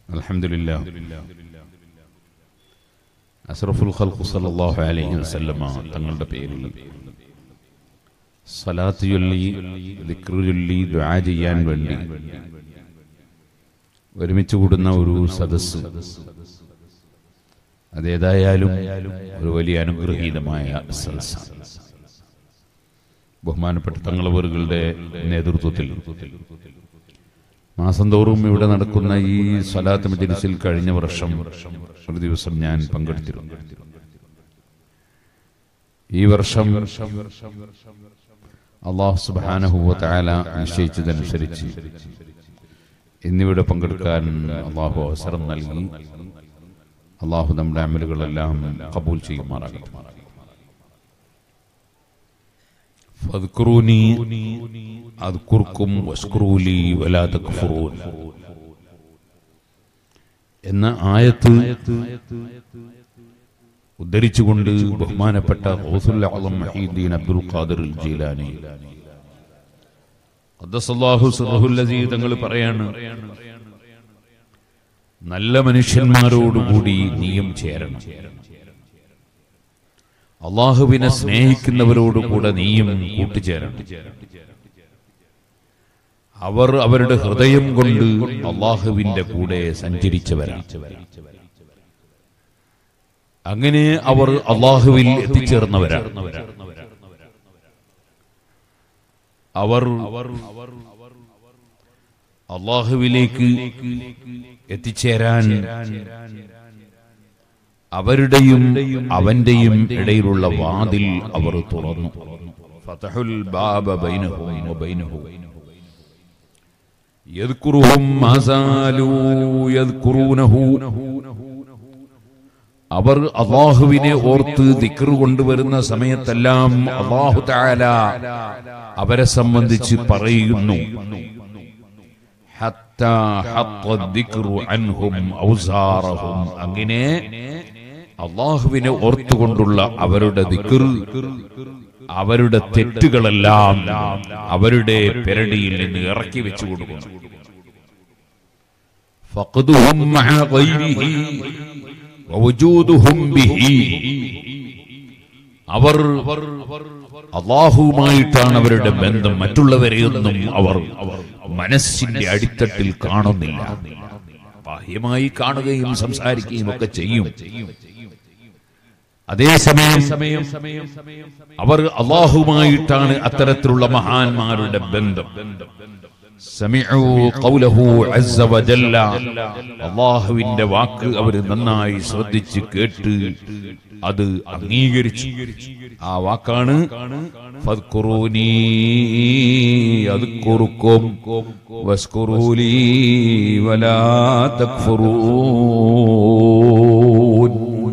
അൽഹംദുലില്ലാ അസ്റഫുൽ ഖൽഖ് സല്ലല്ലാഹു അലൈഹി വസല്ലമ തങ്ങളുടെ പേരിൽ സലാത്ത് ചൊല്ലി ദിക്റ് ചൊല്ലി ദുആ ചെയ്യാൻ വേണ്ടി ഒരുമിച്ച് കൂടുന്ന ഒരു സദസ്സ് അതേതായാലും ഒരു വലിയ അനുഗ്രഹീതമായ സദസ്സാണ് ബഹുമാനപ്പെട്ട തങ്ങളവറുകളുടെ നേതൃത്വത്തിൽ മാസം തോറും ഇവിടെ നടക്കുന്ന ഈ സ്വലാത്ത് മജ്ലിസിൽ കഴിഞ്ഞ വർഷം ഒരു ദിവസം ഞാൻ പങ്കെടുത്തിരുന്നു ഈ വർഷം അള്ളാഹു സുബ്ഹാനഹു വ തആല നിശ്ചയിച്ചതനുസരിച്ച് എന്നിവിടെ പങ്കെടുക്കാൻ അള്ളാഹു അവസരം നൽകി അള്ളാഹു നമ്മുടെ അമലുകളെല്ലാം കബൂൽ ചെയ്യുമാറാകട്ടെ ഫദ്കുറൂനി അദ്കുർക്കും വസ്കുറൂലി വലാ തക്ഫുറൂൻ എന്ന ആയത്ത് ഉദ്ധരിച്ചുകൊണ്ട് ബഹുമാനപ്പെട്ട ഗൗസുൽ ആലം മഹീദ്ദീൻ അബ്ദുൽ ഖാദിർ ജീലാനി ഖദ്ദസല്ലാഹു സിർറഹുൽ അസീസ് തങ്ങൾ പറയാണ് നല്ല മനുഷ്യന്മാരോടുകൂടി നീയും ചേരണം അള്ളാഹുവിനെ സ്നേഹിക്കുന്നവരോടുകൂടെ നീയും കൂട്ടുചേരണം അവർ അവരുടെ ഹൃദയം കൊണ്ട് അള്ളാഹുവിന്റെ കൂടെ സഞ്ചരിച്ചവരാണ് അങ്ങനെ അവർ അള്ളാഹുവിൽ എത്തിച്ചേർന്നവരാണ് അവർ അള്ളാഹുവിലേക്ക് എത്തിച്ചേരാൻ അവരുടെയും അവന്റെയും ഇടയിലുള്ള വാതിൽ അവർ തുറന്നു ഫതഹുൽ ബാബ ബൈനഹും വബൈനഹു യദ്കുറുഹും മാസാലൂ യദ്കുറൂനഹു അവർ അള്ളാഹുവിനെ ഓർത്ത് ദിക്റ് കൊണ്ടുവരുന്ന സമയത്തെല്ലാം അള്ളാഹു തആല അവരെ സംബന്ധിച്ച് പറയുന്നു ഹത്താ ഹത്ത ദിക്റു അൻഹും ഔസാറഹും അങ്ങനെ അള്ളാഹുവിനെ ഓർത്തുകൊണ്ടുള്ള അവരുടെ ദിക്ർ അവരുടെ തെറ്റുകളെല്ലാം അവരുടെ പെരടിയിൽ നിന്ന് ഇറക്കി വെച്ചു കൊടുക്കുന്നു ഫഖദുഹും മഅ ഗൈരിഹി വവുജൂദുഹും ബിഹി അവർ അള്ളാഹുവുമായിട്ടാണ് അവരുടെ ബന്ധം മറ്റുള്ളവരെയൊന്നും അവർ മനസ്സിന്റെ അടിത്തട്ടിൽ കാണുന്നില്ല ബാഹ്യമായി കാണുകയും സംസാരിക്കുകയും ഒക്കെ ചെയ്യും അതേസമയം അവർ അള്ളാഹുമായിട്ടാണ് അത്തരത്തിലുള്ള മഹാന്മാരുടെ ബന്ധം അള്ളാഹുവിന്റെ വാക്ക് അവർ നന്നായി ശ്രദ്ധിച്ച് കേട്ട് അത് അംഗീകരിച്ചു ആ വാക്കാണ് ഫദ്കുറൂനി അദ്കുറുക്കും വസ്കുറൂലി വലാ തക്ഫുറൂൻ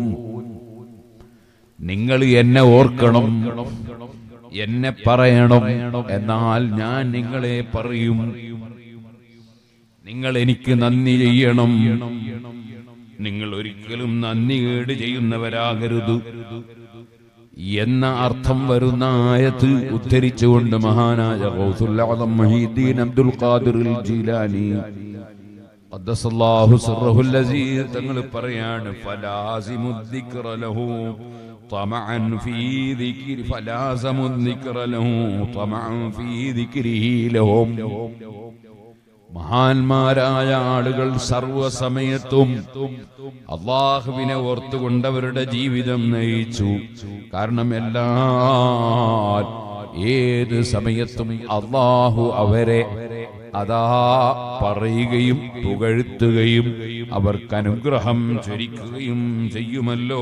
നിങ്ങൾ എന്നെ ഓർക്കണം എന്നെ പറയണം എന്നാൽ ഞാൻ നിങ്ങളെ പറയും നിങ്ങൾ എനിക്ക് നന്ദി ചെയ്യണം നിങ്ങൾ ഒരിക്കലും നന്ദി കേട് ചെയ്യുന്നവരാകരുത് എന്ന അർത്ഥം വരുന്ന ആയത്ത് ഉദ്ധരിച്ചുകൊണ്ട് മഹാനായ ഗൗസുൽ ആദം മഹീദ്ദീൻ അബ്ദുൽ ഖാദിർ ജീലാനി ഖദ്ദസല്ലാഹു സിർറഹുൽ അസീസ് തങ്ങൾ പറയാണ് ഫലാസിമുദ്ദിക്റ ലഹു طمعا في ذكر فلازم الذكر له طمعا في ذكره لهم മഹാന്മാരായ ആളുകൾ സർവസമയത്തും അള്ളാഹുവിനെ ഓർത്തുകൊണ്ടവരുടെ ജീവിതം നയിച്ചു കാരണം എല്ലാ ഏത് സമയത്തും അള്ളാഹു അവരെ അതാ പറയുകയും പുകഴ്ത്തുകയും അവർക്ക് അനുഗ്രഹം ചൊരിക്കുകയും ചെയ്യുമല്ലോ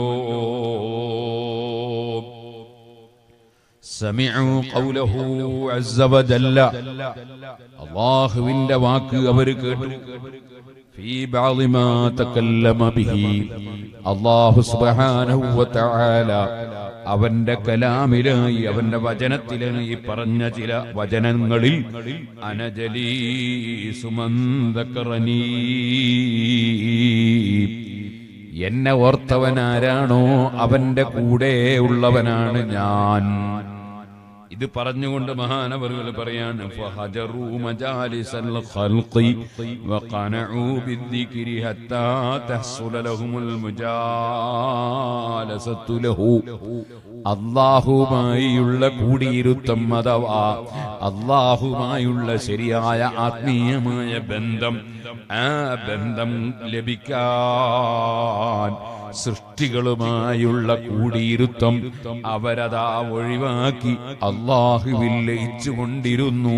سمعوا قوله عز وجل അള്ളാഹുവിന്റെ വാക്ക് അവർ കേട്ടു في بعض ما تكلم به അള്ളാഹു സുബ്ഹാനഹു വതആല അവന്റെ കലാമിലായി അവന്റെ വചനത്തിലായി പറഞ്ഞ ചില വചനങ്ങളിൽ അനജലി സുമന്തകറനീ എന്നെ ഓർത്തവനാരാണോ അവന്റെ കൂടെ ഉള്ളവനാണ് ഞാൻ ഇത് പറഞ്ഞുകൊണ്ട് മഹാനവറുകൾ പറയാണ് ഫഹജറു മജാലിസൽ ഖൽഖി വഖനഉ ബിദ്ദിക്രി ഹത്താ തഹ്സുല ലഹുമുൽ മുജാലസത്തു ലഹു അള്ളാഹുമായുള്ള കൂടിയിരുത്തം അഥവാ അള്ളാഹുമായുള്ള ശരിയായ ആത്മീയമായ ബന്ധം ആ ബന്ധം ലഭിക്കാൻ സൃഷ്ടികളുമായുള്ള കൂടിയിരുത്തം അവരതാ ഒഴിവാക്കി അള്ളാഹുവിൽ ലയിച്ചുകൊണ്ടിരുന്നു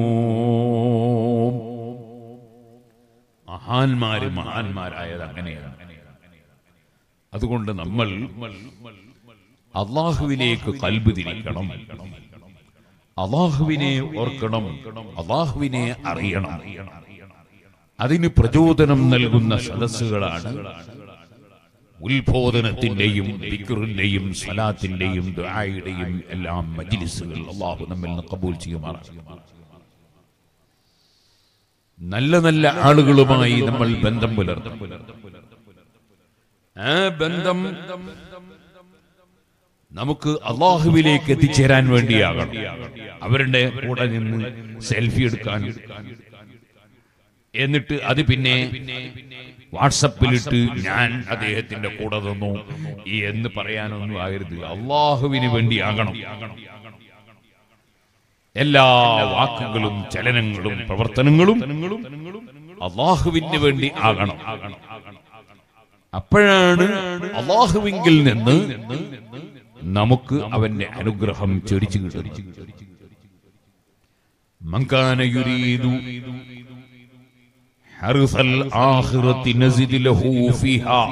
മഹാന്മാര് മഹാന്മാരായത് അങ്ങനെയാണ് അതുകൊണ്ട് നമ്മൾ അള്ളാഹുവിലേക്ക് കൽബ് തിരിക്കണം അള്ളാഹുവിനെ ഓർക്കണം അള്ളാഹുവിനെ അറിയണം അതിന് പ്രചോദനം നൽകുന്ന സദസ്സുകളാണ് ഉത്ബോധനത്തിന്റെയും ദിക്റിന്റെയും സലാത്തിന്റെയും ദുആയുടെയും എല്ലാം മജ്ലിസുകൾ അള്ളാഹു നമ്മിൽ നിന്ന് കബൂൽ ചെയ്യുമാറാണ് നല്ല നല്ല ആളുകളുമായി നമ്മൾ ബന്ധം പുലർത്തും ആ ബന്ധം നമുക്ക് അള്ളാഹുവിലേക്ക് എത്തിച്ചേരാൻ വേണ്ടിയാകണം അവരുടെ കൂടെ നിന്ന് സെൽഫി എടുക്കാൻ എന്നിട്ട് അത് പിന്നെ വാട്സപ്പിലിട്ട് ഞാൻ അദ്ദേഹത്തിന്റെ കൂടെ നിന്നു എന്ന് പറയാനൊന്നും ആകരുത് അള്ളാഹുവിന് വേണ്ടിയാകണം എല്ലാ വാക്കുകളും ചലനങ്ങളും പ്രവർത്തനങ്ങളും അള്ളാഹുവിന് വേണ്ടി ആകണം അപ്പോഴാണ് അള്ളാഹുവിങ്കിൽ നിന്ന് നമുക്ക് അവന്റെ അനുഗ്രഹം ചൊരിച്ചു കിട്ടും മങ്കാന യുരീദു ഹർസൽ ആഖിറത്തി നസിദ് ലഹു ഫിഹാ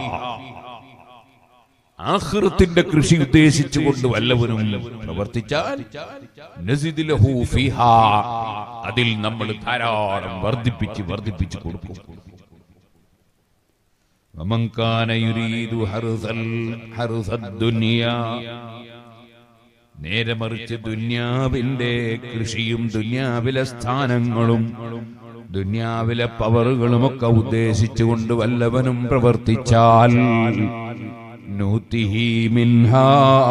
ആഖിറത്തിന്റെ കൃഷി ഉദ്ദേശിച്ചുകൊണ്ട് വല്ലവനും പ്രവർത്തിച്ചാൽ നസിദ് ലഹു ഫിഹാ അതിൽ നമ്മൾ ധാരാളം വർദ്ധിപ്പിച്ച് വർദ്ധിപ്പിച്ച് കൊടുക്കും ومن كان يريد حرث ال- حرث الدنيا നേരെ മറിച്ച് ദുന്യാവിന്റെ കൃഷിയും ദുന്യാവിലെ സ്ഥാനങ്ങളും ദുന്യാവിലെ പവറുകളുമൊക്കെ ഉദ്ദേശിച്ചുകൊണ്ട് വല്ലവനും പ്രവർത്തിച്ചാൽ നൂത്തിഹി മിൻഹാ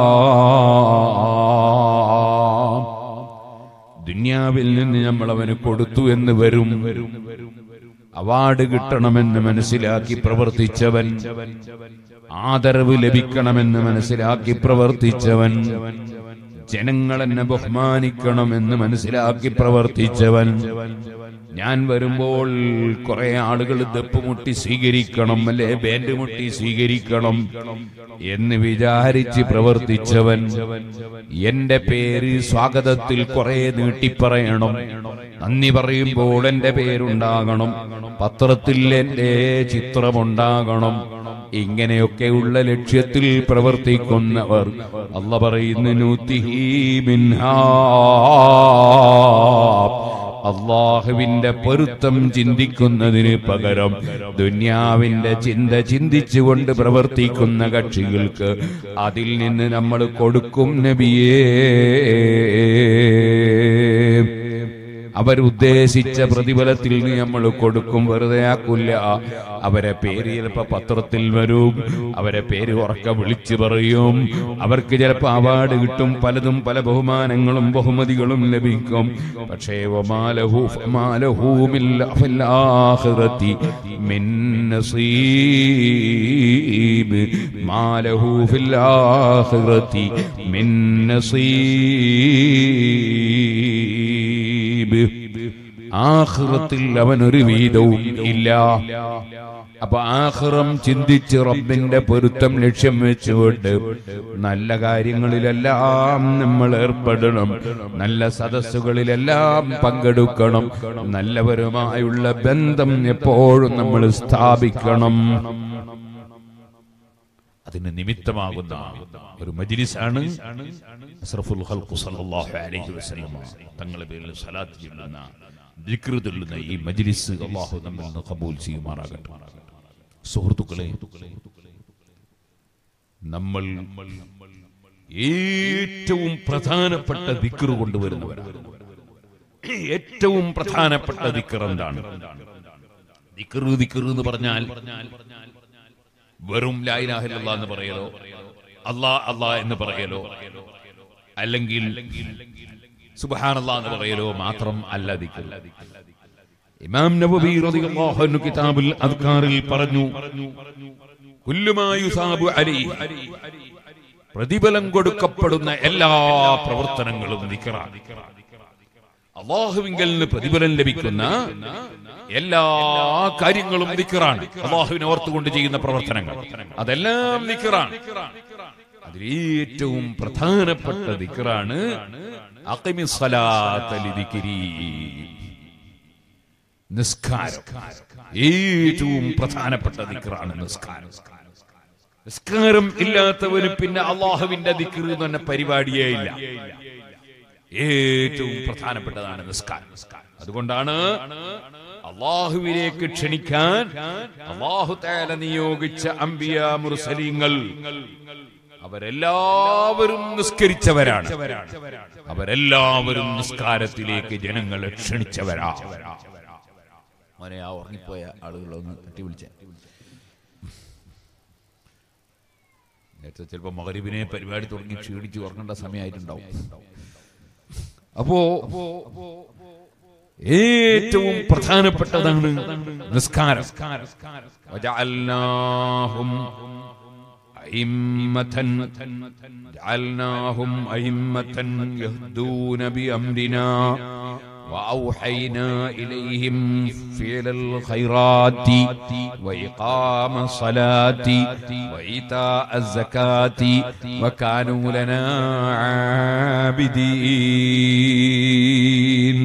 ദുന്യാവിൽ നിന്ന് നമ്മൾ അവന് കൊടുത്തു എന്ന് വരും അവാർഡ് കിട്ടണമെന്ന് മനസ്സിലാക്കി പ്രവർത്തിച്ചവൻ ആദരവ് ലഭിക്കണമെന്ന് മനസ്സിലാക്കി പ്രവർത്തിച്ചവൻ ജനങ്ങൾ എന്നെ ബഹുമാനിക്കണമെന്ന് മനസ്സിലാക്കി പ്രവർത്തിച്ചവൻ ഞാൻ വരുമ്പോൾ കുറെ ആളുകൾ ദപ്പ് മുട്ടി സ്വീകരിക്കണം അല്ലെ ബാൻഡ് മുട്ടി സ്വീകരിക്കണം എന്ന് വിചാരിച്ച് പ്രവർത്തിച്ചവൻ എന്റെ പേര് സ്വാഗതത്തിൽ കുറെ നീട്ടിപ്പറയണം നന്ദി പറയുമ്പോൾ എന്റെ പേരുണ്ടാകണം പത്രത്തിൽ എന്റെ ചിത്രമുണ്ടാകണം ഇങ്ങനെയൊക്കെയുള്ള ലക്ഷ്യത്തിൽ പ്രവർത്തിക്കുന്നവർ അല്ല പറയുന്നു നൂത്തിഹി മിൻഹാ അള്ളാഹുവിന്റെ പൊരുത്തം ചിന്തിക്കുന്നതിന് പകരം ദുന്യാവിന്റെ ചിന്ത ചിന്തിച്ചുകൊണ്ട് പ്രവർത്തിക്കുന്ന കക്ഷികൾക്ക് അതിൽ നിന്ന് നമ്മൾ കൊടുക്കും നബിയേ അവരുദ്ദേശിച്ച പ്രതിഫലത്തിൽ നിന്ന് നമ്മൾ കൊടുക്കും വെറുതെ ആക്കില്ല അവരെ പേര് ചിലപ്പോ പത്രത്തിൽ വരും അവരെ പേര് ഉറക്ക വിളിച്ചു പറയും അവർക്ക് ചിലപ്പോ അവാർഡ് കിട്ടും പലതും പല ബഹുമാനങ്ങളും ബഹുമതികളും ലഭിക്കും പക്ഷേ വമാലഹു ഫമാലഹു മില്ല ഫിൽ ആഖിറതി മിൻ നസീബ് മാലഹു ഫിൽ ആഖിറതി മിൻ നസീബ് ആഖിറത്തിൽ അവനൊരു വീതവും ഇല്ല അപ്പൊ ആഹ്റം ചിന്തിച്ച് റബ്ബിന്റെ പൊരുത്തം ലക്ഷ്യം വെച്ചുകൊണ്ട് നല്ല കാര്യങ്ങളിലെല്ലാം നമ്മൾ ഏർപ്പെടണം നല്ല സദസ്സുകളിലെല്ലാം പങ്കെടുക്കണം നല്ലവരുമായുള്ള ബന്ധം എപ്പോഴും നമ്മൾ സ്ഥാപിക്കണം അതിന് നിമിത്തമാകുന്ന ഒരു മജ്ലിസാണ് അസ്റഫുൽ ഖൽഖു സല്ലല്ലാഹു അലൈഹി വസല്ലം തങ്ങളുടെ പേരിൽ സലാത്ത് ചൊല്ലുന്ന ദിക്ർ ചൊല്ലുന്ന ഈ മജ്ലിസ് അല്ലാഹു നമ്മിൽ നിന്ന് കബൂൽ ചെയ്യുമാറാകട്ടെ സുഹൃത്തുക്കളെ നമ്മൾ ഏറ്റവും പ്രധാനപ്പെട്ട ദിക്ർ കൊണ്ടുവരുന്നവരാണ് ഏറ്റവും പ്രധാനപ്പെട്ട ദിക്ർ എന്താണ് ദിക്ർ ദിക്ർ എന്ന് പറഞ്ഞാൽ വെറും ലായിലാഹില്ല എന്ന് പറയലോ അല്ലാ അല്ലാ എന്ന് പറയലോ അല്ലെങ്കിൽ സുബ്ഹാനല്ലാ എന്ന് പറയലോ മാത്രം അല്ല ദിക്ർ ഇമാം നബവി റളിയല്ലാഹു അൻഹു കിതാബുൽ അദ്കാറിൽ പറഞ്ഞു കുല്ലുമാ യുസാബു അലൈഹി പ്രതിഫലം കൊടുക്കപ്പെടുന്ന എല്ലാ പ്രവർത്തനങ്ങളും ദിക്റാണ് അള്ളാഹുവിങ്കൽ നിന്ന് പ്രതിഫലം ലഭിക്കുന്ന എല്ലാ കാര്യങ്ങളും ദിക്റാണ് അള്ളാഹുവിനെ ഓർത്തുകൊണ്ട് ചെയ്യുന്ന പ്രവർത്തനങ്ങൾ അതെല്ലാം ദിക്റാണ് അതിലേറ്റവും പ്രധാനപ്പെട്ട ദിക്റാണ് അഖിമിസ്സലാത്ത ലിദിക്രി. നിസ്കാരം ഏറ്റവും പ്രധാനപ്പെട്ട ദിക്റാണ് നിസ്കാരം നിസ്കാരം ഇല്ലാത്തവന് പിന്നെ അള്ളാഹുവിന്റെ ദിക്ർ എന്ന് പറഞ്ഞ പരിപാടിയേ ഇല്ല ഏറ്റവും പ്രധാനപ്പെട്ടതാണ് നിസ്കാരം അതുകൊണ്ടാണ് അള്ളാഹുവിലേക്ക് ക്ഷണിക്കാൻ അള്ളാഹു താല നിയോഗിച്ച അംബിയ മുർസലീങ്ങൾ അവരെല്ലാവരും നിസ്കരിച്ചവരാണ് അവരെല്ലാവരും നിസ്കാരത്തിലേക്ക് ജനങ്ങളെ ക്ഷണിച്ചവരാ മോനെ ആ ഉറങ്ങിപ്പോയ ആളുകളൊന്ന് തട്ടി വിളിച്ച നേരത്തെ ചിലപ്പോ മകരിബിനെ പരിപാടി തുടങ്ങി ക്ഷീണിച്ച് ഉറങ്ങേണ്ട സമയമായിട്ടുണ്ടാവും അപ്പോ ഏറ്റവും പ്രധാനപ്പെട്ടതാണ് നിസ്കാരം വജഅൽനാഹും അയിമ്മതൻ ജഅൽനാഹും അയിമ്മതൻ യഹ്ദൂന ബിഅംരിനാ وأوحينا إليهم فعل الخيرات وإقام الصلاة وإيتاء الزكاة وكانوا لنا عابدين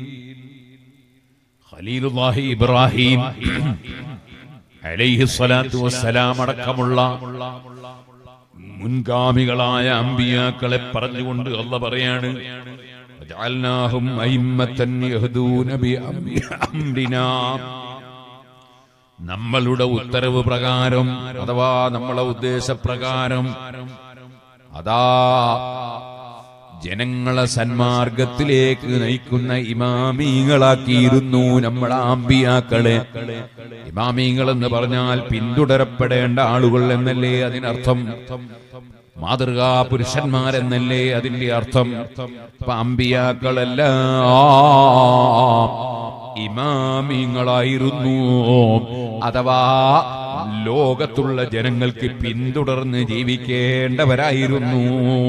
خليل الله إبراهيم عليه الصلاة والسلام അടക്കമുള്ള മുൻഗാമികളായ അമ്പിയാക്കളെ പറഞ്ഞുകൊണ്ട് അല്ല പറയാണ് وجعلناهم أئمة يهدون بأمرنا നമ്മളുടെ ഉത്തരവ് പ്രകാരം അഥവാ നമ്മളെ ഉദ്ദേശപ്രകാരം അതാ ജനങ്ങളെ സന്മാർഗത്തിലേക്ക് നയിക്കുന്ന ഇമാമീങ്ങളാക്കിയിരുന്നു നമ്മളെ ആംബിയാക്കളെ ഇമാമീങ്ങൾ എന്ന് പറഞ്ഞാൽ പിന്തുടരപ്പെടേണ്ട ആളുകൾ എന്നല്ലേ അതിനർത്ഥം മാതൃകാ പുരുഷന്മാരെന്നല്ലേ അതിന്റെ അർത്ഥം അപ്പൊ അമ്പിയാക്കളെല്ലാം ഇമാമിങ്ങളായിരുന്നു അഥവാ ലോകത്തുള്ള ജനങ്ങൾക്ക് പിന്തുടർന്ന് ജീവിക്കേണ്ടവരായിരുന്നു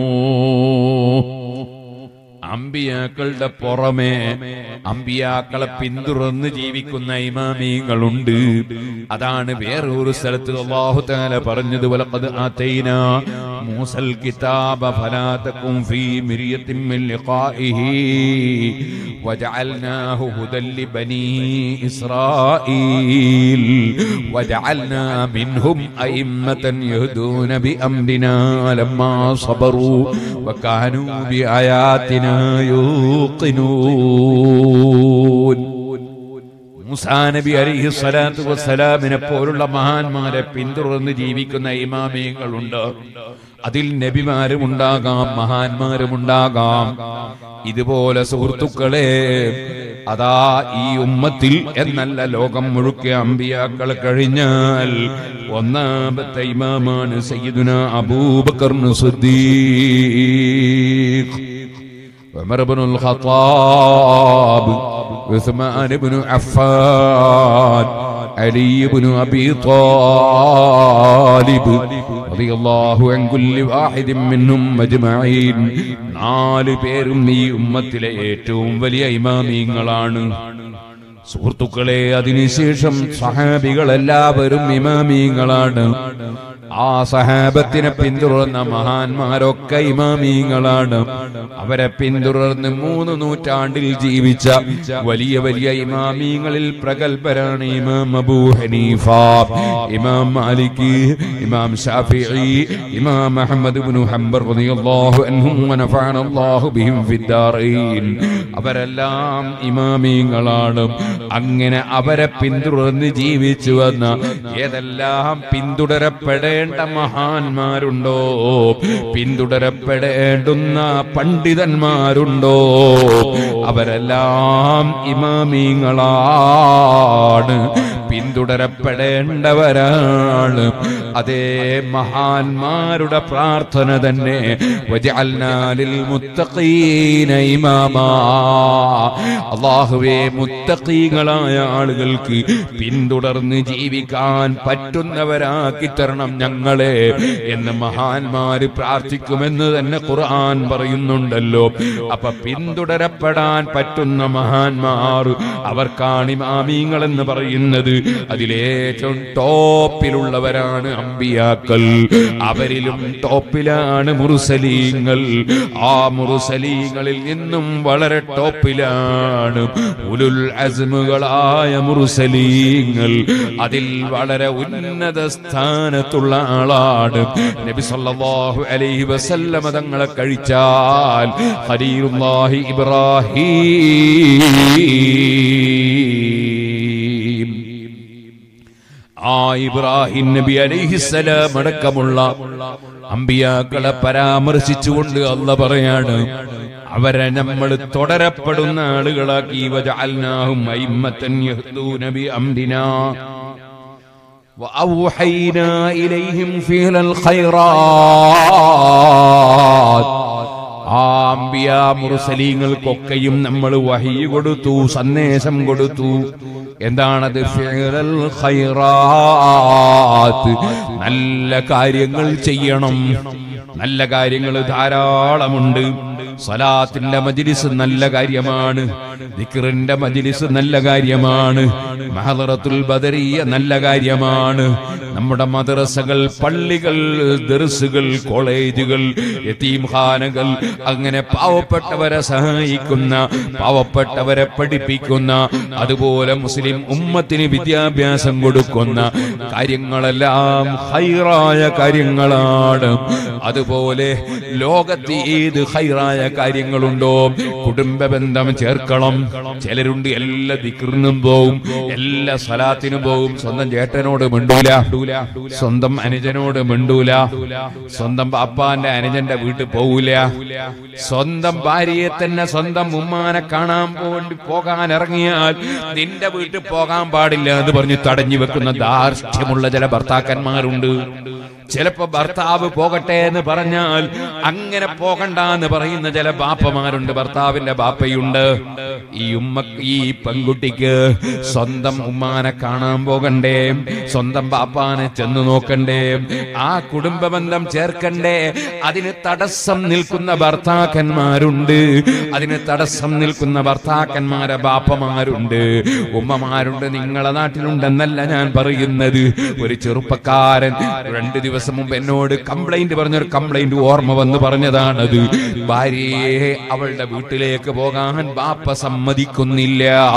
അമ്പിയാക്കളുടെ പുറമെ അമ്പിയാക്കളെ പിന്തുടർന്ന് ജീവിക്കുന്ന ഇമാമികളുണ്ട് അതാണ് വേറൊരു സ്ഥലത്ത് അള്ളാഹു താല പറഞ്ഞത് വലഖദ് ആതൈന മൂസൽ കിതാബ ഫലാ തകും ഫീ മിരിയത്തിൻ മിൻ ലിഖാഇഹി വജഅൽനാഹു ഹുദൻ ലിബനി ഇസ്രായീൽ വജഅൽനാ മിൻഹും അയിമ്മതൻ യഹ്ദൂന ബിഅംരിനാ ലമ്മാ സബറു വകാനൂ ബിആയാതിനാ യൂഖിനൂൻ മൂസാ നബി അലൈഹി സ്വലാത്തു വസ്സലാമിനെ പോലുള്ള മഹാന്മാരെ പിന്തുടർന്ന് ജീവിക്കുന്ന ഇമാമിയങ്ങളുണ്ട് അതിൽ നബിമാരും ഉണ്ടാകാം മഹാന്മാരും ഉണ്ടാകാം ഇതുപോലെ സുഹൃത്തുക്കളെ അതാ ഈ ഉമ്മത്തിൽ എന്നല്ല ലോകം മുഴുക്കെ അമ്പിയാക്കൾ കഴിഞ്ഞാൽ ഒന്നാമത്തെ ഇമാമാണ് സയ്യിദുന അബൂബക്കർ സിദ്ദീഖ് عمر بن الخطاب عثمان بن عفان علي بن أبي طالب رضي الله عن كل واحد منهم أجمعين നാല് പേരും ഈ ഉമ്മത്തിലെ ഏറ്റവും വലിയ ഇമാമീങ്ങളാണ് സുഹൃത്തുക്കളെ അതിനുശേഷം സഹാബികളെല്ലാവരും ഇമാമീങ്ങളാണ് ആ സഹാബത്തിനെ പിന്തുടർന്ന മഹാന്മാരൊക്കെ ഇമാമീങ്ങളാണ് അവരെ പിന്തുടർന്ന് മൂന്ന് നൂറ്റാണ്ടിൽ ജീവിച്ച വലിയ വലിയ ഇമാമീങ്ങളിൽ പ്രഗത്ഭരാണ് ഇമാം അബൂ ഹനീഫ ഇമാം മാലിക് ഇമാം ഷാഫിഈ ഇമാം അഹ്മദ് ഇബ്നു ഹംബർ റളിയല്ലാഹു അൻഹും വനഫഅന അല്ലാഹു ബിഹിം ഫിദ്ദാറീൻ അവരെല്ലാം ഇമാമീങ്ങളാണ് അങ്ങനെ അവരെ പിന്തുടർന്ന് ജീവിച്ചു വന്ന ഏതെല്ലാം പിന്തുടരപ്പെടേണ്ട പിന്തുടരപ്പെടേണ്ട മഹാന്മാരുണ്ടോ പിന്തുടരപ്പെടേണ്ടുന്ന പണ്ഡിതന്മാരുണ്ടോ അവരെല്ലാം ഇമാമീങ്ങളാണ് പിന്തുടരപ്പെടേണ്ടവരാണ് അതേ മഹാന്മാരുടെ പ്രാർത്ഥന തന്നെ വജഅൽനാലിൽ മുത്തഖീന ഇമാമാ അള്ളാഹുവേ മുത്തഖീങ്ങളായ ആളുകൾക്ക് പിന്തുടർന്ന് ജീവിക്കാൻ പറ്റുന്നവരാക്കി തരണം ഞങ്ങളെ എന്ന് മഹാന്മാര് പ്രാർത്ഥിക്കുമെന്ന് തന്നെ ഖുർആൻ പറയുന്നുണ്ടല്ലോ അപ്പൊ പിന്തുടരപ്പെടാൻ പറ്റുന്ന മഹാന്മാർ അവർക്കാണ് ഇമാമീങ്ങൾ എന്ന് പറയുന്നത് അതിലേറ്റവും ടോപ്പിലുള്ളവരാണ് അമ്പിയാക്കൾ അവരിലും ടോപ്പിലാണ് മുറുസലീങ്ങൾ ആ മുറുസലീങ്ങളിൽ നിന്നും വളരെ ടോപ്പിലാണ് ഉലുൽ അസ്മുകളായ മുറുസലീങ്ങൾ അതിൽ വളരെ ഉന്നത സ്ഥാനത്തുള്ള ആളാണ് നബി സല്ലല്ലാഹു അലൈഹി വസല്ലമ തങ്ങളെ കഴിച്ചാൽ ഖലീലുല്ലാഹി ഇബ്രാഹിം ആ ഇബ്രാഹിം നബി അലൈഹിസ്സലാം അടക്കമുള്ള അമ്പിയാക്കളെ പരാമർശിച്ചുകൊണ്ട് അല്ല പറയാണ് അവരെ നമ്മൾ തുടരപ്പെടുന്ന ആളുകളാക്കി വജഅൽനാഹും അയിമ്മത്തൻ യഹ്ദൂന ബിഅംരിനാ وأوحينا إليهم فعل الخيرات ആ അമ്പിയ മുറുസലീങ്ങൾക്കൊക്കെയും നമ്മൾ വഹി കൊടുത്തു സന്ദേശം കൊടുത്തു എന്താണത് ഫിഅലൽ ഖൈറാത്ത് നല്ല കാര്യങ്ങൾ ചെയ്യണം നല്ല കാര്യങ്ങൾ ധാരാളമുണ്ട് സലാത്തിന്റെ മജിലിസ് നല്ല കാര്യമാണ് ദിക്റിന്റെ മജിലിസ് നല്ല കാര്യമാണ് മഹദറത്തുൽ ബദരിയ നല്ല കാര്യമാണ് നമ്മുടെ മദ്രസകൾ പള്ളികൾ ദർസുകൾ കോളേജുകൾ യതീംഖാനകൾ അങ്ങനെ പാവപ്പെട്ടവരെ സഹായിക്കുന്ന പാവപ്പെട്ടവരെ പഠിപ്പിക്കുന്ന അതുപോലെ മുസ്ലിം ഉമ്മത്തിന് വിദ്യാഭ്യാസം കൊടുക്കുന്ന കാര്യങ്ങളെല്ലാം ഹൈറായ കാര്യങ്ങളാണ് അതുപോലെ ലോകത്ത് ഏത് ഹൈറായ കാര്യങ്ങളുണ്ടോ കുടുംബ ബന്ധം ചേർക്കണം ചിലരുണ്ട് എല്ലാ ദിക്റിനും പോവും എല്ലാ സ്വലാത്തിനും പോവും സ്വന്തം ചേട്ടനോട് മിണ്ടൂല സ്വന്തം അനുജനോട് മിണ്ടൂല സ്വന്തം പാപ്പാന്റെ അനുജന്റെ വീട്ടിൽ പോകൂല സ്വന്തം ഭാര്യയെ തന്നെ സ്വന്തം ഉമ്മാനെ കാണാൻ വേണ്ടി പോകാൻ ഇറങ്ങിയാൽ നിന്റെ വീട്ടിൽ പോകാൻ പാടില്ല എന്ന് പറഞ്ഞ് തടഞ്ഞു വെക്കുന്ന ധാർഷ്ട്യമുള്ള ചില ഭർത്താക്കന്മാരുണ്ട് ചിലപ്പോ ഭർത്താവ് പോകട്ടെ എന്ന് പറഞ്ഞാൽ അങ്ങനെ പോകണ്ട എന്ന് പറയുന്ന ചില ബാപ്പമാരുണ്ട് ഭർത്താവിന്റെ ബാപ്പയുണ്ട് ഈ ഉമ്മ ഈ പെൺകുട്ടിക്ക് സ്വന്തം ഉമ്മാനെ കാണാൻ പോകണ്ടേ സ്വന്തം ബാപ്പാനെ ചെന്ന് നോക്കണ്ടേ ആ കുടുംബ ബന്ധം ചേർക്കണ്ടേ അതിന് തടസ്സം നിൽക്കുന്ന ഭർത്താക്കന്മാരുണ്ട് അതിന് തടസ്സം നിൽക്കുന്ന ഭർത്താക്കന്മാരെ ബാപ്പമാരുണ്ട് ഉമ്മമാരുണ്ട് നിങ്ങളെ നാട്ടിലുണ്ടെന്നല്ല ഞാൻ പറയുന്നത് ഒരു ചെറുപ്പക്കാരൻ രണ്ട് ദിവസം മുമ്പ് എന്നോട് കംപ്ലൈന്റ് പറഞ്ഞൊരു കംപ്ലൈന്റ് ഓർമ്മ വന്ന് പറഞ്ഞതാണത് ഭാര്യയെ അവളുടെ വീട്ടിലേക്ക് പോകാൻ ബാപ്പ സമ്മതിക്കുന്നില്ല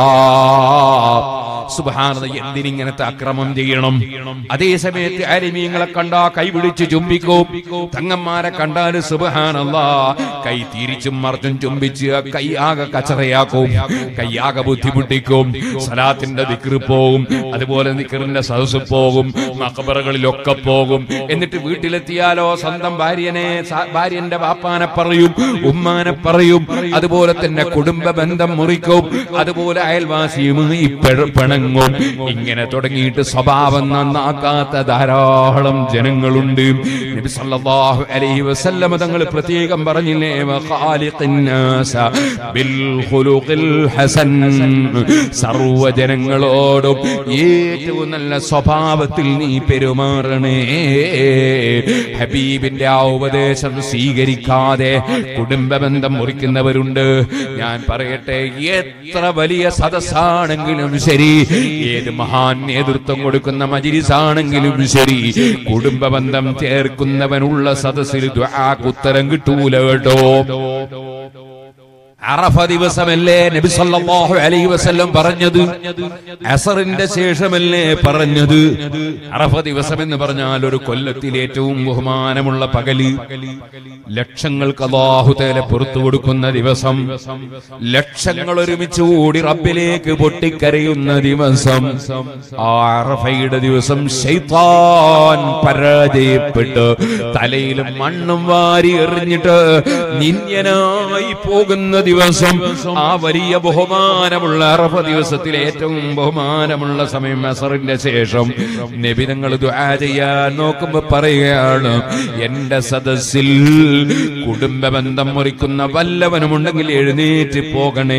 സുബാനത എന്തിനിങ്ങനത്തെ അക്രമം ചെയ്യണം അതേ സമയത്ത് അരിമീങ്ങളെ കണ്ടാ കൈപിടിച്ച് ചുംബിക്കും തങ്ങന്മാരെ കണ്ടാല് സുബഹാനല്ല കൈ തിരിച്ചും മറിച്ചും ചുംബിച്ച് ആ കൈ ആകെ കച്ചറയാക്കും കൈ ആകെ ബുദ്ധിമുട്ടിക്കും സലാത്തിന്റെ ദിക്റ് പോകും അതുപോലെ ദിക്റിന്റെ സദസ് പോകും മക്കബറകളിലൊക്കെ പോകും എന്നിട്ട് വീട്ടിലെത്തിയാലോ സ്വന്തം ഭാര്യനെ സ- ഭാര്യന്റെ വാപ്പാനെ പറയും ഉമ്മാനെ പറയും അതുപോലെ തന്നെ കുടുംബ ബന്ധം മുറിക്കും അതുപോലെ അയൽവാസിയുമായി പിഴ- പിണങ്ങും ഇങ്ങനെ തുടങ്ങിയിട്ട് സ്വഭാവം നന്നാക്കാത്ത ധാരാളം ജനങ്ങളുണ്ട് നബി സല്ലല്ലാഹു അലൈഹി വസല്ലമ തങ്ങൾ പ്രത്യേകം പറഞ്ഞില്ലേ വഖാലിഖിൻ നാസ ബിൽ ഖുലുഖിൽ ഹസൻ സർവ്വ ജനങ്ങളോടും ഏറ്റവും നല്ല സ്വഭാവത്തിൽ നീ പെരുമാറണേ ഹബീബിന്റെ ആ ഉപദേശം സ്വീകരിക്കാതെ കുടുംബ ബന്ധം മുറിക്കുന്നവരുണ്ട് ഞാൻ പറയട്ടെ എത്ര വലിയ സദസ്സാണെങ്കിലും ശരി ഏത് മഹാൻ നേതൃത്വം കൊടുക്കുന്ന മജിരിസാണെങ്കിലും ശരി കുടുംബ ബന്ധം ചേർക്കുന്നവനുള്ള സദസ്സിൽ ദ്വാക്ക് ഉത്തരം കിട്ടൂല കേട്ടോ അറഫ ദിവസമല്ലേ നബി സല്ലല്ലാഹു അലൈഹി വസല്ലം പറഞ്ഞത് അസറിന്റെ ശേഷമല്ലേ പറഞ്ഞത് അറഫ ദിവസം എന്ന് പറഞ്ഞാൽ ഒരു കൊല്ലത്തിൽ ഏറ്റവും ബഹുമാനമുള്ള പകല് ലക്ഷങ്ങൾക്ക് അല്ലാഹു തആല പുറത്തു കൊടുക്കുന്ന ദിവസം ലക്ഷങ്ങൾ ഒരുമിച്ച് കൂടി റബ്ബിലേക്ക് പൊട്ടിക്കരയുന്ന ദിവസം ആ അറഫയുടെ ദിവസം ശൈത്താൻ പരാജയപ്പെട്ട് തലയിൽ മണ്ണും വാരി എറിഞ്ഞിട്ട് നിന്യനായി പോകുന്ന ദിവസം ആ വലിയ ബഹുമാനമുള്ള അറഫ ദിവസത്തിലെ ഏറ്റവും ബഹുമാനമുള്ള സമയം അസറിന്റെ ശേഷം നബിതങ്ങൾ ദുആ ചെയ്യാൻ നോക്കുമ്പോ പറയുകയാണ് എന്റെ സദസ്സിൽ കുടുംബ ബന്ധം മുറിക്കുന്ന വല്ലവനുമുണ്ടെങ്കിൽ എഴുന്നേറ്റ് പോകണേ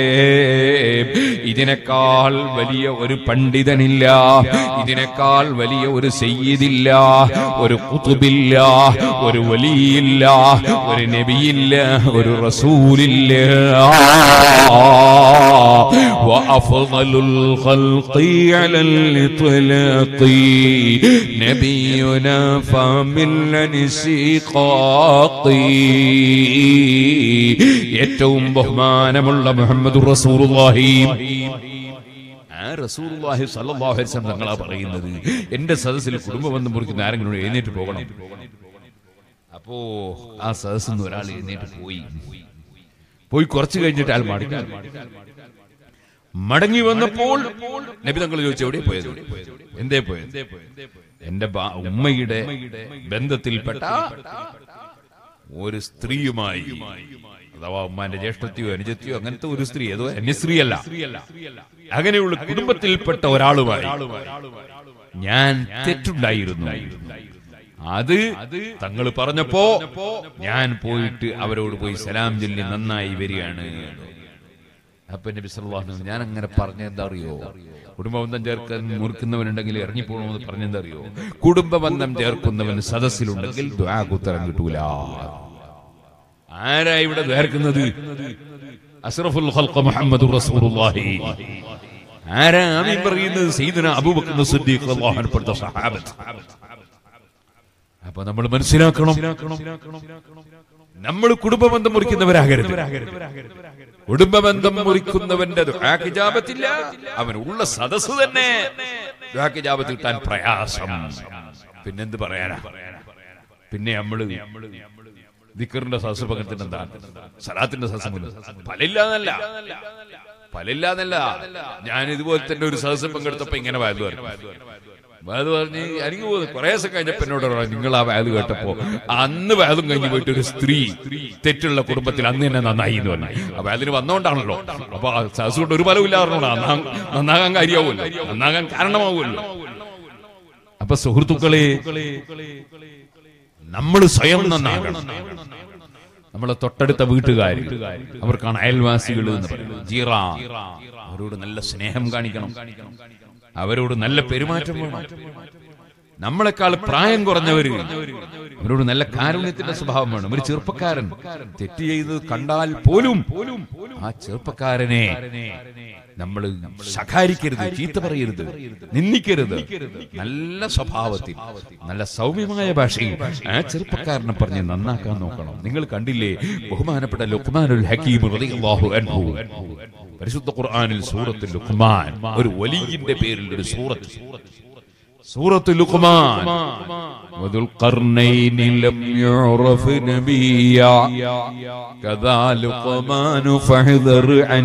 ഇതിനേക്കാൾ വലിയ ഒരു പണ്ഡിതനില്ല ഇതിനേക്കാൾ വലിയ ഒരു സയ്യിദില്ല ഒരു കുതുബില്ല ഒരു വലിയില്ല ഒരു നബിയില്ല ഒരു റസൂലില്ല وأفضل الخلق على الإطلاق نبينا فمن شقاق ഏറ്റവും ബഹുമാനമുള്ള മുഹമ്മദ് റസൂലുള്ളാഹി ആ റസൂലുള്ളാഹി സ്വല്ലല്ലാഹു അലൈഹി വസല്ലം തങ്ങളാ പറയുന്നത് എന്റെ സദസ്സിൽ കുടുംബബന്ധം മുറിക്കുന്ന ആരെങ്കിലും എഴുന്നേറ്റ് പോകണം അപ്പോ ആ സദസ്സിൽ നിന്ന് ഒരാൾ എഴുന്നേറ്റ് പോയി പോയി കുറച്ച് കഴിഞ്ഞിട്ട് അയാൾ മടങ്ങി മടങ്ങി വന്നപ്പോൾ നബി തങ്ങൾ ചോദിച്ചു എവിടെ പോയത് എന്തേ പോയത് എന്റെ ബാ- ഉമ്മയുടെ ബന്ധത്തിൽപ്പെട്ട ഒരു സ്ത്രീയുമായി അഥവാ ഉമ്മാന്റെ ജ്യേഷ്ഠത്തെയോ അനുജത്തെയോ അങ്ങനത്തെ ഒരു സ്ത്രീ ഏതോ അന്യസ്ത്രീയല്ല അങ്ങനെയുള്ള കുടുംബത്തിൽപ്പെട്ട ഒരാളുമായി ഞാൻ തെറ്റുണ്ടായിരുന്നു അത് തങ്ങൾ പറഞ്ഞപ്പോ ഞാൻ പോയിട്ട് അവരോട് പോയി സലാം ചൊല്ലി നന്നായി വരികയാണ് അപ്പൊ നബി സല്ലല്ലാഹു അലൈഹി വസല്ലം ഞാൻ അങ്ങനെ പറഞ്ഞ എന്താ അറിയോ കുടുംബബന്ധം ചേർക്കാൻ മുറിക്കുന്നവനുണ്ടെങ്കിൽ ഇറങ്ങിപ്പോകണമെന്ന് പറഞ്ഞെന്താ അറിയോ കുടുംബബന്ധം ചേർക്കുന്നവൻ സദസ്സിലുണ്ടെങ്കിൽ ദ്വാക്ക് ഉത്തരം കിട്ടൂല ആരാ ഇവിടെ ദ്വാർക്കുന്നത് അസ്റഫുൽ ഖൽഖ് മുഹമ്മദ് റസൂലുള്ളാഹി ആരാ ആമീൻ പറയുന്നത് സയ്യിദുന അബൂബക്കർ സിദ്ദീഖ് റളിയല്ലാഹു അൻഹു പെട്ട സഹാബത്ത് അപ്പൊ നമ്മൾ മനസ്സിലാക്കണം നമ്മൾ കുടുംബബന്ധം മുറിക്കുന്നവരാകരുത് കുടുംബബന്ധം മുറിക്കുന്നവന്റെ ദുആക്ക് ഇജാബത്തില്ല അവൻ ഉള്ള സദസ് തന്നെ ദുആക്ക് ഇജാബത്ത് കിട്ടാൻ പ്രയാസം പിന്നെന്ത് പറയാനാ പിന്നെ നമ്മള് ദിക്കറിന്റെ സദസ് പങ്കെടുത്തിട്ട് എന്താ സലാത്തിന്റെ സദസ്സമില്ല പലില്ലാന്നല്ല പലില്ലാന്നല്ല ഞാൻ ഇതുപോലെ തന്നെ ഒരു സദസ്സ് പങ്കെടുത്തപ്പോ ഇങ്ങനെ വയത് പറഞ്ഞു വയത് പറഞ്ഞ് എനിക്ക് തോന്നുന്നു കുറെ ദിവസം കഴിഞ്ഞപ്പോ എന്നോട് പറഞ്ഞു നിങ്ങൾ ആ വയത് കേട്ടപ്പോ അന്ന് വയതും കഴിഞ്ഞ് പോയിട്ട് ഒരു സ്ത്രീ തെറ്റുള്ള കുടുംബത്തിൽ അന്ന് തന്നെ നന്നായി എന്ന് പറഞ്ഞു അപ്പൊ അതിന് വന്നോണ്ടാണല്ലോ അപ്പൊ ആ സദസ് കൊണ്ട് ഒരു ഫലവും ഇല്ലാതെ നന്നാകാൻ കാര്യമാവുമല്ലോ നന്നാകാൻ കാരണമാവുമല്ലോ അപ്പൊ സുഹൃത്തുക്കളെ നമ്മൾ സ്വയം നന്നാകണം നമ്മളെ തൊട്ടടുത്ത വീട്ടുകാർ അവർക്കാണ് അയൽവാസികൾ എന്ന് പറയുന്നത് ജീറ അവരോട് നല്ല സ്നേഹം കാണിക്കണം അവരോട് നല്ല പെരുമാറ്റം വേണം നമ്മളെക്കാൾ പ്രായം കുറഞ്ഞവര് അവരോട് നല്ല കാരുണ്യത്തിന്റെ സ്വഭാവം വേണം ഒരു ചെറുപ്പക്കാരൻ തെറ്റ് ചെയ്ത് കണ്ടാൽ പോലും ആ ചെറുപ്പക്കാരനെ നമ്മൾ ശകാരിക്കരുത് ചീത്ത പറയരുത് നിന്ദിക്കരുത് നല്ല സ്വഭാവത്തിൽ നല്ല സൗമ്യമായ ഭാഷയിൽ ആ ചെറുപ്പക്കാരനെ പറഞ്ഞ് നന്നാക്കാൻ നോക്കണം നിങ്ങൾ കണ്ടില്ലേ ബഹുമാനപ്പെട്ട ലുക്മാനുൽ ഹക്കീം റളിയല്ലാഹു അൻഹു പരിശുദ്ധ ഖുർആനിൽ സൂറത്തുൽ ലുക്മാൻ ഒരു വലിയന്റെ പേരിൽ ഒരു സൂറത്ത് സൂറത്ത് ലുക്മാൻ وذو القرنين لم يعرف نبيا كذا لقمان فاحذر عن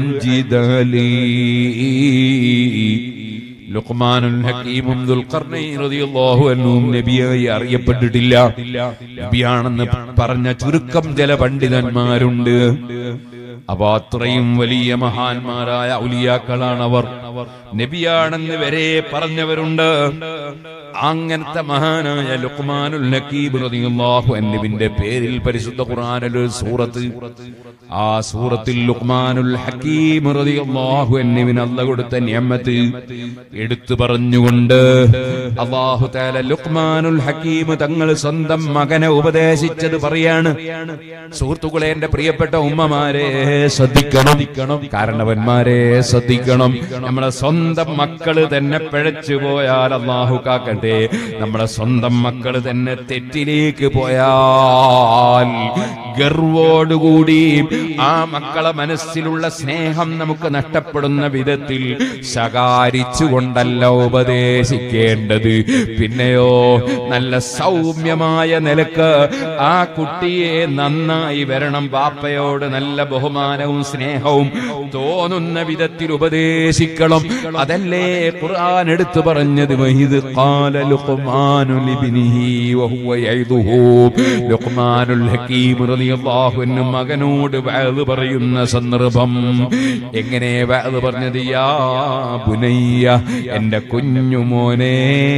جدالي ലുഖ്മാനുൽ ഹക്കീമും ദുൽഖർനൈൻ റളിയല്ലാഹു അൻഹും നബിയായി അറിയപ്പെട്ടിട്ടില്ല നബിയാണെന്ന് പറഞ്ഞ ചുരുക്കം ചില പണ്ഡിതന്മാരുണ്ട് അപ്പൊ അത്രയും വലിയ മഹാന്മാരായ ഔലിയാക്കളാണ് അവർ നബിയാണെന്ന് വരെ പറഞ്ഞവരുണ്ട് അങ്ങനത്തെ മഹാനായ ലുക്മാനുൽ നക്കീബ് റളിയല്ലാഹു അൻഹുവിന്റെ പേരിൽ പരിശുദ്ധ ഖുർആനിൽ ഒരു സൂറത്ത് ആ സൂറത്തിൽ ലുക്മാനുൽ ഹക്കീം റളിയല്ലാഹു അൻഹുവിന് അല്ലാഹ് കൊടുത്ത നിഅമത്ത് എടുത്തു പറഞ്ഞുകൊണ്ട് അല്ലാഹു തആല ലുക്മാനുൽ ഹക്കീം തങ്ങൾ സ്വന്തം മകനെ ഉപദേശിച്ചത് പറയാണ് സുഹൃത്തുക്കളെ എന്റെ പ്രിയപ്പെട്ട ഉമ്മമാരെ ശ്രദ്ധിക്കണം കാരണവന്മാരെ ശ്രദ്ധിക്കണം നമ്മളെ നമ്മളെ സ്വന്തം മക്കള് തന്നെ പിഴച്ചു പോയാൽ അള്ളാഹു കാക്കട്ടെ നമ്മളെ സ്വന്തം മക്കള് തന്നെ തെറ്റിലേക്ക് പോയാൽ ഗർവോടുകൂടി ആ മക്കളെ മനസ്സിലുള്ള സ്നേഹം നമുക്ക് നഷ്ടപ്പെടുന്ന വിധത്തിൽ ശകാരിച്ചുകൊണ്ടല്ല ഉപദേശിക്കേണ്ടത് പിന്നെയോ നല്ല സൗമ്യമായ നിലക്ക് ആ കുട്ടിയെ നന്നായി വരണം ബാപ്പയോട് നല്ല ബഹുമാനവും സ്നേഹവും തോന്നുന്ന വിധത്തിൽ ഉപദേശിക്കണം അതല്ലേ ഖുർആൻ എടുത്തു പറഞ്ഞത് വഹിദ് ഖാല ലുഖ്മാനു ലിബ്നിഹി വഹുവ യഇദുഹു ലുഖ്മാനുൽ ഹകീം റളിയല്ലാഹു അൻഹു മകനോട് വഅദ് പറയുന്ന സന്ദർഭം എങ്ങനെ വഅദ് പറഞ്ഞത് യാ ബുനയ്യ എന്റെ കുഞ്ഞുമോനെ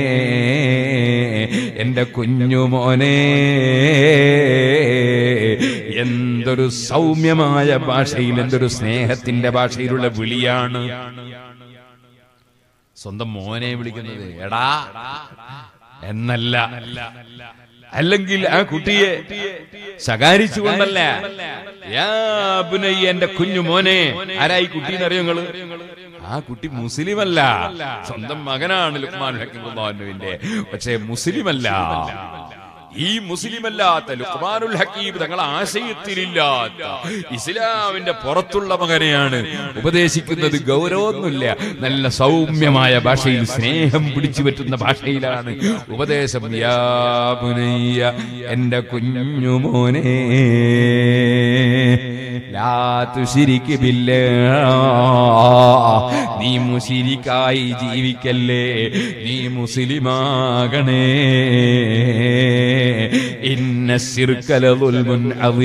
എന്റെ കുഞ്ഞുമോനെ എന്തൊരു സൗമ്യമായ ഭാഷയിൽ എന്തൊരു സ്നേഹത്തിന്റെ ഭാഷയിലുള്ള വിളിയാണ് സ്വന്തം മോനെ വിളിക്കുന്നത് എടാ എന്നല്ല അല്ലെങ്കിൽ ആ കുട്ടിയെ ശകാരിച്ചുകൊണ്ടല്ല യാ ബുനയ്യ എന്റെ കുഞ്ഞു മോനെ ആരായി കുട്ടി എന്നറിയോ നിങ്ങള് ആ കുട്ടി മുസ്ലിം അല്ല സ്വന്തം മകനാണ് ലുക്മാൻ ഹക്കിമുല്ലാഹുവിന്റെ പക്ഷേ മുസ്ലിം അല്ല ഈ മുസ്ലിമല്ലാത്ത ലുക്മാനുൽ ഹക്കീം തങ്ങൾ ആശയത്തിലില്ലാത്ത ഇസ്ലാമിന്റെ പുറത്തുള്ള മകനെയാണ് ഉപദേശിക്കുന്നത് ഗൗരവമൊന്നുമില്ല നല്ല സൗമ്യമായ ഭാഷയിൽ സ്നേഹം പിടിച്ചു പറ്റുന്ന ഭാഷയിലാണ് ഉപദേശം യാ ബുനയ്യ എന്റെ കുഞ്ഞുമോനെ ലാ തുശിരിക്ക് ബില്ലാ. നീ മുശിരിക്കായി ജീവിക്കല്ലേ നീ മുസ്ലിമാകണേ ഇന്ന ശിർക്കലുൽമുൻ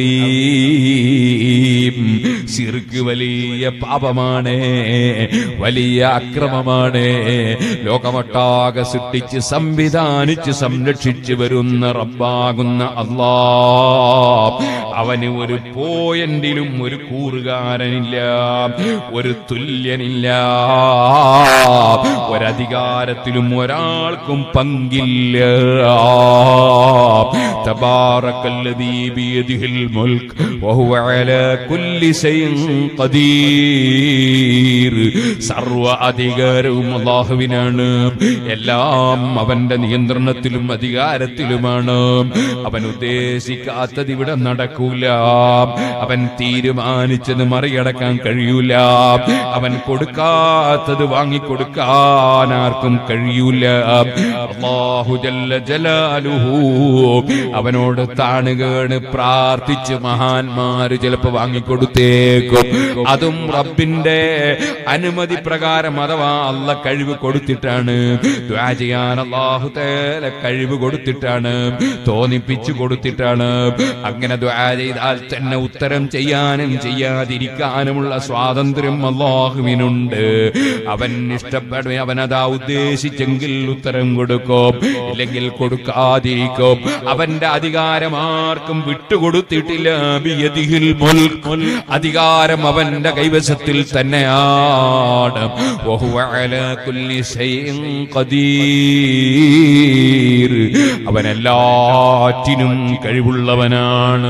അദീം ശിർക്ക് വലിയ പാപമാണ് വലിയ അക്രമമാണ് ലോകമൊട്ടാകെ സൃഷ്ടിച്ച് സംവിധാനിച്ച് സംരക്ഷിച്ചു വരുന്ന റബ്ബാകുന്ന അല്ലാ അവന് ഒരു പോയന്റിലും ഒരു കൂറുകാരനില്ല ഒരു തുല്യനില്ല ഒരധികാരത്തിലും ഒരാൾക്കും പങ്കില്ല തബാറക്കല്ലദീ ബിയദിഹിൽ മുൽക്ക് വഹുവ അലാ കുല്ലി ശൈഇൻ ഖദീർ സർവ അധികാരവും അല്ലാഹുവിനാണ് എല്ലാം അവന്റെ നിയന്ത്രണത്തിലും അധികാരത്തിലുമാണ് അവൻ ഉദ്ദേശിക്കാത്തത് ഇവിടെ നടക്കൂല അവൻ തീരുമാനിച്ചത് മറികടക്കാൻ കഴിയൂല അവൻ കൊടുക്കാത്തത് വാങ്ങിക്കൊടുക്കാൻ ആർക്കും കഴിയൂല അല്ലാഹു ജല്ല ജലാലുഹു അവനോട് താണുകേണ് പ്രാർത്ഥിച്ച് മഹാന്മാര് ചിലപ്പോ വാങ്ങിക്കൊടുത്തേക്കും അതും റബ്ബിന്റെ അനുമതി പ്രകാരം അഥവാ അല്ല കഴിവ് കൊടുത്തിട്ടാണ് ദുആ ചെയ്യാൻ അല്ലാഹു തആല കഴിവ് കൊടുത്തിട്ടാണ് തോന്നിപ്പിച്ചു കൊടുത്തിട്ടാണ് അങ്ങനെ ദുആ ചെയ്താൽ തന്നെ ഉത്തരം ചെയ്യാനും ചെയ്യാതിരിക്കാനുമുള്ള സ്വാതന്ത്ര്യം അള്ളാഹുവിനുണ്ട് അവൻ ഇഷ്ടപ്പെടും അവൻ അതാ ഉദ്ദേശിച്ചെങ്കിൽ ഉത്തരം കൊടുക്കും ഇല്ലെങ്കിൽ കൊടുക്കാതിരിക്കും അവന്റെ അധികാരം ആർക്കും വിട്ടുകൊടുത്തിട്ടില്ല ബിയദിഹിൽ മുൽക്ക്. അധികാരം അവന്റെ കൈവശത്തിൽ തന്നെയാണ് വഹുവ അലാ കുല്ലി ശൈഇൻ ഖദീർ അവൻ എല്ലാറ്റിനും കഴിവുള്ളവനാണ്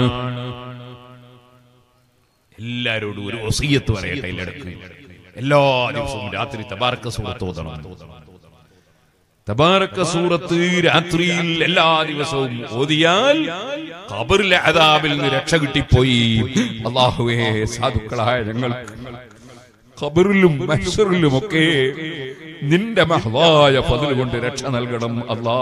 എല്ലാരോടും ഒരു ഒസീയത്ത് പറയട്ടെ ഇല്ലടക്ക് എല്ലാ ദിവസവും രാത്രി തബാർക്ക സൂറത്ത് ഓതണം തബാറക്ക സൂറത്ത് രാത്രിയിൽ എല്ലാ ദിവസവും ഓതിയാൽ ഖബറിലെ അദാബിൽ നിന്ന് രക്ഷ കിട്ടിപ്പോയി അള്ളാഹുവേ സാധുക്കളായ ഞങ്ങൾക്ക് ഖബറിലും മഹ്ശറിലും ഒക്കെ നിന്റെ മഹവായ ഫضل കൊണ്ട് രക്ഷ നൽകണം അല്ലാ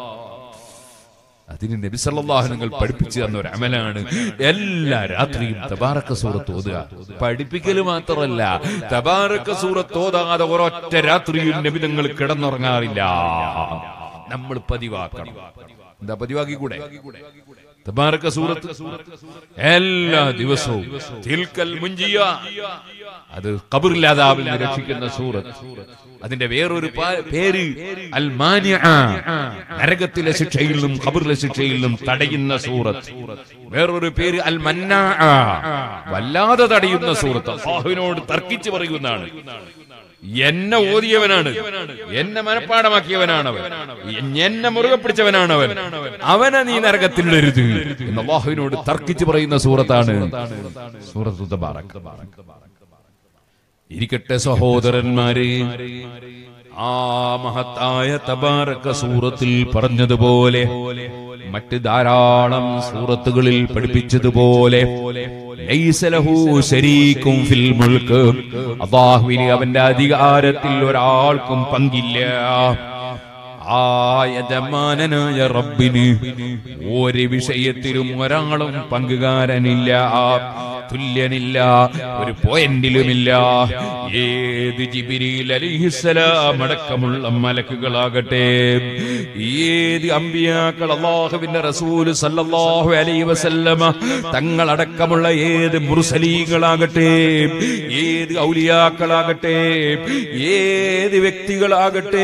അതിന് നബി സല്ലല്ലാഹു നിങ്ങൾ പഠിപ്പിച്ചു തന്ന ഒരു അമലാണ് എല്ലാ രാത്രിയും തബാറക്ക സൂറത്ത് ഓതുക പഠിപ്പിക്കല് മാത്രമല്ല തബാറക്ക സൂറത്ത് ഓതാതെ ഒരൊറ്റ രാത്രിയിൽ നബി നിങ്ങൾ കിടന്നുറങ്ങാറില്ല നമ്മൾ പതിവാക്കണം എന്താ പതിവാക്കിക്കൂടെ തബാറക്ക സൂറത്ത് എല്ലാ ദിവസവും തിൽക്കൽ മുഞ്ചിയ അത് കബറില്ലാതാവിൽ നിന്ന് രക്ഷിക്കുന്ന സൂറത്ത് അതിന്റെ വേറൊരു പാ- പേര് അൽ മാനിഅ നരകത്തിലെ ശിക്ഷയിൽ നിന്നും ഖബറിലെ ശിക്ഷയിൽ നിന്നും തടയുന്ന സൂറത്ത് വേറൊരു പേര് അൽ മന്നാ വല്ലാതെ തടയുന്ന സൂറത്ത് അള്ളാഹുവിനോട് തർക്കിച്ച് പറയുന്നതാണ് എന്നെ ഓതിയവനാണ് എന്നെ മനപ്പാടമാക്കിയവനാണ് അവൻ എന്നെ മുറുകെ പിടിച്ചവനാണ് അവൻ അവനെ നീ നരകത്തിലിടരുത് എന്ന് അള്ളാഹുവിനോട് തർക്കിച്ച് പറയുന്ന സൂറത്താണ് സൂറത്ത് തബാറക് ഇരിക്കട്ടെ സഹോദരന്മാരെ ആ മഹത്തായ തബാറക്ക സൂറത്തിൽ പറഞ്ഞതുപോലെ മറ്റ് ധാരാളം സൂറത്തുകളിൽ പഠിപ്പിച്ചതുപോലെ ലൈസ ലഹു ശരീക്കും ഫിൽ മുൽക്ക് അള്ളാഹുവിന് അവന്റെ അധികാരത്തിൽ ഒരാൾക്കും പങ്കില്ല ആ യജമാനനായ റബ്ബിന് ഒരു വിഷയത്തിലും ഒരാളും പങ്കുകാരനില്ല തുല്യനില്ല ഒരു പോയിന്റിലുമില്ല ഏത് ജിബിരിൽ അലിഹിസലാം അടക്കമുള്ള മലക്കുകളാകട്ടെ ഏത് അമ്പിയാക്കൾ അള്ളാഹുവിന്റെ റസൂല് സല്ലല്ലാഹു അലൈഹി വസല്ലമ തങ്ങളടക്കമുള്ള ഏത് മുർസലീങ്ങളാകട്ടെ ഏത് ഔലിയാക്കളാകട്ടെ ഏത് വ്യക്തികളാകട്ടെ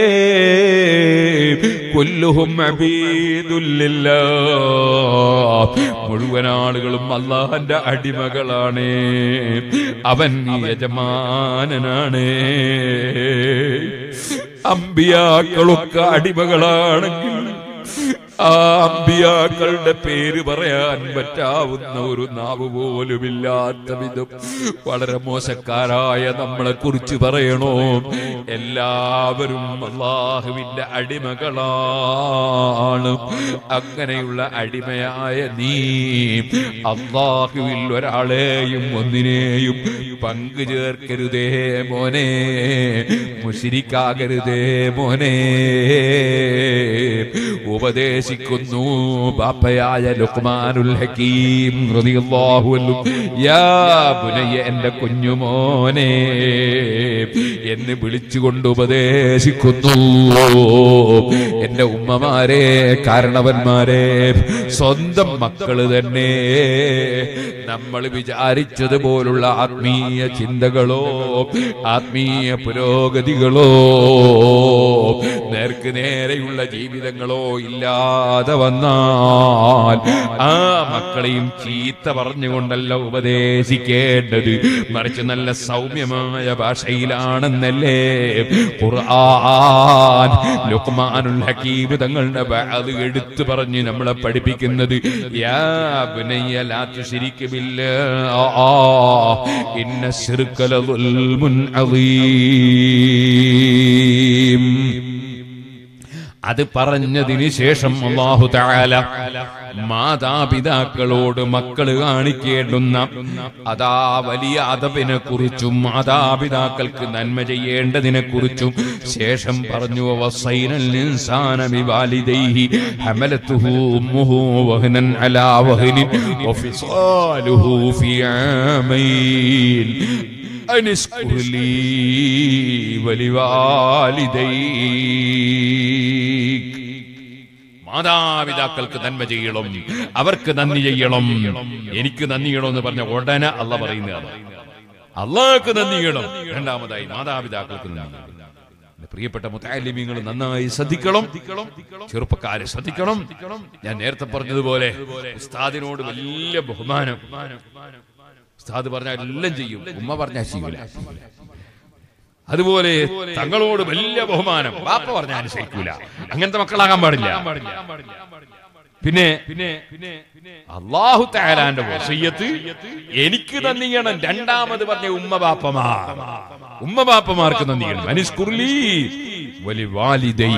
കൊല്ലുഹും അബീദുല്ലില്ലാ മുഴുവൻ ആളുകളും അള്ളാഹന്റെ അടിമകളാണ് അവൻ യജമാനനാണ് അമ്പിയാക്കളൊക്കെ അടിമകളാണെങ്കിൽ ആ അമ്പിയാക്കളുടെ പേര് പറയാൻ പറ്റാവുന്ന ഒരു നാവ് പോലുമില്ലാത്ത വിധം വളരെ മോശക്കാരായ നമ്മളെ കുറിച്ച് പറയണോ എല്ലാവരും അള്ളാഹുവിന്റെ അടിമകളാണ് അങ്ങനെയുള്ള അടിമയായ നീ അള്ളാഹുവിൽ ഒരാളെയും ഒന്നിനെയും പങ്കു ചേർക്കരുതേ മോനെ മുഷിരിക്കാകരുതേ മോനെ ഉപദേശിക്കുന്നു ബാപ്പയായ ലുക്മാനുൽ ഹക്കീം റളിയല്ലാഹു അൻഹു യാ ബുനയ്യ എന്റെ കുഞ്ഞുമോനെ എന്ന് വിളിച്ചുകൊണ്ട് ഉപദേശിക്കുന്നു എന്റെ ഉമ്മമാരെ കാരണവന്മാരെ സ്വന്തം മക്കള് തന്നെ നമ്മൾ വിചാരിച്ചതുപോലുള്ള ആത്മീയ ചിന്തകളോ ആത്മീയ പുരോഗതികളോ നേർക്ക് നേരെയുള്ള ജീവിതങ്ങളോ ഇല്ലാതെ വന്നാൽ ആ മക്കളെയും ചീത്ത പറഞ്ഞുകൊണ്ടല്ല ഉപദേശിക്കേണ്ടത് മറിച്ച് നല്ല സൗമ്യമായ ഭാഷയിലാണെന്നല്ലേ ഖുർആൻ ലുക്മാനുൽ ഹക്കീം തങ്ങളുടെ അത് എടുത്തു പറഞ്ഞ് നമ്മളെ പഠിപ്പിക്കുന്നത് യാ ബുനയ്യ ലാ തുശ്രിക് ബില്ലാഹ് ഇന്ന ശിർക ലദുൽമുൻ അദീം അത് പറഞ്ഞതിന് ശേഷം അള്ളാഹു താല മാതാപിതാക്കളോട് മക്കള് കാണിക്കേണ്ടുന്ന അതാ വലിയ അതപിനെ കുറിച്ചും മാതാപിതാക്കൾക്ക് നന്മ ചെയ്യേണ്ടതിനെ കുറിച്ചും ശേഷം പറഞ്ഞു വസൈനൽ ഇൻസാന ബിവാലിദൈഹി ഹമലത്തുഹു ഉമ്മുഹു വഹനൻ അലാ വഹനിൻ വഫിസാലുഹു ഫി ആമൈൻ അനിസ്കുർ ലീ വലിവാലിദൈക് മാതാപിതാക്കൾക്ക് നന്മ ചെയ്യണം അവർക്ക് നന്ദി ചെയ്യണം എനിക്ക് നന്ദി ചെയ്യണമെന്ന് പറഞ്ഞ ഉടനെ അല്ല പറയുന്നതാണ് അള്ളാഹ്ക്ക് നന്ദി ചെയ്യണം രണ്ടാമതായി മാതാപിതാക്കൾക്ക് നന്ദി ചെയ്യണം. എന്റെ പ്രിയപ്പെട്ട മുത്താലിമ്യങ്ങൾ നന്നായി ശ്രദ്ധിക്കണം ചെറുപ്പക്കാരെ ശ്രദ്ധിക്കണം ഞാൻ നേരത്തെ പറഞ്ഞതുപോലെ ഉസ്താദിനോട് വലിയ ബഹുമാനം ഉസ്താദ് പറഞ്ഞാൽ എല്ലാം ചെയ്യും ഉമ്മ പറഞ്ഞാൽ ചെയ്യൂല അതുപോലെ തങ്ങളോട് വലിയ ബഹുമാനം ബാപ്പ പറഞ്ഞാൽ അനുസരിക്കൂല അങ്ങനത്തെ മക്കളാകാൻ പാടില്ല പിന്നെ പിന്നെ അള്ളാഹു താലാന്റെ വസയ്യത്ത് എനിക്ക് നന്ദിയണം രണ്ടാമത് പറഞ്ഞ ഉമ്മ ബാപ്പമാർ ഉമ്മ ബാപ്പമാർക്ക് നന്ദിയണം അനിസ്കുർലി വലി വാലിദൈ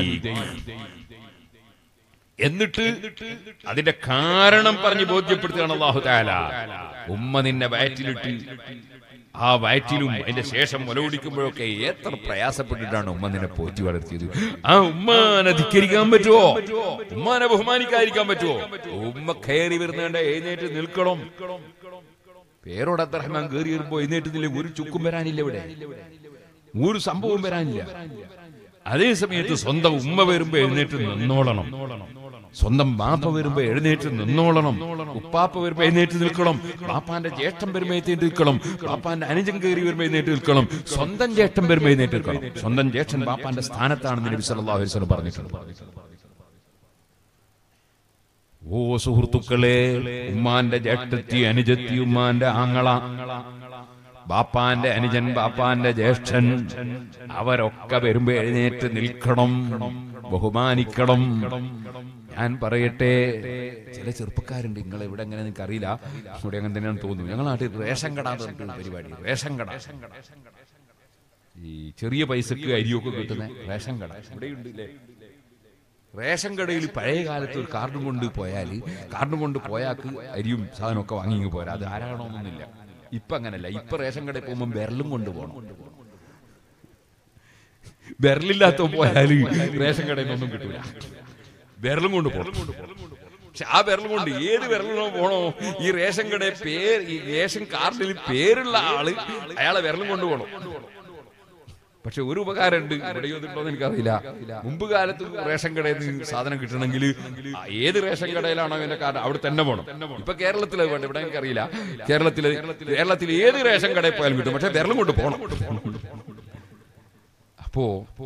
എന്നിട്ട് അതിന്റെ കാരണം പറഞ്ഞ് ബോധ്യപ്പെടുത്തുകയാണ് അള്ളാഹു താല ഉമ്മ നിന്നെ വയറ്റിലിട്ട് ആ വയറ്റിലും അതിന്റെ ശേഷം മുലകുടിക്കുമ്പോഴൊക്കെ എത്ര പ്രയാസപ്പെട്ടിട്ടാണ് ഉമ്മ നിന്നെ പോറ്റി വളർത്തിയത് ആ ഉമ്മാനെ ധിക്കരിക്കാൻ പറ്റുമോ ഉമ്മാനെ ബഹുമാനിക്കാതിരിക്കാൻ പറ്റുമോ ഉമ്മ കയറി വരുന്നേണ്ട എഴുന്നേറ്റ് നിൽക്കണം പേരോട് അബ്ദുറഹ്മാൻ കയറി വരുമ്പോ എഴുന്നേറ്റ് നില്ല ഒരു ചുക്കും വരാനില്ല ഇവിടെ ഒരു സംഭവം വരാനില്ല അതേ സമയത്ത് സ്വന്തം ഉമ്മ വരുമ്പോ എഴുന്നേറ്റ് നിന്നോളണം സ്വന്തം ബാപ്പ വരുമ്പോ എഴുന്നേറ്റ് നിന്നോളണം ഉപ്പാപ്പ വരുമ്പോ എഴുന്നേറ്റ് നിൽക്കണം ബാപ്പാന്റെ ജ്യേഷ്ഠം വരുമ്പോ എഴുന്നേറ്റ് നിൽക്കണം ബാപ്പാന്റെ അനുജൻ കയറി വരുമ്പോ എഴുന്നേറ്റ് നിൽക്കണം സ്വന്തം ജ്യേഷ്ഠം വരുമ്പോ എഴുന്നേറ്റ് നിൽക്കണം സ്വന്തം ജ്യേഷ്ഠൻ ബാപ്പാന്റെ സ്ഥാനത്താണെന്ന് നബി സല്ലല്ലാഹു അലൈഹി വസല്ലം പറഞ്ഞിട്ടുണ്ട് ഓ സുഹൃത്തുക്കളെ ഉമ്മാന്റെ ജ്യേഷ്ഠത്തി അനുജത്തി ഉമ്മാന്റെ ആങ്ങള ബാപ്പാന്റെ അനുജൻ ബാപ്പാന്റെ ജ്യേഷ്ഠൻ അവരൊക്കെ വരുമ്പോ എഴുന്നേറ്റ് നിൽക്കണം ബഹുമാനിക്കണം ഞാൻ പറയട്ടെ ചില ചെറുപ്പക്കാരുണ്ട് നിങ്ങൾ എവിടെ എങ്ങനെ നിങ്ങൾക്ക് അറിയില്ല ഇവിടെ അങ്ങനെ തന്നെയാണ് തോന്നുന്നു ഞങ്ങൾ നാട്ടിൽ റേഷൻ കട എന്ന് പറഞ്ഞിട്ടൊരു പരിപാടി റേഷൻ കട ഈ ചെറിയ പൈസക്ക് അരിയൊക്കെ കിട്ടുന്ന റേഷൻ കട ഇവിടെയുണ്ട് ഇല്ലേ റേഷൻ കടയിൽ പഴയ കാലത്ത് ഒരു കാർഡും കൊണ്ട് പോയാൽ കാർഡും കൊണ്ട് പോയാക്ക് അരിയും സാധനമൊക്കെ വാങ്ങി പോരാ അത് ആരാകണമെന്നില്ല ഇപ്പൊ അങ്ങനല്ല ഇപ്പൊ റേഷൻ കടയിൽ പോകുമ്പോൾ വിരലും കൊണ്ട് പോകണം വിരലില്ലാത്ത പോയാൽ റേഷൻ കടയിൽ നിന്നൊന്നും കിട്ടൂല വിരലും കൊണ്ട് പോകണം പക്ഷെ ആ വിരലും കൊണ്ട് ഏത് വിരലിനോ പോണോ ഈ റേഷൻ കടയിൽ പേര് ഈ റേഷൻ കാർഡിൽ പേരുള്ള ആള് അയാളെ വിരലും കൊണ്ട് പോകണം പക്ഷെ ഒരു ഉപകാരമുണ്ട് ഇവിടെയോ ഇതുണ്ടോന്ന് എനിക്കറിയില്ല മുമ്പ് കാലത്ത് റേഷൻ കടയിൽ നിന്ന് സാധനം കിട്ടണമെങ്കിൽ ആ ഏത് റേഷൻ കടയിലാണോ അതിന്റെ കാർഡ് അവിടെ തന്നെ പോകണം ഇപ്പൊ കേരളത്തിലെ വേണ്ട ഇവിടെ എനിക്കറിയില്ല കേരളത്തില് കേരളത്തിൽ ഏത് റേഷൻ കടയിൽ പോയാലും കിട്ടും പക്ഷെ വിരലും കൊണ്ട് പോകണം അപ്പോ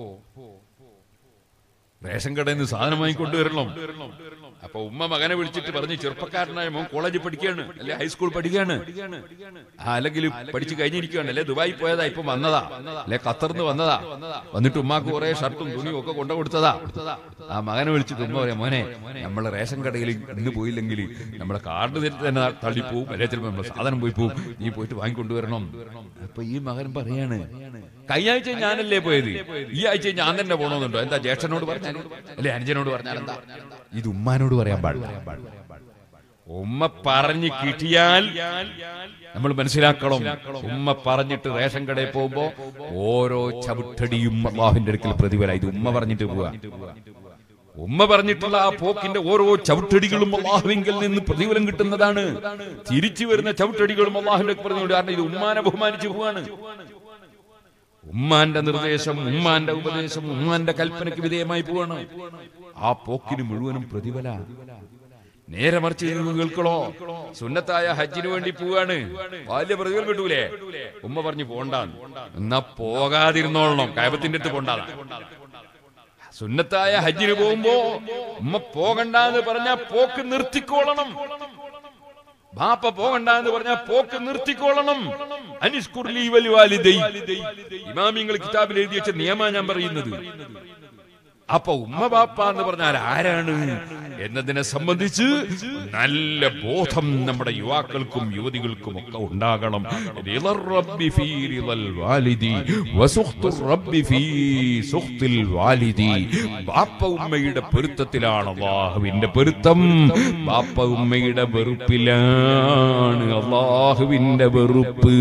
റേഷൻ കടയിൽ നിന്ന് സാധനം വാങ്ങിക്കൊണ്ടുവരണം അപ്പൊ ഉമ്മ മകനെ വിളിച്ചിട്ട് പറഞ്ഞ് ചെറുപ്പക്കാരനായ മോൻ കോളേജിൽ പഠിക്കുകയാണ് അല്ലെ ഹൈസ്കൂൾ പഠിക്കുകയാണ് ആ അല്ലെങ്കിൽ പഠിച്ചു കഴിഞ്ഞിരിക്കുകയാണ് അല്ലെ ദുബായി പോയതാ ഇപ്പൊ വന്നതാ അല്ലെ ഖത്തറിന്ന് വന്നതാ വന്നിട്ട് ഉമ്മാക്ക് കുറെ ഷർട്ടും തുണിയും ഒക്കെ കൊണ്ടു കൊടുത്തതാ ആ മകനെ വിളിച്ചിട്ട് ഉമ്മ പറയാം മോനെ നമ്മളെ റേഷൻ കടയിൽ ഇന്ന് പോയില്ലെങ്കിൽ നമ്മളെ കാർഡ് തന്നെ തള്ളിപ്പോവും അല്ലെ ചിലപ്പോ നമ്മളെ സാധനം പോയി പോവും നീ പോയിട്ട് വാങ്ങിക്കൊണ്ടുവരണം അപ്പൊ ഈ മകൻ പറയാണ് കഴിഞ്ഞ ആഴ്ച ഞാനല്ലേ പോയത് ഈ ആഴ്ച ഞാൻ തന്നെ പോണമെന്നുണ്ടോ എന്താ ജ്യേഷ്ഠനോട് പറഞ്ഞാൽ അല്ലെ അനുജനോട് പറഞ്ഞാൽ എന്താ ഇത് ഉമ്മാനോട് പറയാൻ പാടില്ല ഉമ്മ പറഞ്ഞു കിട്ടിയാൽ നമ്മൾ മനസ്സിലാക്കണം ഉമ്മ പറഞ്ഞിട്ട് റേഷൻ കടയിൽ പോകുമ്പോ ഓരോ ചവിട്ടടിയും അള്ളാഹുവിന്റെ അടുക്കൽ പ്രതിഫല ഇത് ഉമ്മ പറഞ്ഞിട്ട് പോവാ ഉമ്മ പറഞ്ഞിട്ടുള്ള ആ പോക്കിന്റെ ഓരോ ചവിട്ടടികളും അള്ളാഹുവിങ്കിൽ നിന്ന് പ്രതിഫലം കിട്ടുന്നതാണ് തിരിച്ചു വരുന്ന ചവിട്ടടികളും അള്ളാഹുവിന്റെ പറഞ്ഞു കാരണം ഇത് ഉമ്മാനെ ബഹുമാനിച്ചു പോവാണ് ഉമ്മാന്റെ നിർദ്ദേശം ഉമ്മാന്റെ ഉപദേശം ഉമ്മാന്റെ കൽപ്പനയ്ക്ക് വിധേയമായി പോവാണ് ആ പോക്കിന് മുഴുവനും പ്രതിഫല നേരെ മറിച്ച് നിങ്ങൾ കേൾക്കണോ സുന്നത്തായ ഹജ്ജിന് വേണ്ടി പോവാണ് വലിയ പ്രതിഫലം കിട്ടൂലേ ഉമ്മ പറഞ്ഞു പോണ്ടാന്ന് എന്നാ പോകാതിരുന്നോളണം കയപത്തിന്റെ അടുത്ത് പോണ്ടാതാ സുന്നത്തായ ഹജ്ജിന് പോകുമ്പോ ഉമ്മ പോകണ്ടെന്ന് പറഞ്ഞ പോക്ക് നിർത്തിക്കോളണം ബാപ്പ പോകണ്ട എന്ന് പറഞ്ഞാൽ പോക്ക് നിർത്തിക്കോളണം അനിസ്കുർലി വലിവാലിദൈ ഇമാമിങ്ങൾ കിതാബിൽ എഴുതി വെച്ച നിയമ ഞാൻ പറയുന്നത് അപ്പൊ ഉമ്മ ബാപ്പ എന്ന് പറഞ്ഞാൽ ആരാണ് എന്നതിനെ സംബന്ധിച്ച് നല്ല ബോധം നമ്മുടെ യുവാക്കൾക്കും യുവതികൾക്കും ഒക്കെ ഉണ്ടാകണം റിളർ റബ്ബി ഫീ റിളൽ വാലിദി വസുഖ്തുർ റബ്ബി ഫീ സുഖ്തിൽ വാലിദി ബാപ്പ ഉമ്മയുടെ പൊരുത്തത്തിലാണ് അള്ളാഹുവിന്റെ പൊരുത്തം ബാപ്പ ഉമ്മയുടെ വെറുപ്പിലാണ് അള്ളാഹുവിന്റെ വെറുപ്പ്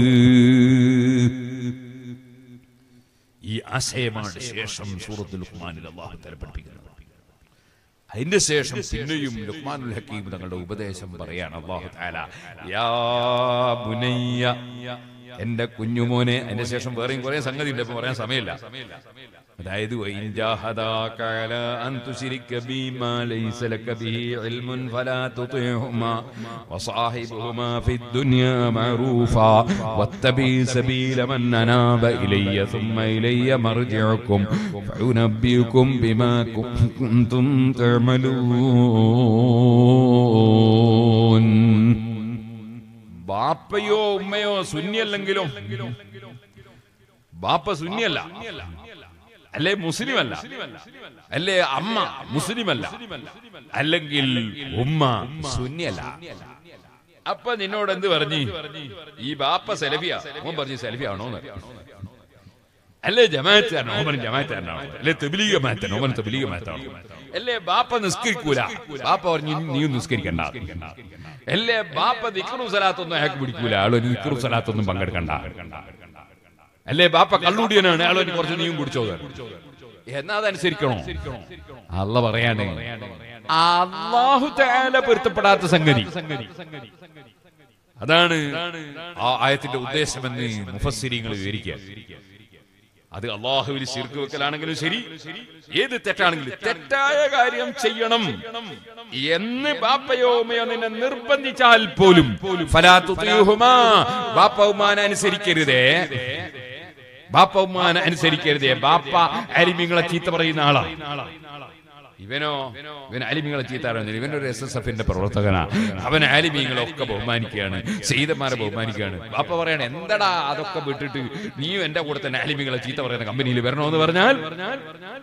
ഈ ആശയമാണ് ശേഷം സൂറത്തുൽ ലുഖ്മാനിൽ അള്ളാഹു തല പഠിപ്പിക്കുന്നത് അതിന്റെ ശേഷം പിന്നെയും ലുഖ്മാനുൽ ഹക്കീം തങ്ങളുടെ ഉപദേശം പറയാണ് അള്ളാഹു താല യാ ബുനയ്യ എന്റെ കുഞ്ഞുമോനെ അതിന്റെ ശേഷം വേറെയും കുറെ സംഗതി ഉണ്ട് ഇപ്പൊ പറയാൻ സമയമില്ല അതായത് وإن جاهداك على أن تشرك بي ما ليس لك به علم فلا تطيعهما وصاحبهما في الدنيا معروفا واتبع سبيل من أناب إلي ثم إلي مرجعكم فأنبئكم بما كنتم تعملون ബാപ്പയോ ഉമ്മയോ സുന്നിയല്ലെങ്കിലോ ബാപ്പ സുന്നിയല്ല അല്ലേ മുസ്ലിം അല്ല അല്ലേ അമ്മ മുസ്ലിം അല്ല അല്ലെങ്കിൽ ഉമ്മ സുന്നിയല്ല അപ്പൊ നിന്നോട് എന്ത് പറഞ്ഞു ഈ ബാപ്പ സെലഫിയ ഓൻ പറഞ്ഞു സെലഫിയാണോ അല്ലേ ജമാഅത്താണോ ഓൻ പറഞ്ഞു ജമാഅത്താണോ അല്ലേ തെബിലീഗ ജമാഅത്താണോ ഓൻ തെബിലീഗ ജമാഅത്താണോ അല്ലേ ബാപ്പ നിസ്കരിക്കൂല ബാപ്പ പറഞ്ഞു നീ നിസ്കരിക്കണ്ട അല്ലേ ബാപ്പ ദിക്റു സലാത്തൊന്നും അയാൾക്ക് പിടിക്കൂല ആള് ദിക്റു സലാത്തൊന്നും പങ്കെടുക്കണ്ട അല്ലേ ബാപ്പ കള്ളുടിയനാണ് അയാൾ എനിക്ക് കുറച്ച് നീയും കുടിച്ചോ എന്നാ അതനുസരിക്കണോ അല്ല പറയാണ് അള്ളാഹു തആല പൊരുത്തപ്പെടാത്ത സംഗതി അതാണ് ആ ആയത്തിന്റെ ഉദ്ദേശമെന്ന് മുഫസ്സിരിങ്ങൾ വിവരിക്കുക അത് അള്ളാഹുവിൽ ശിർക്ക് വെക്കലാണെങ്കിലും ശരി ഏത് തെറ്റാണെങ്കിലും തെറ്റായ കാര്യം ചെയ്യണം എന്ന് ബാപ്പയോ ഉമ്മയോ നിന്നെ നിർബന്ധിച്ചാൽ പോലും ഫലാ തുതീഹുമാ ബാപ്പ ഉമ്മാനെ അനുസരിക്കരുതേ ബാപ്പ ഉമ്മാനെ അനുസരിക്കരുതേ ബാപ്പ അലിമിങ്ങളെ ചീത്ത പറയുന്ന ആളാ ഇവനോ ഇവൻ അലിമിങ്ങളെ ചീത്ത പറയുന്നില്ല ഇവനൊരു എസ് എസ് എഫിന്റെ പ്രവർത്തകനാ അവൻ ആലിമീങ്ങളൊക്കെ ബഹുമാനിക്കുകയാണ് ചെയ്തന്മാരെ ബഹുമാനിക്കുകയാണ് ബാപ്പ പറയണ എന്തടാ അതൊക്കെ വിട്ടിട്ട് നീയും എന്റെ കൂടെ തന്നെ ആലിമിങ്ങളെ ചീത്ത പറയുന്ന കമ്പനിയിൽ വരണമെന്ന് പറഞ്ഞാൽ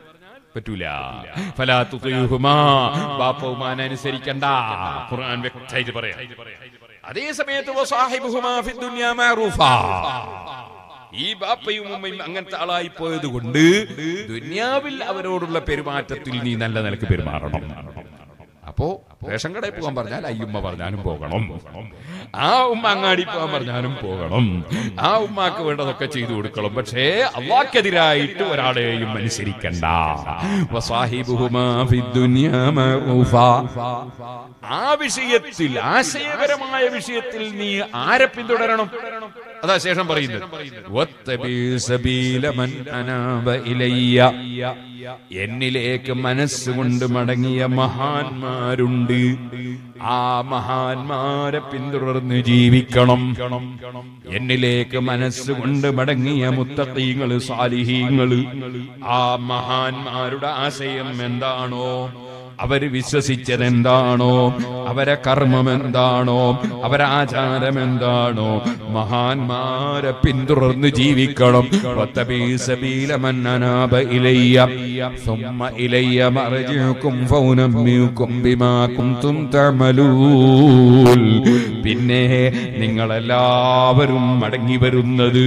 പറ്റൂല ഫലാ തുതിയുഹുമാ ബാപ്പ ഉമ്മാനെ അനുസരിക്കണ്ട ഖുർആൻ വ്യക്തമായിട്ട് പറയാം അതേ സമയത്ത് വസാഹിബുഹുമാ ഫിദ് ദുനിയാ മഅറൂഫാ ഈ ബാപ്പയും ഉമ്മയും അങ്ങനത്തെ ആളായി പോയത് കൊണ്ട് ദുന്യാവിൽ അവരോടുള്ള പെരുമാറ്റത്തിൽ നീ നല്ല നിലക്ക് പെരുമാറണം അപ്പോ റേഷൻ കടയിൽ പോകാൻ പറഞ്ഞാൽ അയ്യുമ്മ പറഞ്ഞാലും പോകണം ആ ഉമ്മ അങ്ങാടി പോകാൻ പറഞ്ഞാലും പോകണം ആ ഉമ്മാക്ക് വേണ്ടതൊക്കെ ചെയ്തു കൊടുക്കണം പക്ഷേ അള്ളാഹ്ക്കെതിരായിട്ട് ഒരാളെയും അനുസരിക്കണ്ട വസാഹിബുഹുമാ ഫിദ്ദുനിയാ മഅറൂഫാ. ആ വിഷയത്തിൽ ആശയപരമായ വിഷയത്തിൽ നീ ആരെ പിന്തുടരണം അതാ ശേഷം പറയുന്നത് വത്തബി സബീല മൻ അനാബ ഇലയ്യ. എന്നിലേക്ക് മനസ്സുകൊണ്ട് മടങ്ങിയ മഹാന്മാരുണ്ട് ആ മഹാന്മാരെ പിന്തുടർന്ന് ജീവിക്കണം എന്നിലേക്ക് മനസ്സുകൊണ്ട് മടങ്ങിയ മുത്തക്കീങ്ങള് സാലിഹീങ്ങള് ആ മഹാന്മാരുടെ ആശയം എന്താണോ അവര് വിശ്വസിച്ചത് എന്താണോ അവരെ കർമ്മം എന്താണോ അവരെ ആചാരം എന്താണോ മഹാന്മാരെ പിന്തുടർന്ന് ജീവിക്കണം വത്തബീ സബീല മൻ അനാബ ഇലയ്യ ثم إلي مرجعكم فأنبئكم بما كنتم تعملون പിന്നെ നിങ്ങളെല്ലാവരും മടങ്ങി വരുന്നത്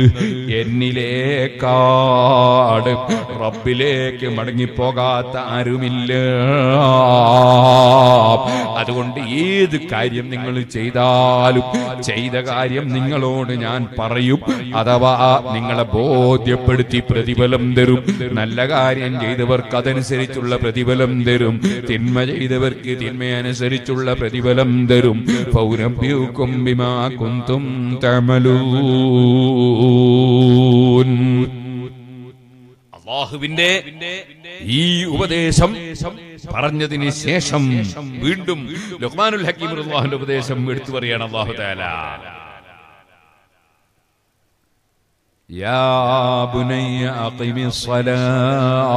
എന്നിലേക്കാട് റബ്ബിലേക്ക് മടങ്ങിപ്പോകാത്ത ആരുമില്ല അതുകൊണ്ട് ഏത് കാര്യം നിങ്ങൾ ചെയ്താലും ചെയ്ത കാര്യം നിങ്ങളോട് ഞാൻ പറയും അഥവാ നിങ്ങളെ ബോധ്യപ്പെടുത്തി പ്രതിഫലം തരും നല്ല കാര്യം ചെയ്തവർക്ക് അതനുസരിച്ചുള്ള പ്രതിഫലം തരും തിന്മ ചെയ്തവർക്ക് തിന്മയനുസരിച്ചുള്ള പ്രതിഫലം തരും പൗരഭ്യൂക്കും ബിമാ കുന്തും തമലൂൻ അള്ളാഹുവിന്റെ ഈ ഉപദേശം പറഞ്ഞതിന് ശേഷം വീണ്ടും ലുഹ്മാനുൽ ഹക്കീം അള്ളാഹുന്റെ ഉപദേശം എടുത്തു പറയാണ് അള്ളാഹു താല يا بني أقم الصلاة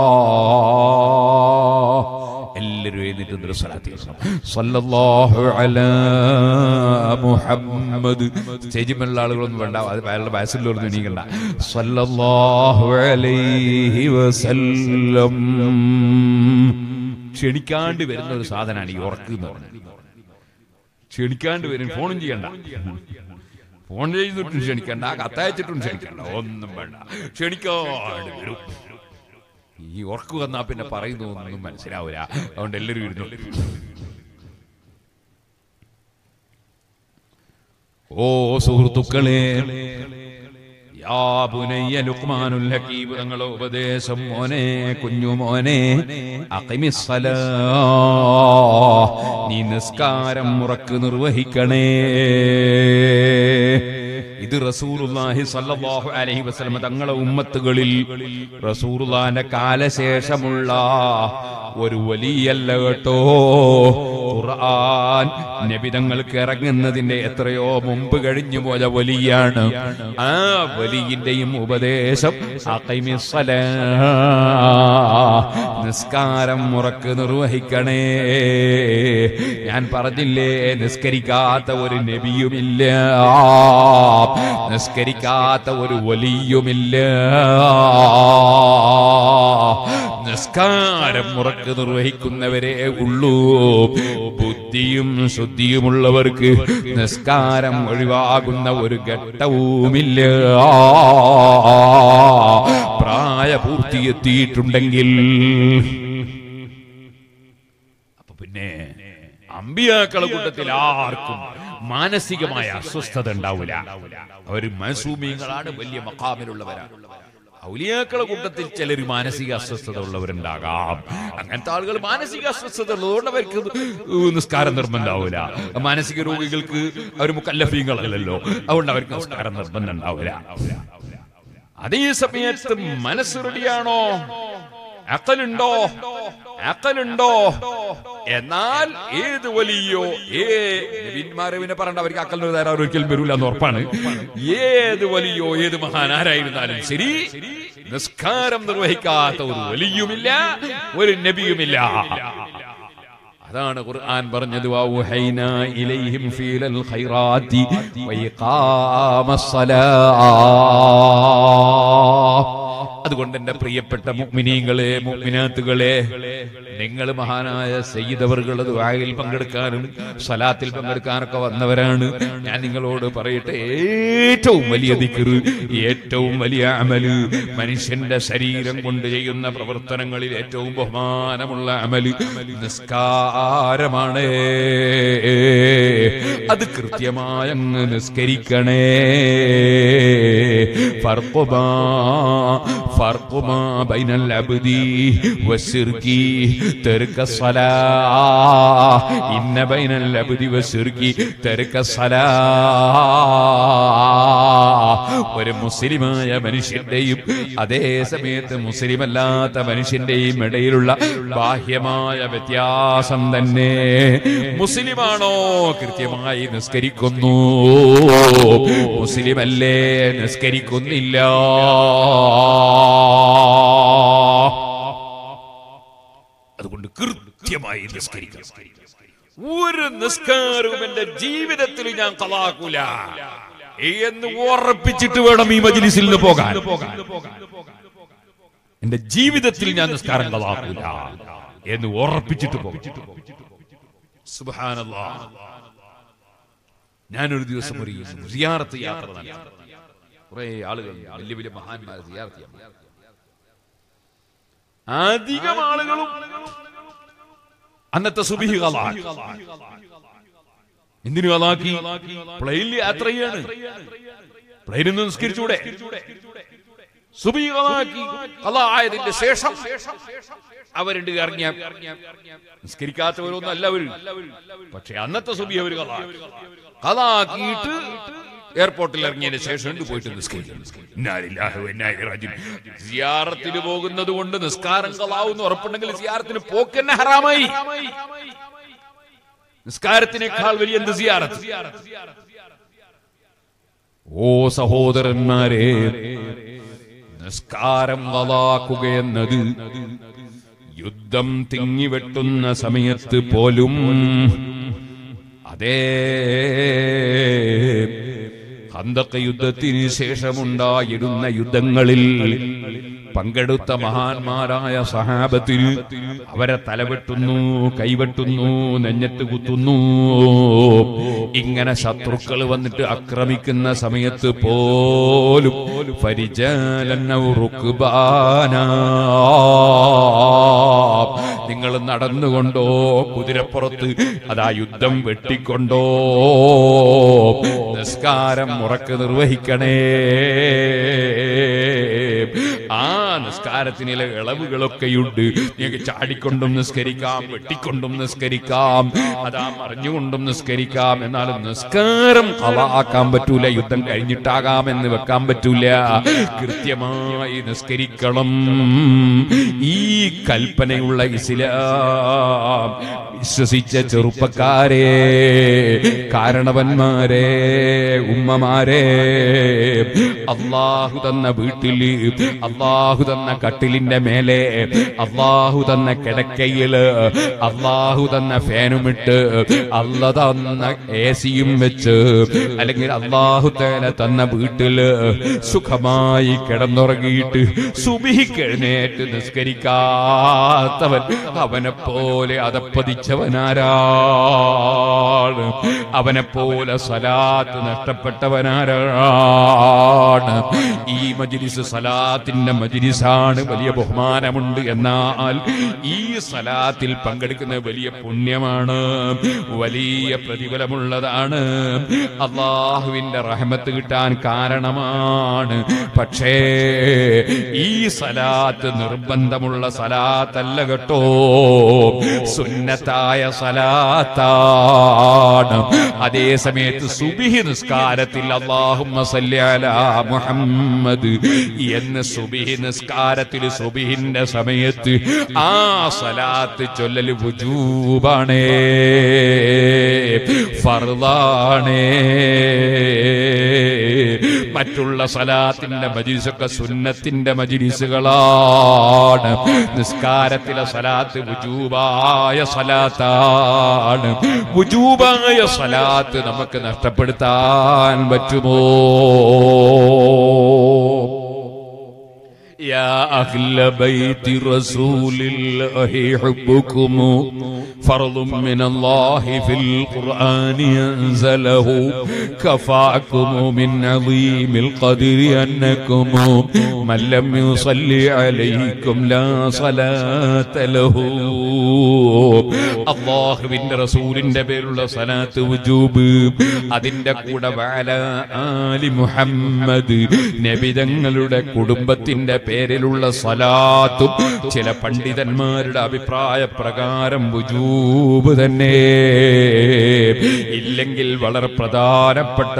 എല്ലാവരും എഴുന്നേറ്റ് നിന്നിട്ട് സ്വലാത്ത് ചൊല്ലണം. സല്ലല്ലാഹു അലാ മുഹമ്മദ് സ്റ്റേജിലുള്ള ആളുകളൊന്നും വേണ്ട അത് അയാളുടെ വയസ്സിലൊന്നും എണീക്കണ്ട സല്ലല്ലാഹു അലൈഹി വസല്ലം ക്ഷണിക്കാണ്ട് വരുന്ന ഒരു സാധനമാണ് ഈ ഉറക്ക് എന്ന് പറഞ്ഞത് ക്ഷണിക്കാണ്ട് വരും ഫോണും ചെയ്യണ്ട ഫോൺ ചെയ്തിട്ടും ക്ഷണിക്കണ്ട കത്തയച്ചിട്ടും ക്ഷണിക്കണ്ട ഒന്നും വേണ്ട ക്ഷണിക്കാണ്ട് വരും ഈ ഉറക്കു വന്നാ പിന്നെ പറയുന്നു ഒന്നും മനസ്സിലാവില്ല അതുകൊണ്ട് എല്ലാവരും ഇരുന്നു ഓ സുഹൃത്തുക്കളെ യാ ബുനയ്യ ലുഖ്മാനുൽ ഹകീം തങ്ങളുടെ ഉപദേശം മോനെ കുഞ്ഞു മോനെ അഖിമിസ്സലാ നീ നിസ്കാരം മുറക്ക് നിർവഹിക്കണേ ഇത് റസൂലുള്ളാഹി സ്വല്ലല്ലാഹു അലൈഹി വസല്ലം തങ്ങളെ ഉമ്മത്തുകളിൽ റസൂലുള്ളാഹിന്റെ കാലശേഷമുള്ള ഒരു വലിയല്ല കേട്ടോ ഖുർആൻ നബിതങ്ങൾക്ക് ഇറങ്ങുന്നതിന്റെ എത്രയോ മുമ്പ് കഴിഞ്ഞു പോയ വലിയാണ് ആ വലിയിന്റെയും ഉപദേശം അഖിമിസ്സലാ. നിസ്കാരം മുറക്ക് നിർവഹിക്കണേ ഞാൻ പറഞ്ഞില്ലേ നിസ്കരിക്കാത്ത ഒരു നബിയുമില്ല നിസ്കരിക്കാത്ത ഒരു വലിയുമില്ല നിസ്കാരം മുറക്ക് നിർവഹിക്കുന്നവരെ ഉള്ളൂ ബുദ്ധിയും ശുദ്ധിയുമുള്ളവർക്ക് നിസ്കാരം ഒഴിവാകുന്ന ഒരു ഘട്ടവുമില്ല പ്രായപൂർത്തിയെത്തിയിട്ടുണ്ടെങ്കിൽ അപ്പൊ പിന്നെ അമ്പിയാക്കളെ കൂട്ടത്തിൽ ആർക്കും മാനസികമായ അസ്വസ്ഥത ഉണ്ടാവില്ല അവർ മസൂമിയങ്ങളാണ് വലിയ മക്കാമിലുള്ളവരാണ് ഔലിയാക്കളെ കൂട്ടത്തിൽ ചിലർ മാനസിക അസ്വസ്ഥത ഉള്ളവരുണ്ടാകാം അങ്ങനത്തെ ആളുകൾ മാനസിക അസ്വസ്ഥത ഉള്ളതുകൊണ്ട് അവർക്ക് നിസ്കാരം നിർബന്ധമാവില്ല മാനസിക രോഗികൾക്ക് അവർ മുക്കല്ലഫീങ്ങളല്ലല്ലോ അതുകൊണ്ട് അവർക്ക് നിസ്കാരം നിർബന്ധം ഉണ്ടാവില്ല അതേ സമയത്ത് മനസ്സ് റെഡിയാണോ അക്കലുണ്ടോ അക്കലുണ്ടോ എന്നാൽ ഏത് വലിയോ ഏ നബിന്മാരെ പിന്നെ പറയണ്ട അവർക്ക് അക്കലിന് തരാൻ ഒരിക്കലും വരൂല എന്ന് ഉറപ്പാണ് ഏത് വലിയോ ഏത് മഹാനാരായിരുന്നാലും ശരി നിസ്കാരം നിർവഹിക്കാത്ത ഒരു വലിയുമില്ല ഒരു നബിയുമില്ല അതാണ് ഖുർആൻ പറഞ്ഞത് വൗഹൈന ഇലൈഹിം ഫീലൽ ഖൈറാത്തി വഇഖാമസ്സലാ അതുകൊണ്ട് എന്റെ പ്രിയപ്പെട്ട മുഗ്മിനീങ്ങളെ മുഗ്മിനാത്തുകളെ നിങ്ങൾ മഹാനായ സയ്യിദവറുകൾ ദുആയിൽ പങ്കെടുക്കാനും സ്വലാത്തിൽ പങ്കെടുക്കാനൊക്കെ വന്നവരാണ് ഞാൻ നിങ്ങളോട് പറയട്ടെ ഏറ്റവും വലിയ ദിക്റ് ഏറ്റവും വലിയ അമല് മനുഷ്യന്റെ ശരീരം കൊണ്ട് ചെയ്യുന്ന പ്രവർത്തനങ്ങളിൽ ഏറ്റവും ബഹുമാനമുള്ള അമല് നിസ്കാരമാണ് അത് കൃത്യമായി അങ്ങ് നിസ്കരിക്കണേ ഫർഖുമാ ഫർഖുമാ ബൈനൽ അബ്ദി വസിർകി തർക സലാ ഇന്ന ബൈനൽ അബ്ദി വസിർകി തർക സലാ ഒരു മുസ്ലിമായ മനുഷ്യന്റെയും അതേ സമയത്ത് മുസ്ലിം അല്ലാത്ത മനുഷ്യന്റെയും ഇടയിലുള്ള ബാഹ്യമായ വ്യത്യാസം തന്നെ മുസ്ലിമാണോ കൃത്യമായി നിസ്കരിക്കുന്നു മുസ്ലിമല്ലേ നിസ്കരിക്കുന്നില്ല അതുകൊണ്ട് കൃത്യമായി നിസ്കരിക്കണം ഒരു നിസ്കാരവും എന്റെ ജീവിതത്തിൽ ഞാൻ കളാക്കൂല എന്ന് ഉറപ്പിച്ചിട്ട് വേണം ഈ മജിലിസിൽ നിന്ന് പോകാൻ എന്റെ ജീവിതത്തിൽ ഞാൻ നിസ്കാരം കളാക്കൂല എന്ന് ഉറപ്പിച്ചിട്ട് പോകും സുബ്ഹാനല്ലാ ഞാനൊരു ദിവസം ഒരു സിയാറത്ത് യാത്ര നടത്തി കുറെ ആളുകൾ വലിയ വലിയ മഹാന്മാരെ സിയാറത്ത് ചെയ്യാൻ പോയി. അധികം ആളുകളും അന്നത്തെ സുബിഹി കളാക്കി എന്തിനു കളാക്കി പ്ലെയിനിൽ യാത്ര ചെയ്യാണ് പ്ലെയിനിൽ നിന്ന് നിസ്കരിച്ചൂടെ സുബിഹി കളാക്കി കളായതിന്റെ ശേഷം അവരുണ്ട് ഇറങ്ങിയ നിസ്കരിക്കാത്തവരൊന്നും അല്ല അവര് പക്ഷെ അന്നത്തെ സുബി അവർ കളാക്കി കളാക്കിയിട്ട് എയർപോർട്ടിൽ ഇറങ്ങിയതിന് ശേഷം ഉണ്ട് പോയിട്ട് സിയാറത്തിന് പോകുന്നത് കൊണ്ട് നിസ്കാരം കളാവുന്ന ഉറപ്പുണ്ടെങ്കിൽ സിയാറത്തിന് പോക്കന്നെ ഹറാമായി നിസ്കാരത്തിനേക്കാൾ വലിയ എന്ത് സിയാറത്ത് ഓ സഹോദരന്മാരെ നിസ്കാരം കളാക്കുകയെന്നത് യുദ്ധം തിങ്ങിവെട്ടുന്ന സമയത്ത് പോലും അതേ ഹന്തക്ക യുദ്ധത്തിന് ശേഷമുണ്ടായിരുന്ന യുദ്ധങ്ങളിൽ പങ്കെടുത്ത മഹാന്മാരായ സഹാബത്തിന് അവരെ തലവെട്ടുന്നു കൈവെട്ടുന്നു നെഞ്ഞത്ത് കുത്തുന്നു ഇങ്ങനെ ശത്രുക്കൾ വന്നിട്ട് ആക്രമിക്കുന്ന സമയത്ത് പോലും പരിചാലന നിങ്ങൾ നടന്നുകൊണ്ടോ കുതിരപ്പുറത്ത് അതാ യുദ്ധം വെട്ടിക്കൊണ്ടോ നിസ്കാരം മുറക്ക് നിർവഹിക്കണേ ആ നിസ്കാരത്തിനിലെ ഇളവുകളൊക്കെയുണ്ട് നിങ്ങൾക്ക് ചാടിക്കൊണ്ടും നിസ്കരിക്കാം വെട്ടിക്കൊണ്ടും നിസ്കരിക്കാം അതാ മറിഞ്ഞുകൊണ്ടും നിസ്കരിക്കാം എന്നാലും നിസ്കാരം കളാക്കാൻ പറ്റൂല യുദ്ധം കഴിഞ്ഞിട്ടാകാം എന്ന് വെക്കാൻ പറ്റൂല കൃത്യമായി നിസ്കരിക്കണം ഈ കൽപ്പനയുള്ള ഇസ്ലാം വിശ്വസിച്ച ചെറുപ്പക്കാരെ കാരണവന്മാരെ ഉമ്മമാരെ അള്ളാഹു തന്ന വീട്ടിൽ അള്ളാഹു തന്ന കട്ടിലിന്റെ മേലെ അള്ളാഹു തന്ന കിടക്കയില് അള്ളാഹു തന്ന ഫാനുമിട്ട് അല്ല തന്ന എ സിയും വെച്ച് അല്ലെങ്കിൽ അള്ളാഹു തേല തന്ന വീട്ടില് സുഖമായി കിടന്നുറങ്ങിയിട്ട് സുബിഹിക്കെഴുന്നേറ്റ് നിസ്കരിക്കാത്തവൻ അവനെ പോലെ അതപ്പതിച്ചവനാരാണ് അവനെ പോലെ സലാത്ത് നഷ്ടപ്പെട്ടവനാരാണ് ഈ മജിലിസ് സലാത്തിന്റെ മജിലിസാണ് വലിയ ബഹുമാനമുണ്ട് എന്നാൽ ഈ സലാത്തിൽ പങ്കെടുക്കുന്നത് വലിയ പുണ്യമാണ് വലിയ പ്രതിഫലമുള്ളതാണ് അള്ളാഹുവിന്റെ റഹമത്ത് കിട്ടാൻ കാരണമാണ് പക്ഷേ ഈ സലാത്ത് നിർബന്ധമുള്ള സലാത്തല്ല കേട്ടോ സുന്നത്തായ സലാത്താണ് അതേ സമയത്ത് സുബിഹി നിസ്കാരത്തിൽ അള്ളാഹുമ്മ സല്ലി അലാ മുഹമ്മദ് എന്ന് സുബിഹി നിസ്കാരത്തിൽ സുബിഹിന്റെ സമയത്ത് ആ സലാത്ത് ചൊല്ലല് വുജൂബാണേ ഫർദാണേ മറ്റുള്ള സലാത്തിന്റെ മജിലിസൊക്കെ സുന്നത്തിന്റെ മജിലിസുകളാണ് നിസ്കാരത്തിലെ സലാത്ത് വുജൂബായ സലാത്താണ് വുജൂബായ സലാത്ത് നമുക്ക് നഷ്ടപ്പെടുത്താൻ പറ്റുമോ يا أهل بيت رسول الله حبكم فرض من الله في القرآن ينزله كفاكم من عظيم القدر أنكم من لم يصلي عليكم لا صلاة له അള്ളാഹുവിന്റെ റസൂലിന്റെ പേരുള്ള സലാത്ത് വുജൂബ് അതിന്റെ കൂടെ വാല ആലി മുഹമ്മദ് നബിതങ്ങളുടെ കുടുംബത്തിന്റെ പേരിലുള്ള സലാത്തും ചില പണ്ഡിതന്മാരുടെ അഭിപ്രായ പ്രകാരം വുജൂബ് തന്നെ ഇല്ലെങ്കിൽ വളരെ പ്രധാനപ്പെട്ട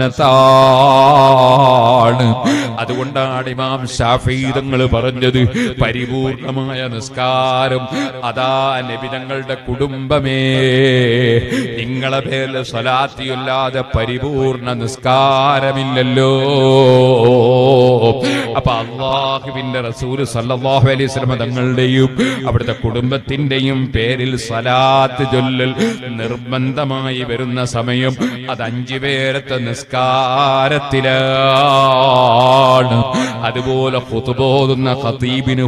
സുന്നത്താണ് അതുകൊണ്ടാണ് ഇമാം ഷാഫീതങ്ങൾ പറഞ്ഞത് പരിപൂർണമായ നിസ്കാരം അതാ നബിതങ്ങളുടെ കുടുംബമേ നിങ്ങളെ പേരിൽ സ്വലാത്തിയില്ലാതെ പരിപൂർണ നിസ്കാരമില്ലല്ലോ അപ്പൊ അള്ളാഹുവിന്റെ റസൂല് സല്ലല്ലാഹു അലൈഹി വസല്ലം തങ്ങളുടെയും അവിടുത്തെ കുടുംബത്തിന്റെയും പേരിൽ സലാത്ത് ചൊല്ലൽ നിർബന്ധമായി വരുന്ന സമയം അത് അഞ്ചു പേരത്തെ നിസ്കാരത്തിലാണ് അതുപോലെ ഹുതുബോതുന്ന ഖതീബിന്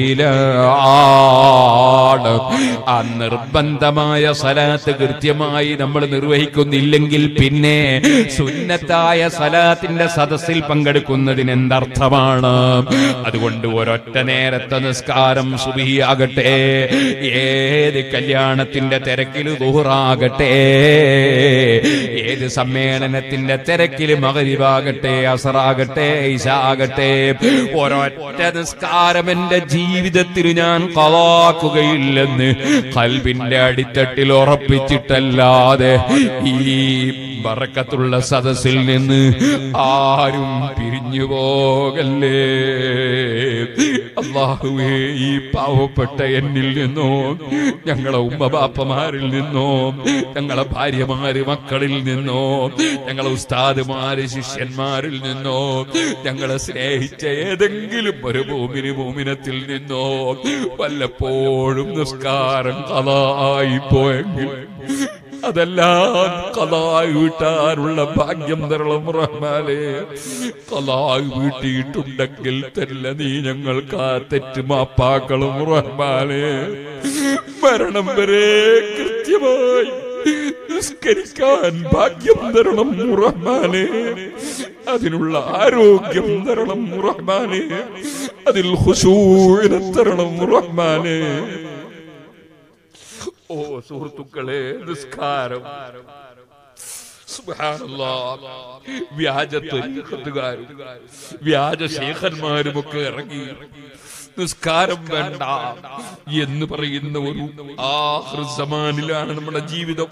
ഹുതുബയിലാണ് ആ നിർബന്ധമായ സലാത്ത് കൃത്യമായി നമ്മൾ നിർവഹിക്കുന്നില്ലെങ്കിൽ പിന്നെ സുന്നത്തായ സലാത്തിന്റെ സദസ്സിൽ പങ്കെടുക്കുന്നതിന് എന്തർത്ഥമാണ് അതുകൊണ്ട് ഒരൊറ്റ നേരത്തെ നിസ്കാരം സുബിയാകട്ടെ ഏത് കല്യാണത്തിന്റെ തിരക്കിൽ ദുഹറാകട്ടെ ഏത് സമ്മേളനത്തിന്റെ തിരക്കിൽ മകരിവാകട്ടെ അസറാകട്ടെ ഇശാകട്ടെ ഒരൊറ്റ നിസ്കാരം എന്റെ ജീവിതത്തിൽ ഞാൻ കളാക്കുകയില്ലെന്ന് കൽബിന്റെ അടിത്തട്ടിൽ ഉറപ്പിച്ചിട്ടല്ലാതെ ഈ ബറക്കത്തുള്ള സദസ്സിൽ നിന്ന് ആരും പിരിഞ്ഞു പോകല്ലേ അള്ളാഹുവേ ഈ പാവപ്പെട്ട എന്നിൽ നിന്നോ ഞങ്ങളെ ഉമ്മബാപ്പമാരിൽ നിന്നോ ഞങ്ങളെ ഭാര്യമാര് മക്കളിൽ നിന്നോ ഞങ്ങളെ ഉസ്താദുമാര് ശിഷ്യന്മാരിൽ നിന്നോ ഞങ്ങളെ സ്നേഹിച്ച ഏതെങ്കിലും ഒരു ഭൂമിന് ഭൂമിനത്തിൽ നിന്നോ വല്ലപ്പോഴും നിസ്കാരം കലായി പോയെങ്കിൽ അതെല്ലാം കലായി വീട്ടാനുള്ള ഭാഗ്യം തരണം റഹ്മാനെ കലായി വീട്ടിയിട്ടുണ്ടെങ്കിൽ തന്നെ നീ ഞങ്ങൾക്ക് ആ തെറ്റ് മാപ്പാക്കളും റഹ്മാനെ മരണം വരെ കൃത്യമായി നിസ്കരിക്കാൻ ഭാഗ്യം തരണം റഹ്മാനെ അതിനുള്ള ആരോഗ്യം തരണം റഹ്മാനെ അതിൽ ഹുസൂനെ തരണം റഹ്മാനെ ഓ സുഹൃത്തുക്കളെ നിസ്കാരം സുബ്ഹാനല്ലാഹ്. വ്യാജ ത്വരീഖത്തുകാരും വ്യാജ ശേഖന്മാരുമൊക്കെ ഇറങ്ങി നിസ്കാരം വേണ്ട എന്ന് പറയുന്ന ഒരു ആഹൃസമാനിലാണ് നമ്മുടെ ജീവിതം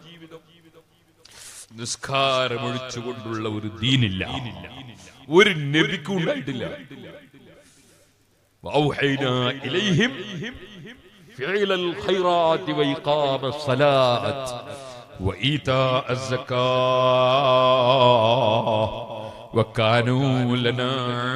നിസ്കാരം ഒഴിച്ചുകൊണ്ടുള്ള ഒരു ദീനില്ല ഒരു നബിക്കും ഉണ്ടായിട്ടില്ല വൗഹൈനാ ഇലൈഹിം فعل الخيرات وإقام الصلاة وإيتاء الزكاة وكانوا لنا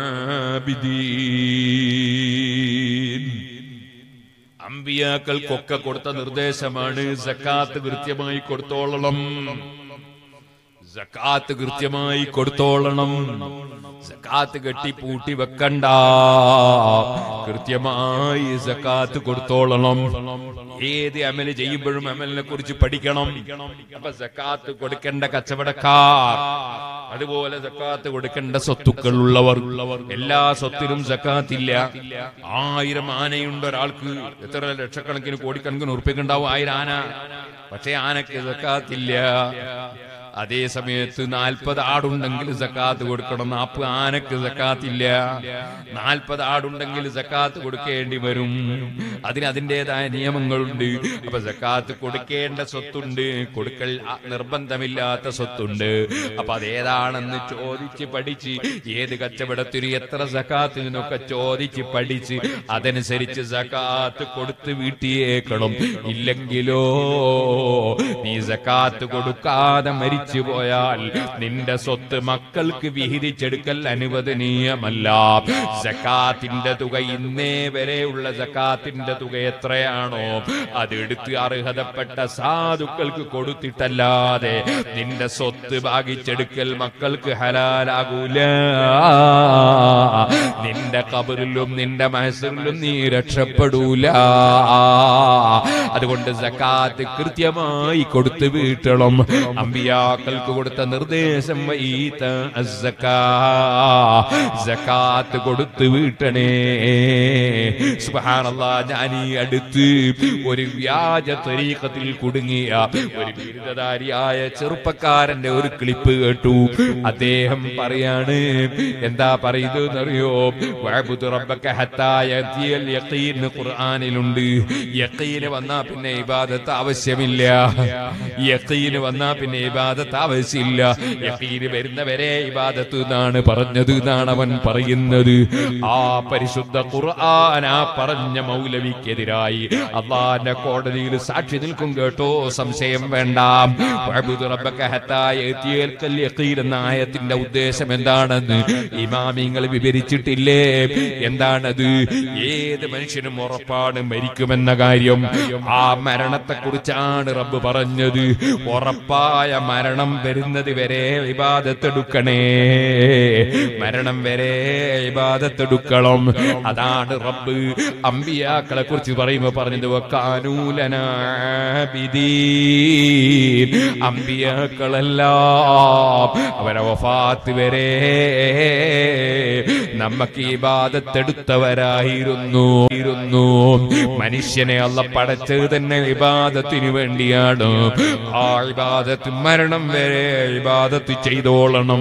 عابدين അമ്പിയാക്കൾക്കൊക്കെ കൊടുത്ത നിർദ്ദേശമാണ് സക്കാത്ത് കൃത്യമായി കൊടുത്തോളണം സക്കാത്ത് കൃത്യമായി കൊടുത്തോളണം സക്കാത്ത് കെട്ടി പൂട്ടി വെക്കണ്ട കൃത്യമായി സക്കാത്ത് കൊടുത്തോളണം ഏത് അമല് ചെയ്യുമ്പോഴും അമലിനെ കുറിച്ച് പഠിക്കണം അപ്പൊ സക്കാത്ത് കൊടുക്കേണ്ട കച്ചവടക്കാർ അതുപോലെ സക്കാത്ത് കൊടുക്കേണ്ട സ്വത്തുക്കൾ ഉള്ളവർ എല്ലാ സ്വത്തിനും സക്കാത്തില്ല ആയിരം ആനയുണ്ട് ഒരാൾക്ക് എത്ര ലക്ഷക്കണക്കിന് കോടിക്കണക്കിന് ഉറപ്പിക്കുണ്ടാവും ആയിരം ആന പക്ഷേ ആനക്ക് സക്കാത്തില്ല അതേ സമയത്ത് നാൽപ്പത് ആടുണ്ടെങ്കിൽ സക്കാത്ത് കൊടുക്കണം നാൽപ്പത് ആനക്ക് സക്കാത്തില്ല നാൽപ്പത് ആടുണ്ടെങ്കിൽ സക്കാത്ത് കൊടുക്കേണ്ടി വരും അതിന് അതിൻ്റെതായ നിയമങ്ങളുണ്ട് അപ്പൊ സക്കാത്ത് കൊടുക്കേണ്ട സ്വത്തുണ്ട് കൊടുക്കൽ അ- നിർബന്ധമില്ലാത്ത സ്വത്തുണ്ട് അപ്പൊ അതേതാണെന്ന് ചോദിച്ച് പഠിച്ച് ഏത് കച്ചവടത്തിന് എത്ര സക്കാത്ത് എന്നൊക്കെ ചോദിച്ച് പഠിച്ച് അതനുസരിച്ച് സക്കാത്ത് കൊടുത്ത് വീട്ടിയേക്കണം ഇല്ലെങ്കിലോ നീ സക്കാത്ത് കൊടുക്കാതെ മരിച്ചു മരിച്ചു പോയാൽ നിന്റെ സ്വത്ത് മക്കൾക്ക് വിഹിതിച്ചെടുക്കൽ അനുവദനീയമല്ല സക്കാത്തിന്റെ തുക ഇന്നേ വരെയുള്ള സക്കാത്തിന്റെ തുക എത്രയാണോ അതെടുത്ത് അർഹതപ്പെട്ട സാധുക്കൾക്ക് കൊടുത്തിട്ടല്ലാതെ നിന്റെ സ്വത്ത് ഭാഗിച്ചെടുക്കൽ മക്കൾക്ക് ഹലാലാകൂല നിന്റെ കബറിലും നിന്റെ മഹസറിലും നീ രക്ഷപ്പെടൂല അതുകൊണ്ട് സക്കാത്ത് കൃത്യമായി കൊടുത്തു വീട്ടണം അമ്പിയാക്കൾക്ക് കൊടുത്ത നിർദ്ദേശം വൈത്ത അസ്സക്കാ. സക്കാത്ത് കൊടുത്തു വീട്ടണേ സുബ്ഹാനല്ലാ ഞാൻ ഈ അടുത്ത് ഒരു വ്യാജ തരീഖത്തിൽ കുടുങ്ങിയ ഒരു ബിരുദധാരിയായ ചെറുപ്പക്കാരന്റെ ഒരു ക്ലിപ്പ് കേട്ടു അദ്ദേഹം പറയാണ് എന്താ പറയുന്നറിയോ ഖുർആാനിലുണ്ട് യക്കീന് വന്നാ പിന്നെ ഇബാദത്ത് ആവശ്യമില്ല യക്കീന് വന്നാ പിന്നെ ഇബാദത്ത് ആവശ്യമില്ല യക്കീന് വരുന്നവരെ ഇബാദത്ത് എന്നാണ് പറഞ്ഞത് എന്നാണ് അവൻ പറയുന്നത് ആ പരിശുദ്ധ ഖുർആൻ ആ പറഞ്ഞ മൗലവിക്കെതിരായി അള്ളാന്റെ കോടതിയിൽ സാക്ഷി നിൽക്കും കേട്ടോ സംശയം വേണ്ട വഅബ്ദു റബ്ബക ഹത്താ യഅതിയൽക്കൽ യഖീൻ എന്ന ആയത്തിന്റെ ഉദ്ദേശം എന്താണെന്ന് ഇമാമിങ്ങൾ വിവരിച്ചിട്ടില്ലേ എന്താണത് ഏത് മനുഷ്യനും ഉറപ്പാണ് മരിക്കുമെന്ന കാര്യം ആ മരണത്തെ കുറിച്ചാണ് റബ്ബ് പറഞ്ഞത് ഉറപ്പായ മരണം വരുന്നത് വരെ വിവാദത്തെടുക്കണേ മരണം വരെ വിവാദത്തെടുക്കണം അതാണ് റബ്ബ് അമ്പിയാക്കളെ കുറിച്ച് പറയുമ്പോ പറഞ്ഞത് വക്കാനൂലനാബിദീൻ അമ്പിയാക്കളെല്ലാം അവരെ വഫാത്ത് വരെ നമുക്ക് ഈ ബാധത്തെടുത്തവരായിരുന്നു ഇരുന്നു മനുഷ്യനെ അല്ല പടച്ചത് തന്നെ വിവാദത്തിന് വേണ്ടിയാണ് ആ വിവാദത്ത് മരണം വരെ വിവാദത്ത് ചെയ്തോളണം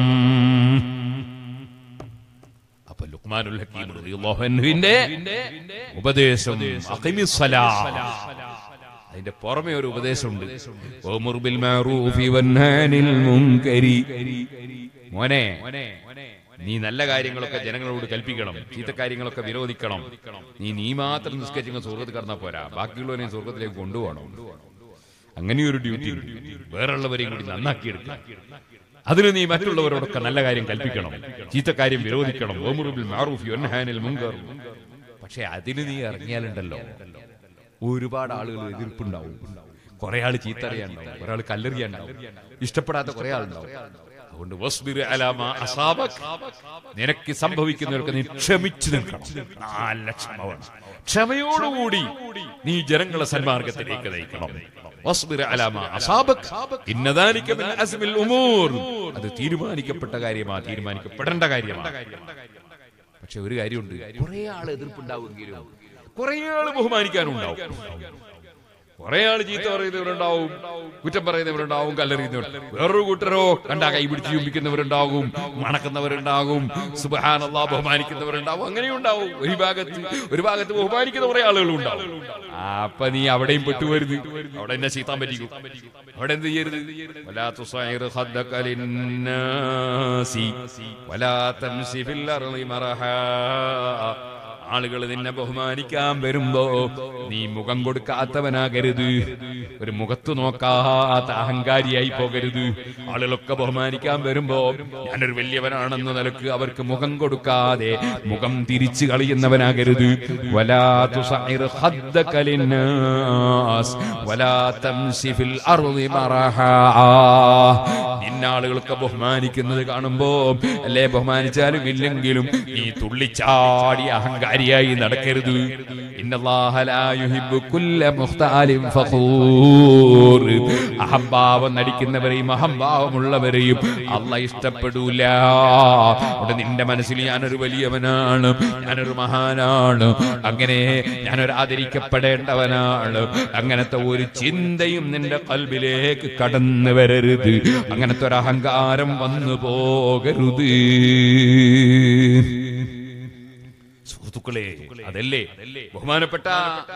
അപ്പൊ ലുക്മാനുൽ ഹക്കീം റളിയല്ലാഹു അൻഹുവിന്റെ ഉപദേശം അഖിമിസ്സലാ അതിന്റെ പുറമെ ഒരു ഉപദേശമുണ്ട് ഓമുർ ബിൽ മഅറൂഫി വൻഹാനിൽ മുൻകരി മോനെ നീ നല്ല കാര്യങ്ങളൊക്കെ ജനങ്ങളോട് കൽപ്പിക്കണം ചീത്ത കാര്യങ്ങളൊക്കെ വിരോധിക്കണം നീ നീ മാത്രം നിസ്കരിച്ച സ്വർഗത്തിൽ കടന്നാൽ പോരാ ബാക്കിയുള്ളവരെയും സ്വർഗത്തിലേക്ക് കൊണ്ടുപോകണം അങ്ങനെയൊരു ഡ്യൂട്ടി ഉണ്ട് വേറുള്ളവരെയും കൂടി നന്നാക്കിയെടുക്കണം അതിന് നീ മറ്റുള്ളവരോടൊക്കെ നല്ല കാര്യം കൽപ്പിക്കണം ചീത്ത കാര്യം വിരോധിക്കണം ഓമുറുബിൽ മാറൂഫി ഒൻഹാനിൽ മുങ്കർ പക്ഷെ അതിന് നീ ഇറങ്ങിയാലുണ്ടല്ലോ ഒരുപാട് ആളുകൾ എതിർപ്പുണ്ടാവും കുറെ ആള് ചീത്ത അറിയാണ്ടാവും ഒരാൾ കല്ലെറിയാണ്ടാവും ഇഷ്ടപ്പെടാത്ത കുറെ ആളുണ്ടാവും അതുകൊണ്ട് വസ്ബിർ അലാ മാ അസാബക്. നിനക്ക് സംഭവിക്കുന്നവർക്ക് നീ ക്ഷമിച്ചു നിൽക്കണം നല്ല ക്ഷമ വേണം. ക്ഷമയോടുകൂടി നീ ജനങ്ങളെ സന്മാർഗത്തിലേക്ക് നയിക്കണം വസ്ബിർ അലാ മാ അസാബക്. ഇന്ന ദാലിക മിൻ അസ്മിൽ ഉമൂർ. അത് തീരുമാനിക്കപ്പെട്ട കാര്യമാ തീരുമാനിക്കപ്പെടേണ്ട കാര്യമാണ് പക്ഷെ ഒരു കാര്യമുണ്ട് കുറെ ആൾ എതിർപ്പുണ്ടാവുമെങ്കിലും കുറെ ആള് ബഹുമാനിക്കാനുണ്ടാവും കുറെ ആള് ചീത്ത പറയുന്നവരുണ്ടാവും കുറ്റം പറയുന്നവരുണ്ടാവും കല്ലെറിയുന്നവർ വേറൊരു കൂട്ടരോ കണ്ടാ കൈ പിടിച്ച് ചുംബിക്കുന്നവരുണ്ടാകും മണക്കുന്നവരുണ്ടാകും സുബഹാനല്ലാ ബഹുമാനിക്കുന്നവരുണ്ടാവും അങ്ങനെയുണ്ടാവും ഒരു ഭാഗത്ത് ഒരു ഭാഗത്ത് ബഹുമാനിക്കുന്ന കുറെ ആളുകളും ഉണ്ടാവും അപ്പൊ നീ അവിടെയും പെട്ടുവരുത് അവിടെ എന്നെ ചീത്താൻ പറ്റിക്കും അവിടെ എന്ത് ചെയ്യരുത് വലാ തുസൈർ ഖദ്ദക ലിന്നാസി വലാ തംസി ഫിൽ അർളി മറഹാ ആളുകൾ നിന്നെ ബഹുമാനിക്കാൻ വരുമ്പോ നീ മുഖം കൊടുക്കാത്തവനാകരുത് ഒരു മുഖത്ത് നോക്കാത്ത അഹങ്കാരിയായി പോകരുത് ആളുകളൊക്കെ ബഹുമാനിക്കാൻ വരുമ്പോ ഞാനൊരു വലിയവനാണെന്ന നിലക്ക് അവർക്ക് മുഖം കൊടുക്കാതെ മുഖം തിരിച്ചു കളയുന്നവനാകരുത് വലാ തുസഇർ ഖദ്ദക ലിന്നാസ് വലാ തംസി ഫിൽ അർളി മറഹാ നിന്നാളുകളൊക്കെ ബഹുമാനിക്കുന്നത് കാണുമ്പോ അല്ലേ ബഹുമാനിച്ചാലും ഇല്ലെങ്കിലും നീ തുള്ളിച്ചാടി അഹങ്കാരിയായി നടക്കരുത് ഇന്നല്ലാഹ ലാ യുഹിബ്ബു കുല്ല മുഖ്താലിൻ ഫഖൂർ അഹംഭാവം നടിക്കുന്നവരെയും അഹംഭാവമുള്ളവരെയും അല്ല ഇഷ്ടപ്പെടൂല അവിടെ നിന്റെ മനസ്സിൽ ഞാനൊരു വലിയവനാണ് ഞാനൊരു മഹാനാണ് അങ്ങനെ ഞാനൊരു ആദരിക്കപ്പെടേണ്ടവനാണ് അങ്ങനത്തെ ഒരു ചിന്തയും നിന്റെ കൽബിലേക്ക് കടന്നു വരരുത് അങ്ങനത്തെ ഒരു അഹങ്കാരം വന്നു പോകരുത് സുഹൃത്തുക്കളെ അതല്ലേ ബഹുമാനപ്പെട്ട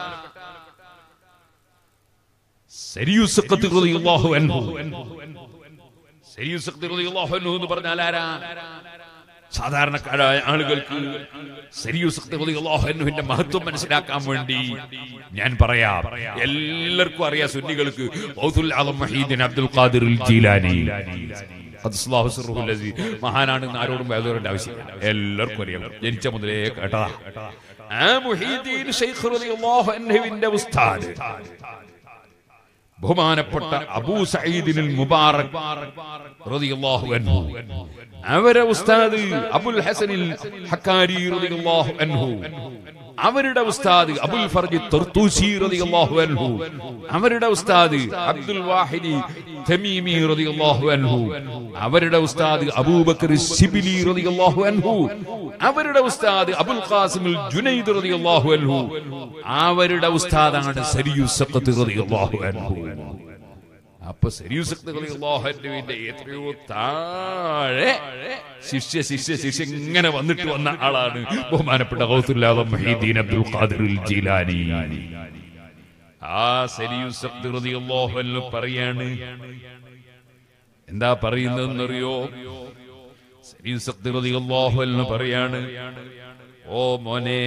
സരിയൂസ് സഖത്ത് റളിയല്ലാഹു അൻഹു. സരിയൂസ് സഖത്ത് റളിയല്ലാഹു അൻഹു എന്ന് പറഞ്ഞാൽ ആരാ സാധാരണക്കാരായ ആളുകൾക്ക് സരിയുസത്തിന്റെ മഹത്വം മനസ്സിലാക്കാൻ വേണ്ടി ഞാൻ പറയാം എല്ലാവർക്കും അറിയാം സുന്നികൾക്ക് ഗൗസുൽ ആലം മഹീദ്ദീൻ അബ്ദുൽ ഖാദിർ ജീലാനി ഖദ്ദസ്ലാഹു സിർറുഹുൽ അസീസ്. മഹാനാണെന്ന് ആരോടും വേദോരന്റെ ആവശ്യമില്ല എല്ലാവർക്കും അറിയാം ജനിച്ച മുതലേ കേട്ടതാ ആ മുഹീദ്ദീൻ ശൈഖ് റളിയല്ലാഹു അൻഹുവിന്റെ ഉസ്താദ് ബഹുമാനപ്പെട്ട അബൂ സഈദിനുൽ മുബാറക് റളിയല്ലാഹു അൻഹു അവരെ ഉസ്താദ് അബുൽ ഹസനിൽ ഹക്കാരി റളിയല്ലാഹു അൻഹു അവരുടെ ഉസ്താദ് അബുൽ ഫർജി തർത്തൂസി റളിയല്ലാഹു അൻഹു അവരുടെ ഉസ്താദ് അബ്ദുൽ വാഹിദി തമീമി റളിയല്ലാഹു അൻഹു അവരുടെ ഉസ്താദ് അബൂബക്കർ സിബിലി റളിയല്ലാഹു അൻഹു അവരുടെ ഉസ്താദ് അബുൽ ഖാസിമുൽ ജുനൈദ് റളിയല്ലാഹു അൻഹു അവരുടെ ഉസ്താദാണ് സരിയു സഖത്ത് റളിയല്ലാഹു അൻഹു അപ്പൊ സരിയുസക്തിന്റെ എത്രയോ താഴെ ശിഷ്യ ശിഷ്യ ശിഷ്യ ഇങ്ങനെ വന്നിട്ട് വന്ന ആളാണ് ബഹുമാനപ്പെട്ട ഗൗസുല്ലാദം മഹീദ്ദീൻ അബ്ദുൽ ഖാദിർ ജീലാനി ആ സരിയുസക്തി പറയാണ് എന്താ പറയുന്നതെന്നറിയോ സരിയുസക്തി പറയാണ് ഓ മോനെ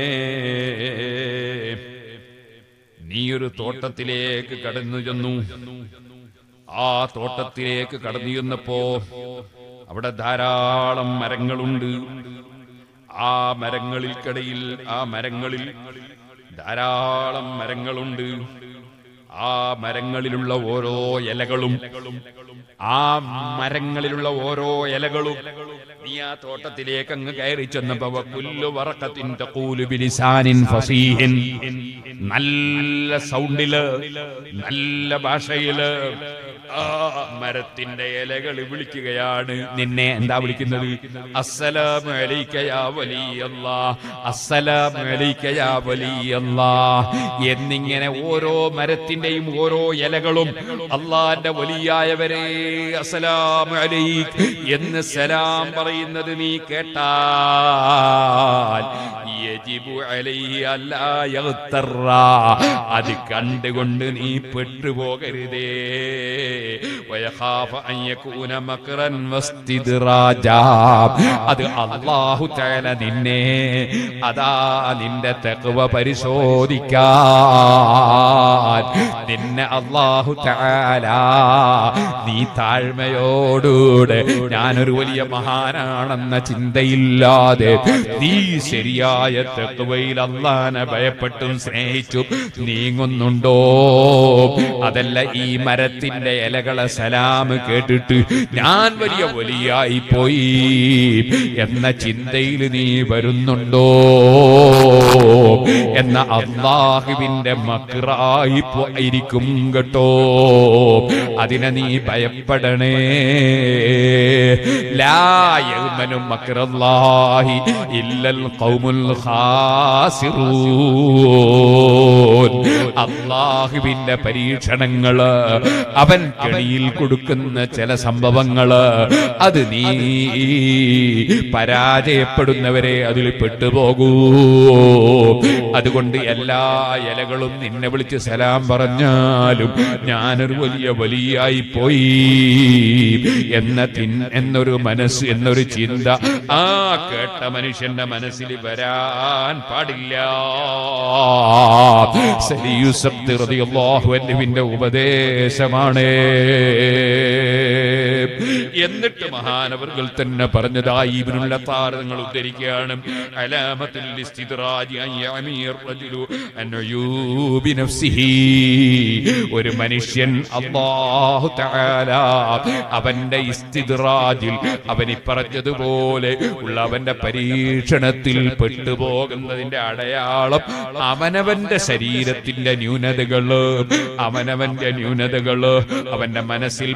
നീ ഒരു തോട്ടത്തിലേക്ക് കടന്നു ചെന്നു ആ തോട്ടത്തിലേക്ക് കടന്നു ചെന്നപ്പോ അവിടെ ധാരാളം മരങ്ങളുണ്ട് ആ മരങ്ങളിൽക്കിടയിൽ ആ മരങ്ങളിൽ ധാരാളം മരങ്ങളുണ്ട് ആ മരങ്ങളിലുള്ള ഓരോ ഇലകളും ആ മരങ്ങളിലുള്ള ഓരോ ഇലകളും നീ ആ തോട്ടത്തിലേക്ക് അങ്ങ് കയറി ചെന്നപ്പോ വക്കുല്ലു വറക്കത്തിൻ തഖൂലു ബിലിസാനിൻ ഫസീഹിൻ നല്ല സൗണ്ടില് നല്ല ഭാഷയില് ആ മരത്തിന്റെ ഇലകൾ വിളിക്കുകയാണ് നിന്നെ എന്താ വിളിക്കുന്നത് അസ്സലാമു അലൈക യാ വലിയല്ലാ അസ്സലാമു അലൈക യാ വലിയല്ലാ എന്നിങ്ങനെ ഓരോ മരത്തിന്റെയും ഓരോ ഇലകളും അള്ളാന്റെ വലിയായവരെ അസ്സലാമു അലൈക് എന്ന് സലാം പറയുന്നത് നീ കേട്ടാൽ യജിബു അലൈഹി അല്ലാ യഗ്തറ. അത് കണ്ടുകൊണ്ട് നീ പെട്ടുപോകരുതേ വയഖാഫ അൻ യകൂന മക്റൻ വസ്തിദ്റാജാ. അത് അള്ളാഹു തആല നിന്നെ അതാ നിന്റെ തെക്കുവ പരിശോധിക്കാൻ നിന്നെ അള്ളാഹു തആല നീ താഴ്മയോടൂടെ ഞാനൊരു വലിയ മഹാനാണെന്ന ചിന്തയില്ലാതെ നീ ശരിയായ തെക്കുവയിൽ അള്ളാനെ ഭയപ്പെട്ടും സ്നേഹിച്ചും നീങ്ങുന്നുണ്ടോ അതല്ല ഈ മരത്തിന്റെ ഇലകളെ സലാം കേട്ടിട്ട് ഞാൻ വലിയ വലിയായി പോയി എന്ന ചിന്തയിൽ നീ വരുന്നുണ്ടോ എന്ന അള്ളാഹുവിന്റെ മക്രായി പോയിരിക്കും കേട്ടോ അതിനെ നീ ഭയപ്പെടണേ ലായമനും മക്രല്ലാഹി ഇല്ലൽ ഖൗമുൽ ഖാസിറൂൻ അള്ളാഹുവിന്റെ പരീക്ഷണങ്ങള് അവൻ കെണിയിൽ കൊടുക്കുന്ന ചില സംഭവങ്ങള് അത് നീ പരാജയപ്പെടുന്നവരെ അതിൽ പെട്ടുപോകൂ അതുകൊണ്ട് എല്ലാ ഇലകളും നിന്നെ വിളിച്ച് സലാം പറഞ്ഞാലും ഞാനൊരു വലിയ വലിയായി പോയി എന്ന തിൻ എന്നൊരു മനസ്സ് എന്നൊരു ചിന്ത ആ കേട്ട മനുഷ്യന്റെ മനസ്സിൽ വരാൻ പാടില്ല സരിയുസക്തി റളിയല്ലാഹു അൻഹുവിന്റെ ഉപദേശമാണ് എന്നിട്ട് മഹാനവർകൾ തന്നെ പറഞ്ഞതായി ഇബ്നുൽ അത്താർ നിങ്ങൾ ഉദ്ധരിക്കുകയാണ് അലാമത്തുൽ ഇസ്തിദ്റാജി അൻ യഅമിയ റജുലു അൻ ഉയൂബി നഫ്സിഹി ഒരു മനുഷ്യൻ അല്ലാഹു തആല അവന്റെ ഇസ്തിദ്റാജിൽ അവൻ പറഞ്ഞതുപോലെ ഉള്ള അവന്റെ പരീക്ഷണത്തിൽ പെട്ടുപോകുന്നതിന്റെ അടയാളം അവനവന്റെ ശരീരത്തിന്റെ ന്യൂനതകള് അവനവന്റെ ന്യൂനതകള് അവന്റെ മനസ്സിൽ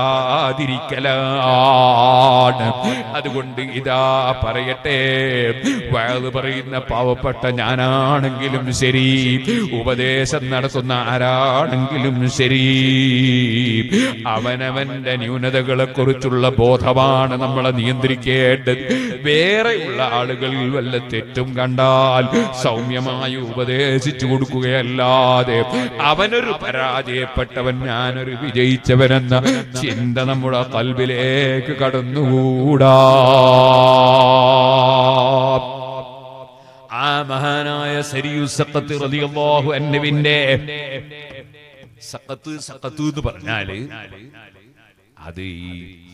പെടാതിരിക്കലാണ് അതുകൊണ്ട് ഇതാ പറയട്ടെ വയത് പറയുന്ന പാവപ്പെട്ട ഞാനാണെങ്കിലും ശരി ഉപദേശം നടത്തുന്ന ആരാണെങ്കിലും ശരി അവനവന്റെ ന്യൂനതകളെ കുറിച്ചുള്ള ബോധമാണ് നമ്മളെ നിയന്ത്രിക്കേണ്ടത് വേറെയുള്ള ആളുകൾ വല്ല തെറ്റും കണ്ടാൽ സൗമ്യമായി ഉപദേശിച്ചു കൊടുക്കുകയല്ലാതെ അവനൊരു പരാജയപ്പെട്ടവൻ ഞാനൊരു വിജയിച്ചവനെന്ന ചിന്ത നമ്മുടെ നമ്മുടെ കൽബിലേക്ക് കടന്നുകൂടാ ആ മഹാനായ സരിയു സഖത്ത് റളിയല്ലാഹു അൻഹുവിന്റെ സഖത്ത് സഖത്ത് എന്ന് പറഞ്ഞാല് അത് ഈ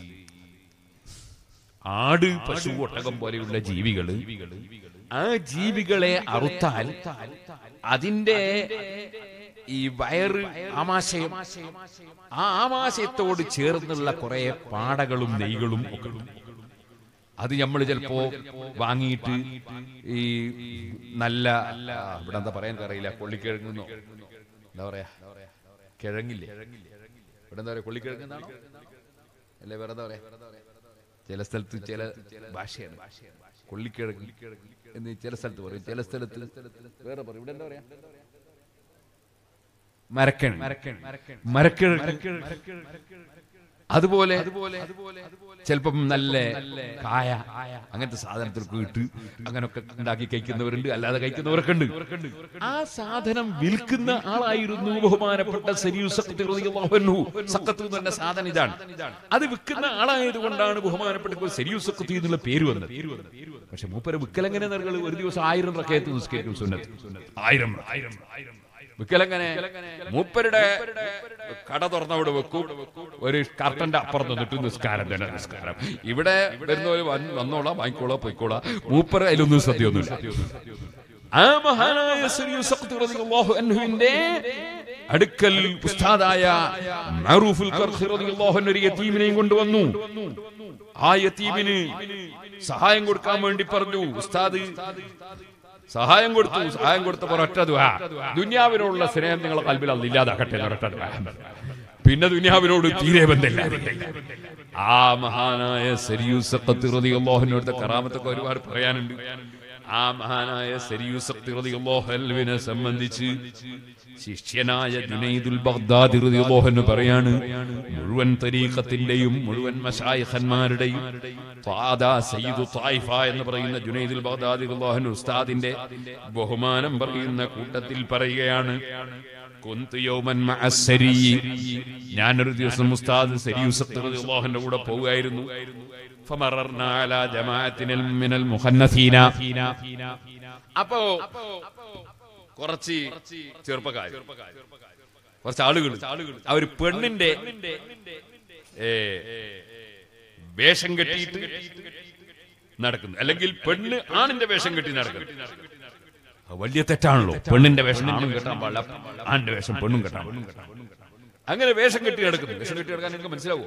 ആട് പശു ഒട്ടകം പോലെയുള്ള ജീവികള് ആ ജീവികളെ അറുത്താൽ അതിന്റെ ഈ വയറ് ആമാശയം ആ ആമാശയത്തോട് ചേർന്നുള്ള കുറെ പാടകളും നെയ്കളും ഒക്കെ ഉണ്ട്. അത് നമ്മൾ ചിലപ്പോ വാങ്ങിയിട്ട് ഈ നല്ല ആ, ഇവിടെ എന്താ പറയാൻ അറിയില്ല കൊള്ളിക്കിഴങ്ങുന്നോ എന്താ പറയാ കിഴങ്ങില്ലേ ഇവിടെ എന്താ പറയാ കൊള്ളിക്കിഴങ്ങുന്നാണോ അല്ലെ വേറെ എന്താ പറയാ ചില സ്ഥലത്ത് ചില ഭാഷയാണ് കൊള്ളിക്കിഴങ്ങ് എന്ന് ചില സ്ഥലത്ത് പറയും ചില സ്ഥലത്ത് വേറെ പറയും ഇവിടെ എന്താ പറയാ മരക്കിഴങ്ങ് മരക്കിഴങ്ങ് അതുപോലെ ചിലപ്പം നല്ല കായ അങ്ങനത്തെ സാധനത്തിലൊക്കെ ഇട്ട് അങ്ങനൊക്കെ ഉണ്ടാക്കി കഴിക്കുന്നവരുണ്ട് അല്ലാതെ കഴിക്കുന്നവരൊക്കെ ഉണ്ട് ആ സാധനം വിൽക്കുന്ന ആളായിരുന്നു ബഹുമാനപ്പെട്ട സരിയു സഖത്ത് റളിയല്ലാഹു അൻഹു. സഖത്ത് എന്ന് പറഞ്ഞ സാധനം ഇതാണ് അത് വിൽക്കുന്ന ആളായതുകൊണ്ടാണ് ബഹുമാനപ്പെട്ട സരിയു സഖത്ത് എന്നുള്ള പേര് വന്നത് പക്ഷെ മൂപ്പര വിക്കലെങ്ങനെ നൽകൾ ഒരു ദിവസം ആയിരം റക്കയത്ത് നിസ്കരിക്കും സുന്നത്ത് ആയിരം ആയിരം വിക്കലെങ്ങനെ മൂപ്പരുടെ കട തുറന്നവിടെ വെക്കും ഒരു കർട്ടന്റെ അപ്പുറം നിന്നിട്ട് നിസ്കാരം തന്നെ നിസ്കാരം ഇവിടെ വരുന്നവര് വന്ന് വന്നോളാം വാങ്ങിക്കോളാം പോയിക്കോളാം മൂപ്പര അതിലൊന്നും സത്യമൊന്നുമില്ല ആ മഹാനായ സരിയു സഖത്ത് റളിയല്ലാഹു അൻഹുവിന്റെ അടുക്കൽ ഉസ്താദായ മഅറൂഫുൽ ഖർഖി റളിയല്ലാഹു അൻഹു ഒരു യതീമിനെയും കൊണ്ടുവന്നു ആ യതീമിന് സഹായം കൊടുക്കാൻ വേണ്ടി പറഞ്ഞു ഉസ്താദ് സഹായം കൊടുത്തു സഹായം കൊടുത്തപ്പോൾ ഒറ്റ ദുആ ദുനിയാവിനോടുള്ള സ്നേഹം നിങ്ങളെ കൽബിൽ അല്ല ഇല്ലാതാക്കട്ടെ എന്ന് ഒരൊറ്റ ദുആ. പിന്നെ ദുനിയാവിനോട് തീരെ ബന്ധമില്ല ആ മഹാനായ സരിയൂസഖത്ത് റളിയല്ലാഹുവിനോടുത്തെ കറാമത്തൊക്കെ ഒരുപാട് പറയാനുണ്ട് ആ മഹാനായ സരിയൂസഖത്ത് റളിയല്ലാഹു അൻഹുവിനെ സംബന്ധിച്ച് ശിഷ്യനായ ജുനൈദുൽ ബഗ്ദാദി റളിയല്ലാഹു അൻഹു പറയാണ് മുഴുവൻ തരീഖത്തിന്റെയും മുഴുവൻ മശായിഖന്മാരുടെയും ത്വാദാ സയ്യിദു ത്വായിഫ എന്ന് പറയുന്ന ജുനൈദുൽ ബഗ്ദാദി റളിയല്ലാഹു അൻഹു ഉസ്താദിന്റെ ബഹുമാനം പറയുന്ന കൂട്ടത്തിൽ പറയുകയാണ് കുന്തു യൗമൻ മഅ സരീ. ഞാനൊരു ദിവസം ഉസ്താദ് സരിയൂസത്ത് റളിയല്ലാഹുവിന്റെ കൂടെ പോവുകയായിരുന്നു ഫമറർനാ അലാ ജമാഅത്തിനിൽ മിനൽ മുഖന്നസീന അപ്പോ കുറച്ച് ചെറുപ്പക്കാർ കുറച്ച് ആളുകൾ അവർ പെണ്ണിന്റെ ഏ, വേഷം കെട്ടിയിട്ട് നടക്കുന്നു അല്ലെങ്കിൽ പെണ്ണ് ആണിന്റെ വേഷം കെട്ടി നടക്കുന്നു അത് വലിയ തെറ്റാണല്ലോ പെണ്ണിന്റെ വേഷം ആണും കെട്ടാൻ പാടില്ല ആണിന്റെ വേഷം പെണ്ണും കെട്ടാൻ പാടില്ല. അങ്ങനെ വേഷം കെട്ടി നടക്കുന്നു വേഷം കെട്ടി നടക്കാൻ നിങ്ങൾക്ക് മനസ്സിലാവോ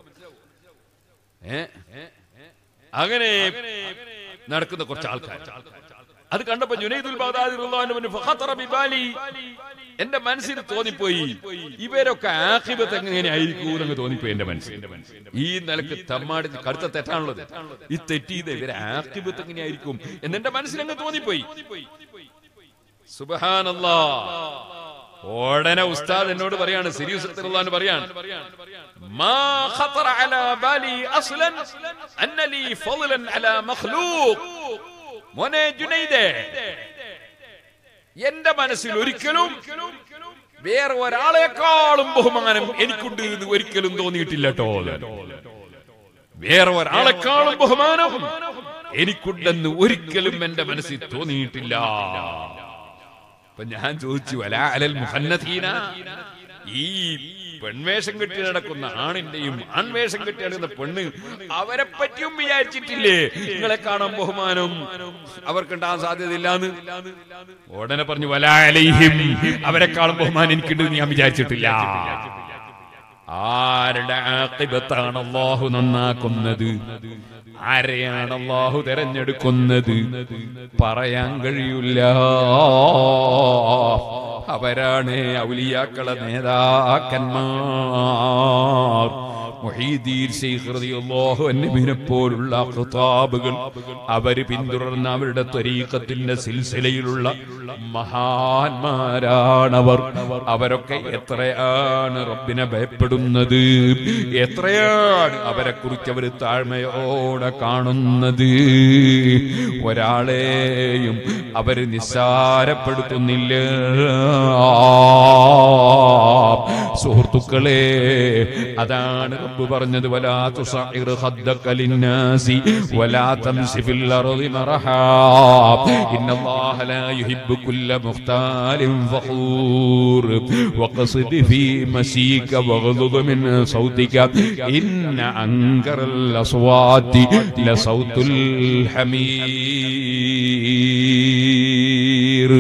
ഏ അങ്ങനെ നടക്കുന്ന കുറച്ച് ആൾക്കാർ അത് കണ്ടപ്പോ ജുനൈദുൽ ബഗ്ദാദി റളിയല്ലാഹു അൻഹു പറഞ്ഞു, "ഫഖത്തറ ബിബാലി." എന്റെ മനസ്സിൽ തോന്നിപ്പോയി ഇവരൊക്കെ ആഖിബത്ത് എങ്ങനെ ആയിരിക്കും എന്നൊക്കെ തോന്നിപ്പോയി എന്റെ മനസ്സിൽ ഈ നിലക്ക് തമ്മാടി കടുത്ത തെറ്റാണുള്ളത് ഈ തെറ്റിയത് ഇവരെ ആഖിബത്ത് എങ്ങനെയായിരിക്കും എന്നെന്റെ മനസ്സിലങ്ങ് തോന്നിപ്പോയി സുബഹാനല്ലാ ഉടനെ ഉസ്താദ് എന്നോട് പറയാണ് സീരിയസ് പറയാണ് മാ ഖത്തറ അലാ ബാലി അസ്ലൻ അന്ന ലീ ഫളലൻ അലാ മഖ്ലൂഖ് മോനെ ജുനൈദേ എന്റെ മനസ്സിൽ ഒരിക്കലും വേറെ ഒരാളെക്കാളും ബഹുമാനം എനിക്കുണ്ട് എന്ന് ഒരിക്കലും തോന്നിയിട്ടില്ല കേട്ടോ വേറെ ഒരാളെക്കാളും ബഹുമാനം എനിക്കുണ്ടെന്ന് ഒരിക്കലും എന്റെ മനസ്സിൽ തോന്നിയിട്ടില്ല അപ്പൊ ഞാൻ ചോദിച്ചു അല അലൽ മുഹന്നതീന ഈ പെൺവേഷം കെട്ടി നടക്കുന്ന ആണിന്റെയും ആൺവേഷം കെട്ടി നടക്കുന്ന പെണ്ണ് അവരെ പറ്റിയും വിചാരിച്ചിട്ടില്ലേ നിങ്ങളെ കാണാൻ ബഹുമാനം അവർക്കുണ്ടാകാൻ സാധ്യതയില്ലാന്ന് ഉടനെ പറഞ്ഞു വലാലയും അവരെക്കാളും ബഹുമാനം എനിക്കുണ്ട് എന്ന് ഞാൻ വിചാരിച്ചിട്ടില്ല ആരുടെ ആഖിബത്താണ് അള്ളാഹു നന്നാക്കുന്നത് ആരെയാണ് അള്ളാഹു തെരഞ്ഞെടുക്കുന്നത് പറയാൻ കഴിയില്ല അവരാണ് ഔലിയാക്കളെ നേതാക്കന്മാർ മുഹീദ്ദീൻ ശൈഖ് റളിയല്ലാഹു അൻഹുവിനെ പോലുള്ള ഖിതാബുകൾ അവര് പിന്തുടർന്ന അവരുടെ ത്വരീഖത്തിന്റെ സിൽസിലയിലുള്ള മഹാന്മാരാണവർ അവരൊക്കെ എത്രയാണ് റബ്ബിനെ ഭയപ്പെടുന്നത് എത്രയാണ് അവരെ കുറിച്ച് അവർ താഴ്മയോടെ കാണുന്നത് ഒരാളെയും അവര് നിസ്സാരപ്പെടുത്തുന്നില്ല സുഹൃത്തുക്കളെ അതാണ് റബ്ബ് പറഞ്ഞത് വലാ തുസഇർ ഖദ്ദക ലിന്നാസി വലാ തംസി ഫിൽ അർളി മറഹാ ഇന്നല്ലാഹ ലാ യുഹിബ്ബു കുല്ല മുഖ്താലിൻ ഫഖൂർ വഖസിദ് ഫീ മശീക വഗ്ദുദ് മിൻ സൗതിക ഇന്ന അൻകറൽ അസ്വാതി ലസൗതുൽ ഹമീർ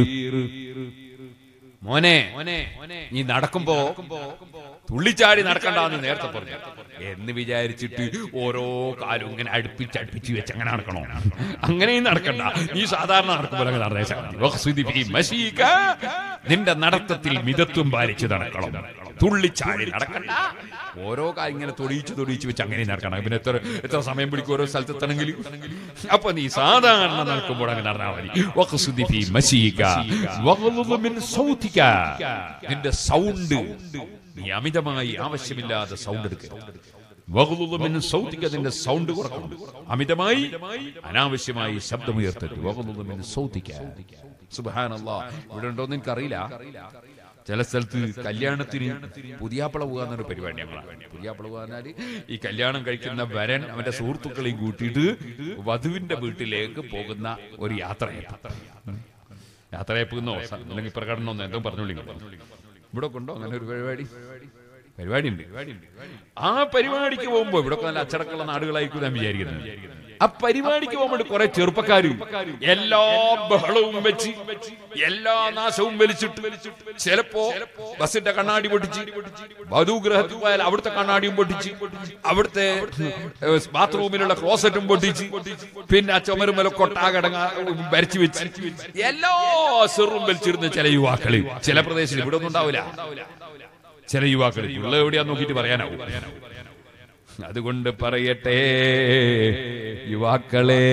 മോനെ നീ നടക്കുമ്പോ തുള്ളിച്ചാടി നടക്കണ്ടെന്ന് നേരത്തെ പറഞ്ഞു എന്ന് വിചാരിച്ചിട്ട് ഓരോ കാലും ഇങ്ങനെ അടുപ്പിച്ച് അടുപ്പിച്ച് വെച്ച് അങ്ങനെ നടക്കണോ അങ്ങനെയും നടക്കണ്ട നീ സാധാരണ നടക്കുമ്പോൾ അങ്ങനെ നടന്നേച്ചാ മതി. വഖ്സിദ് ഫീ മശീക. നിന്റെ നടത്തത്തിൽ മിതത്വം പാലിച്ച് നടക്കണം തുള്ളിച്ചാടി നടക്കണ്ട ഓരോ കാര്യം ഇങ്ങനെ തൊടിയിച്ച് തൊടിയിച്ച് വെച്ച് അങ്ങനെ നടക്കണം പിന്നെ എത്ര എത്ര സമയം പിടിക്കും ഓരോ സ്ഥലത്ത് എത്തണമെങ്കിൽ അപ്പൊ നീ സാധാരണ നടക്കുമ്പോൾ അങ്ങനെ നടന്നാൽ മതി വഖ്സിദ് ഫീ മശീക. വഗ്ളുദ് മിൻ സൗതിക. നിന്റെ സൗണ്ട് നീ അമിതമായി ആവശ്യമില്ലാതെ സൗണ്ട് എടുക്കരുത് വഗ്ളുദ് മിൻ സൗതിക നിന്റെ സൗണ്ട് കുറക്കണം അമിതമായി അനാവശ്യമായി ശബ്ദമുയർത്തരുത് വഗ്ളുദ് മിൻ സൗതിക. സുബ്ഹാനല്ലാഹ് ഇവിടെ ഉണ്ടോന്ന് എനിക്കറിയില്ല ചില സ്ഥലത്ത് കല്യാണത്തിന് പുതിയാപ്പള പോകുക എന്നൊരു പരിപാടി ഞങ്ങളാണ് പുതിയാപ്പള പോകുക പറഞ്ഞാല് ഈ കല്യാണം കഴിക്കുന്ന വരൻ അവന്റെ സുഹൃത്തുക്കളെയും കൂട്ടിയിട്ട് വധുവിന്റെ വീട്ടിലേക്ക് പോകുന്ന ഒരു യാത്രയപ്പ് യാത്രയപ്പെന്നോ അല്ലെങ്കിൽ പ്രകടനമോ എന്തോ പറഞ്ഞോളി ഇവിടെ കൊണ്ടോ അങ്ങനെ ഒരു പരിപാടി പരിപാടി ഉണ്ട് ആ പരിപാടിക്ക് പോകുമ്പോ ഇവിടെ നല്ല അച്ചടക്കമുള്ള നാടുകളായിരിക്കും ഞാൻ വിചാരിക്കുന്നത് ആ പരിപാടിക്ക് പോകുമ്പോൾ കുറെ ചെറുപ്പക്കാര് എല്ലാ ബഹളവും വെച്ച് എല്ലാ നാശവും വലിച്ചിട്ട് ചിലപ്പോ ബസിന്റെ കണ്ണാടി പൊട്ടിച്ച് വധുഗ്രഹത്തിൽ പോയാൽ അവിടുത്തെ കണ്ണാടിയും പൊട്ടിച്ച് അവിടുത്തെ ഏഹ്, ബാത്റൂമിലുള്ള ക്ലോസറ്റും പൊട്ടിച്ച് പിന്നെ ആ ചുമരുമല കൊട്ടാകടങ്ങ വരച്ചു വെച്ച് എല്ലാ സെറും വലിച്ചിരുന്ന ചില യുവാക്കള് ചില പ്രദേശത്ത് ഇവിടെ ഒന്നും ഉണ്ടാവില്ല ചില യുവാക്കൾ ഉള്ള എവിടെയാ നോക്കിയിട്ട് പറയാനാവും അതുകൊണ്ട് പറയട്ടെ യുവാക്കളെ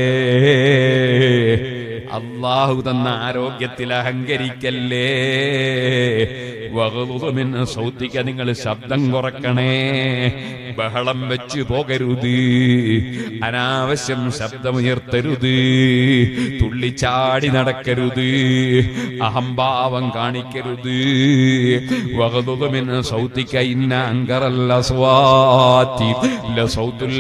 അള്ളാഹു തന്ന ആരോഗ്യത്തിൽ അഹങ്കരിക്കല്ലേ വകുതുമിന് സൗത്തിക്ക നിങ്ങൾ ശബ്ദം കുറക്കണേ ബഹളം വെച്ച് പോകരുത് അനാവശ്യം ശബ്ദമുയർത്തരുത് തുള്ളിച്ചാടി നടക്കരുത് അഹംഭാവം കാണിക്കരുത് വകുതുമിന് സൗത്തിക്ക ഇന്ന അങ്കറല്ല സ്വാതി ലസൗത്തുൽ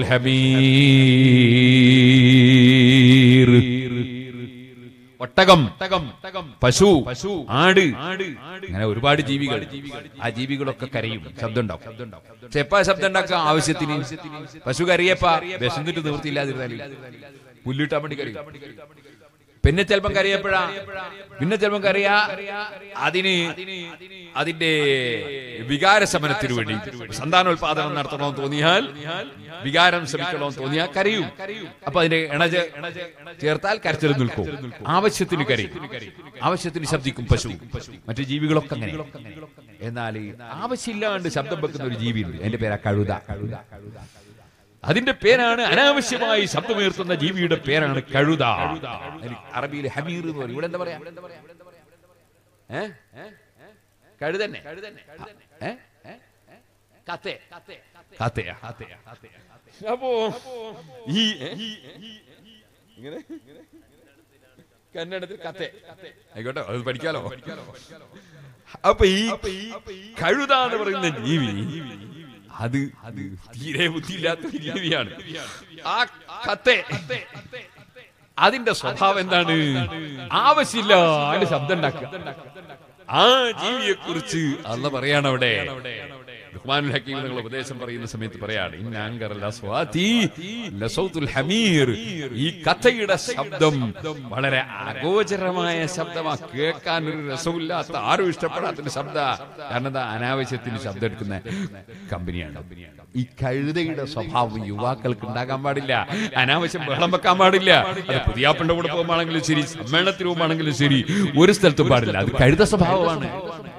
ഹമീർ ഒട്ടകം പശു പശു ആട് അങ്ങനെ ഒരുപാട് ജീവികൾ ആ ജീവികളൊക്കെ കരയും ശബ്ദം ഉണ്ടാവും ചെപ്പ ശബ്ദം ഉണ്ടാക്കാം ആവശ്യത്തിന് പശു കരയപ്പ വിശന്നിട്ട് നിവൃത്തിയില്ലാതിരുന്നാല് പുല്ലിട്ടാൻ വേണ്ടി കരയും പിന്നെ ചിലപ്പം കരയപ്പോഴാ പിന്നെ ചിലപ്പം കരയാ അതിന് അതിന്റെ വികാര ശമനത്തിന് വേണ്ടി സന്താനോത്പാദനം നടത്തണമെന്ന് തോന്നിയാൽ വികാരം ശ്രമിക്കണമെന്ന് തോന്നിയാൽ കരയും അപ്പൊ അതിന്റെ ഇണജ ചേർത്താൽ കരച്ചിൽ നിൽക്കും ആവശ്യത്തിന് കരയും ആവശ്യത്തിന് ശബ്ദിക്കും പശു മറ്റു ജീവികളൊക്കെ അങ്ങനെ എന്നാൽ ആവശ്യമില്ലാണ്ട് ശബ്ദം വെക്കുന്ന ഒരു ജീവിയുണ്ട് എന്റെ പേരാ കഴുത അതിന്റെ പേരാണ് അനാവശ്യമായി ശബ്ദമുയർത്തുന്ന ജീവിയുടെ പേരാണ് കഴുത അതിന് അറബിയിൽ ഹമീർ എന്ന് പറയും ഇവിടെ എന്താ പറയാ ഏ? കഴുതന്നെ ഏ? കത്തെ കത്തയാ അപ്പോ ഈ ഇങ്ങനെ കന്നഡത്തിൽ കത്തെ ആയിക്കോട്ടെ അത് പഠിക്കാലോ അപ്പൊ ഈ കഴുത എന്ന് പറയുന്ന ജീവി അത് അത് തീരെ ബുദ്ധിയില്ലാത്ത ഒരു ജീവിയാണ് ആ കത്തെ അതിന്റെ സ്വഭാവം എന്താണ് ആവശ്യമില്ലാണ്ട് ശബ്ദം ഉണ്ടാക്കുക ആ ജീവിയെ കുറിച്ച് അല്ല പറയാണ് അവിടെ ലുഖ്മാനുൽ ഹക്കീം നിങ്ങൾ ഉപദേശം പറയുന്ന സമയത്ത് പറയാണ് ഇന്നാങ്കറൽ അസ്വാതി ലസൗത്തുൽ ഹമീർ ഈ കഥയുടെ ശബ്ദം വളരെ അഗോചരമായ ശബ്ദമാ കേൾക്കാൻ ഒരു രസമില്ലാത്ത ആരും ഇഷ്ടപ്പെടാത്തൊരു ശബ്ദ കാരണം എന്താ അനാവശ്യത്തിന് ശബ്ദം എടുക്കുന്ന കമ്പനിയാണ് ഈ കഴുതയുടെ സ്വഭാവം യുവാക്കൾക്ക് ഉണ്ടാകാൻ പാടില്ല അനാവശ്യം ബഹളം വെക്കാൻ പാടില്ല അത് പുതിയാപ്പിന്റെ കൂടെ പോകുമ്പോഴാണെങ്കിലും ശരി സമ്മേളനത്തിന് പോകുമ്പോഴാണെങ്കിലും ശരി ഒരു സ്ഥലത്തും പാടില്ല അത് കഴുത സ്വഭാവമാണ്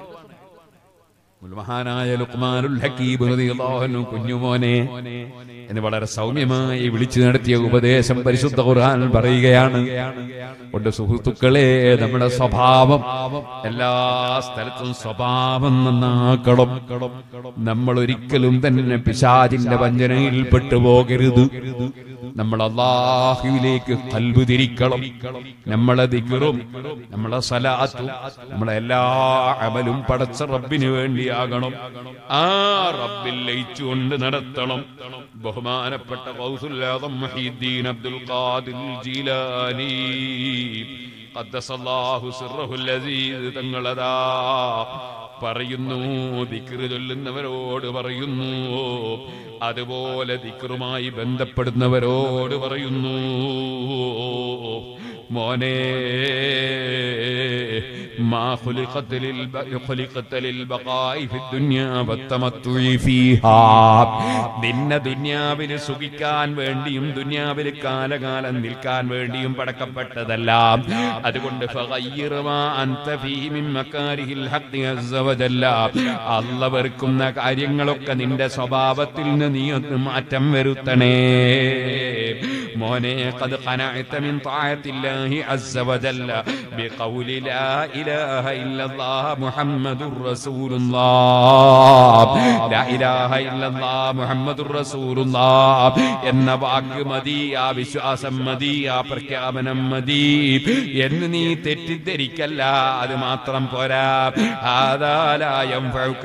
മഹാനായ ലുക്മാനുൽ ഹക്കീബ് റളിയല്ലാഹു അൻഹു കുഞ്ഞുമോനെ എന്ന് വളരെ സൗമ്യമായി വിളിച്ചു നടത്തിയ ഉപദേശം പരിശുദ്ധ ഖുർആൻ പറയുകയാണ് കൊണ്ട് സുഹൃത്തുക്കളെ നമ്മുടെ സ്വഭാവം എല്ലാ സ്ഥലത്തും സ്വഭാവം നന്നാക്കണം നമ്മൾ ഒരിക്കലും തന്നെ പിശാചിന്റെ വഞ്ചനയിൽ പെട്ടുപോകരുത് നമ്മൾ അള്ളാഹുവിലേക്ക് കൽബ് തിരിക്കണം നമ്മളെ ദിക്റും നമ്മളെ സലാത്തും നമ്മളെ എല്ലാ അമലും പടച്ച റബ്ബിന് വേണ്ടി വേണ്ടിയാകണം ആ റബ്ബിൽ ലയിച്ചുകൊണ്ട് നടത്തണം ബഹുമാനപ്പെട്ട ഗൗസുല്ലാദം മുഹീദ്ദീൻ അബ്ദുൽ ഖാദിർ ജീലാനി ഖദ്ദസല്ലാഹു സിർറഹുൽ അസീസ് തങ്ങളതാ പറയുന്നു ദിക്റ് ചൊല്ലുന്നവരോട് പറയുന്നു അതുപോലെ ദിക്റുമായി ബന്ധപ്പെടുന്നവരോട് പറയുന്നു മോനെ ما خلقت للب... خلقت للبقاء في الدنيا والتمتع فيها നിന്നെ ദുന്യാവിൽ സുഖിക്കാൻ വേണ്ടിയും ദുന്യാവിൽ കാലകാലം നിൽക്കാൻ വേണ്ടിയും പടക്കപ്പെട്ടതല്ല അതുകൊണ്ട് فغير ما أنت فيه من مكاره الحق عز وجل അല്ല വെറുക്കുന്ന കാര്യങ്ങളൊക്കെ നിന്റെ സ്വഭാവത്തിൽ നിന്ന് നീ ഒന്ന് മാറ്റം വരുത്തണേ മോനെ قد قنعت من طاعة الله عز وجل بقول لا إله إلا الله محمد رسول الله لا إله إلا الله محمد رسول الله എന്ന വാക്ക് മതി ആ വിശ്വാസം മതി ആ പ്രഖ്യാപനം മതി എന്ന് നീ തെറ്റിദ്ധരിക്കല്ല അത് മാത്രം പോരാ ആദാലായം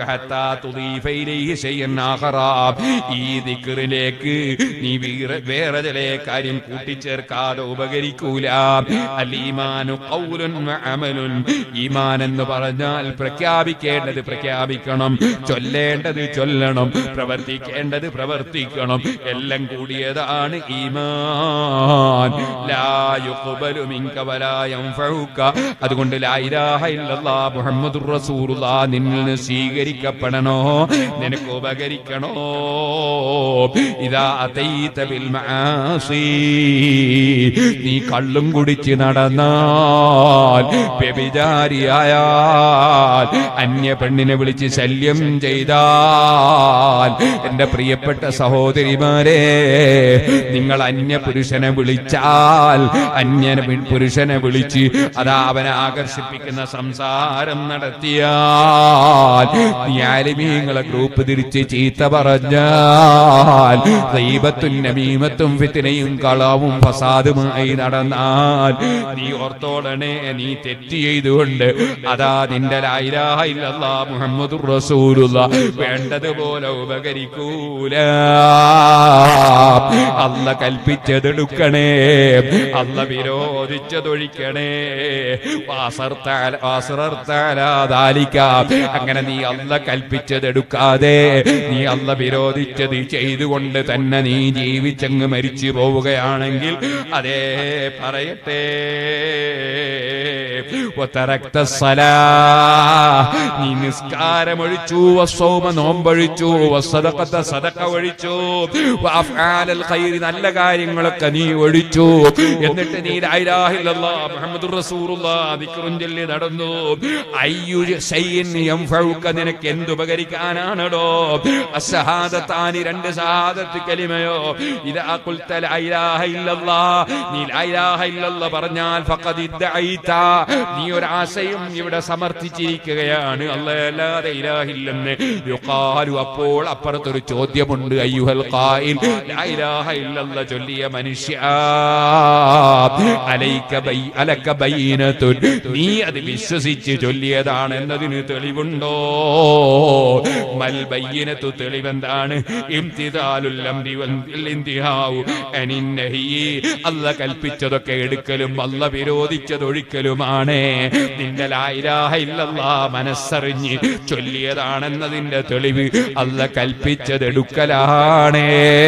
ഈ ദിക്കറിലേക്ക് നീ വീറെ- വേറെ ചില കാര്യം കൂട്ടിച്ചേർക്കാതെ ഉപകരിക്കൂല അലീമാനു ഖൗലുൻ വ അമലുൻ ഈമാൻ എന്ന് പറഞ്ഞാൽ പ്രഖ്യാപിക്കേണ്ടത് പ്രഖ്യാപിക്കണം ചൊല്ലേണ്ടത് ചൊല്ലണം പ്രവർത്തിക്കേണ്ടത് പ്രവർത്തിക്കണം എല്ലാം കൂടിയതാണ് ഈമാൻ ലാ യുഖ്ബലു മിൻക വലാ യൻഫഉക അതുകൊണ്ട് ലാ ഇലാഹ ഇല്ലല്ലാഹ് മുഹമ്മദുർ റസൂലുള്ളാഹ് നിന്നിൽ നിന്ന് സ്വീകരിക്കപ്പെടണോ നിനക്ക് ഉപകരിക്കണോ ഇതാ അതൈത ബിൽ മആസി നീ കള്ളും കുടിച്ച് നടന്നാൽ വ്യഭിചാരിയായാൽ അന്യ പെണ്ണിനെ വിളിച്ച് ശല്യം ചെയ്താൽ എന്റെ പ്രിയപ്പെട്ട സഹോദരിമാരെ നിങ്ങൾ അന്യ പുരുഷനെ വിളിച്ചാൽ അന്യ പുരുഷനെ വിളിച്ച് അതാ അവനെ ആകർഷിപ്പിക്കുന്ന സംസാരം നടത്തിയാൽ നീ ആലിമീങ്ങളെ ഗ്രൂപ്പ് തിരിച്ച് ചീത്ത പറഞ്ഞാൽ ദൈവത്തും നമീമത്തും ഫിത്തിനയും കളവും ഫസാദുമായി നടന്നാൽ നീ ഓർത്തോളണേ നീ തെറ്റ് ചെയ്തുകൊണ്ട് അതാ നിന്റെ ലായിലാഹ ഇല്ലല്ലാ മുഹമ്മദുർ റസൂലുള്ള വേണ്ടതുപോലെ ഉപകരിക്കൂല അല്ല കൽപ്പിച്ചതെടുക്കണേ അല്ല വിരോധിച്ചതൊഴിക്കണേ വാസർത്താല- വാസറർത്താലാദാലിക്ക. അങ്ങനെ നീ അല്ല കൽപ്പിച്ചതെടുക്കാതെ നീ അല്ല വിരോധിച്ചത് ചെയ്തുകൊണ്ട് തന്നെ നീ ജീവിച്ചങ്ങ് മരിച്ചു പോവുകയാണെങ്കിൽ അതേ പറയട്ടെ وتركت الصلاة നീ നിസ്കാരമൊഴിച്ചു വസ്സൗമ നോമ്പൊഴിച്ചു വസ്സദഖത സദഖ ഒഴിച്ചു വഅഫ്ആലൽ ഖൈറി നല്ല കാര്യങ്ങളൊക്കെ നീ ഒഴിച്ചു എന്നിട്ട് നീ ലാ ഇലാഹ ഇല്ലല്ലാഹ് മുഹമ്മദുർ റസൂലുള്ളാഹ് ദിക്റുൻ ചൊല്ലി നടന്നു അയ്യു ശൈഇൻ യൻഫഉക നിനക്ക് എന്ത് ഉപകരിക്കാനാണടോ അസ്സഹാദത്താനി രണ്ട് ഷഹാദത്ത് കലിമയോ ഇദാ ഖുൽത ലാ ഇലാഹ ഇല്ലല്ലാഹ് നീ ലാ ഇലാഹ ഇല്ലല്ലാഹ് പറഞ്ഞാൽ ഫഖദ് ഇദ്ദഈത നീ ഒരു ആശയം ഇവിടെ സമർത്ഥിച്ചിരിക്കുകയാണ് അല്ലാതെ ഇലാഹില്ലെന്ന് യുഖാലു അപ്പോൾ അപ്പുറത്തൊരു ചോദ്യമുണ്ട് അയ്യുഹൽ ഖായിൽ ലാ ഇലാഹ ഇല്ലല്ലാഹ് ചൊല്ലിയ മനുഷ്യ അലൈക ബൈ അലക ബൈനത്തുൻ നീ അത് വിശ്വസിച്ച് ചൊല്ലിയതാണ് എന്നതിന് തെളിവുണ്ടോ മൽ ബയ്യനത്തു തെളിവെന്താണ് ഇംതിദാലുൽ അംരി വൽ ഇന്തിഹാഉ അനിൻ നഹി അല്ല കൽപ്പിച്ചതൊക്കെ എടുക്കലും അല്ല വിരോധിച്ചതൊഴിക്കലുമാണ് നിന്റെ ലാ ഇലാഹ ഇല്ലല്ലാഹ് മനസ്സറിഞ്ഞ് ചൊല്ലിയതാണെന്നതിന്റെ തെളിവ് അല്ല കൽപ്പിച്ചതെടുക്കലാണ്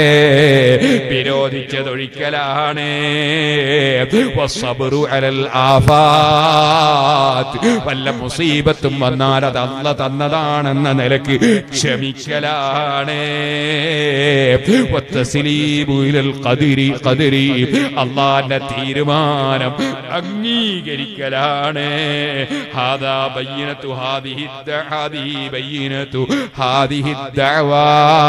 വിരോധിച്ചതൊഴിക്കലാണ് വസ്സബ്റു അലൽ ആഫാത്ത് വല്ല മുസീബത്തും വന്നാൽ അത് അല്ല തന്നതാണെന്ന നിലക്ക് ക്ഷമിക്കലാണ് വത്തസ്ലീമു ഇലൽ ഖദരി ഖദരി അള്ളാന്റെ തീരുമാനം അംഗീകരിക്കലാണ് ഹാദാ ബയ്യനത്തു ഹാദിഹി ദ- ഹാദിഹി ബയ്യനത്തു ഹാദിഹി ദഅവാ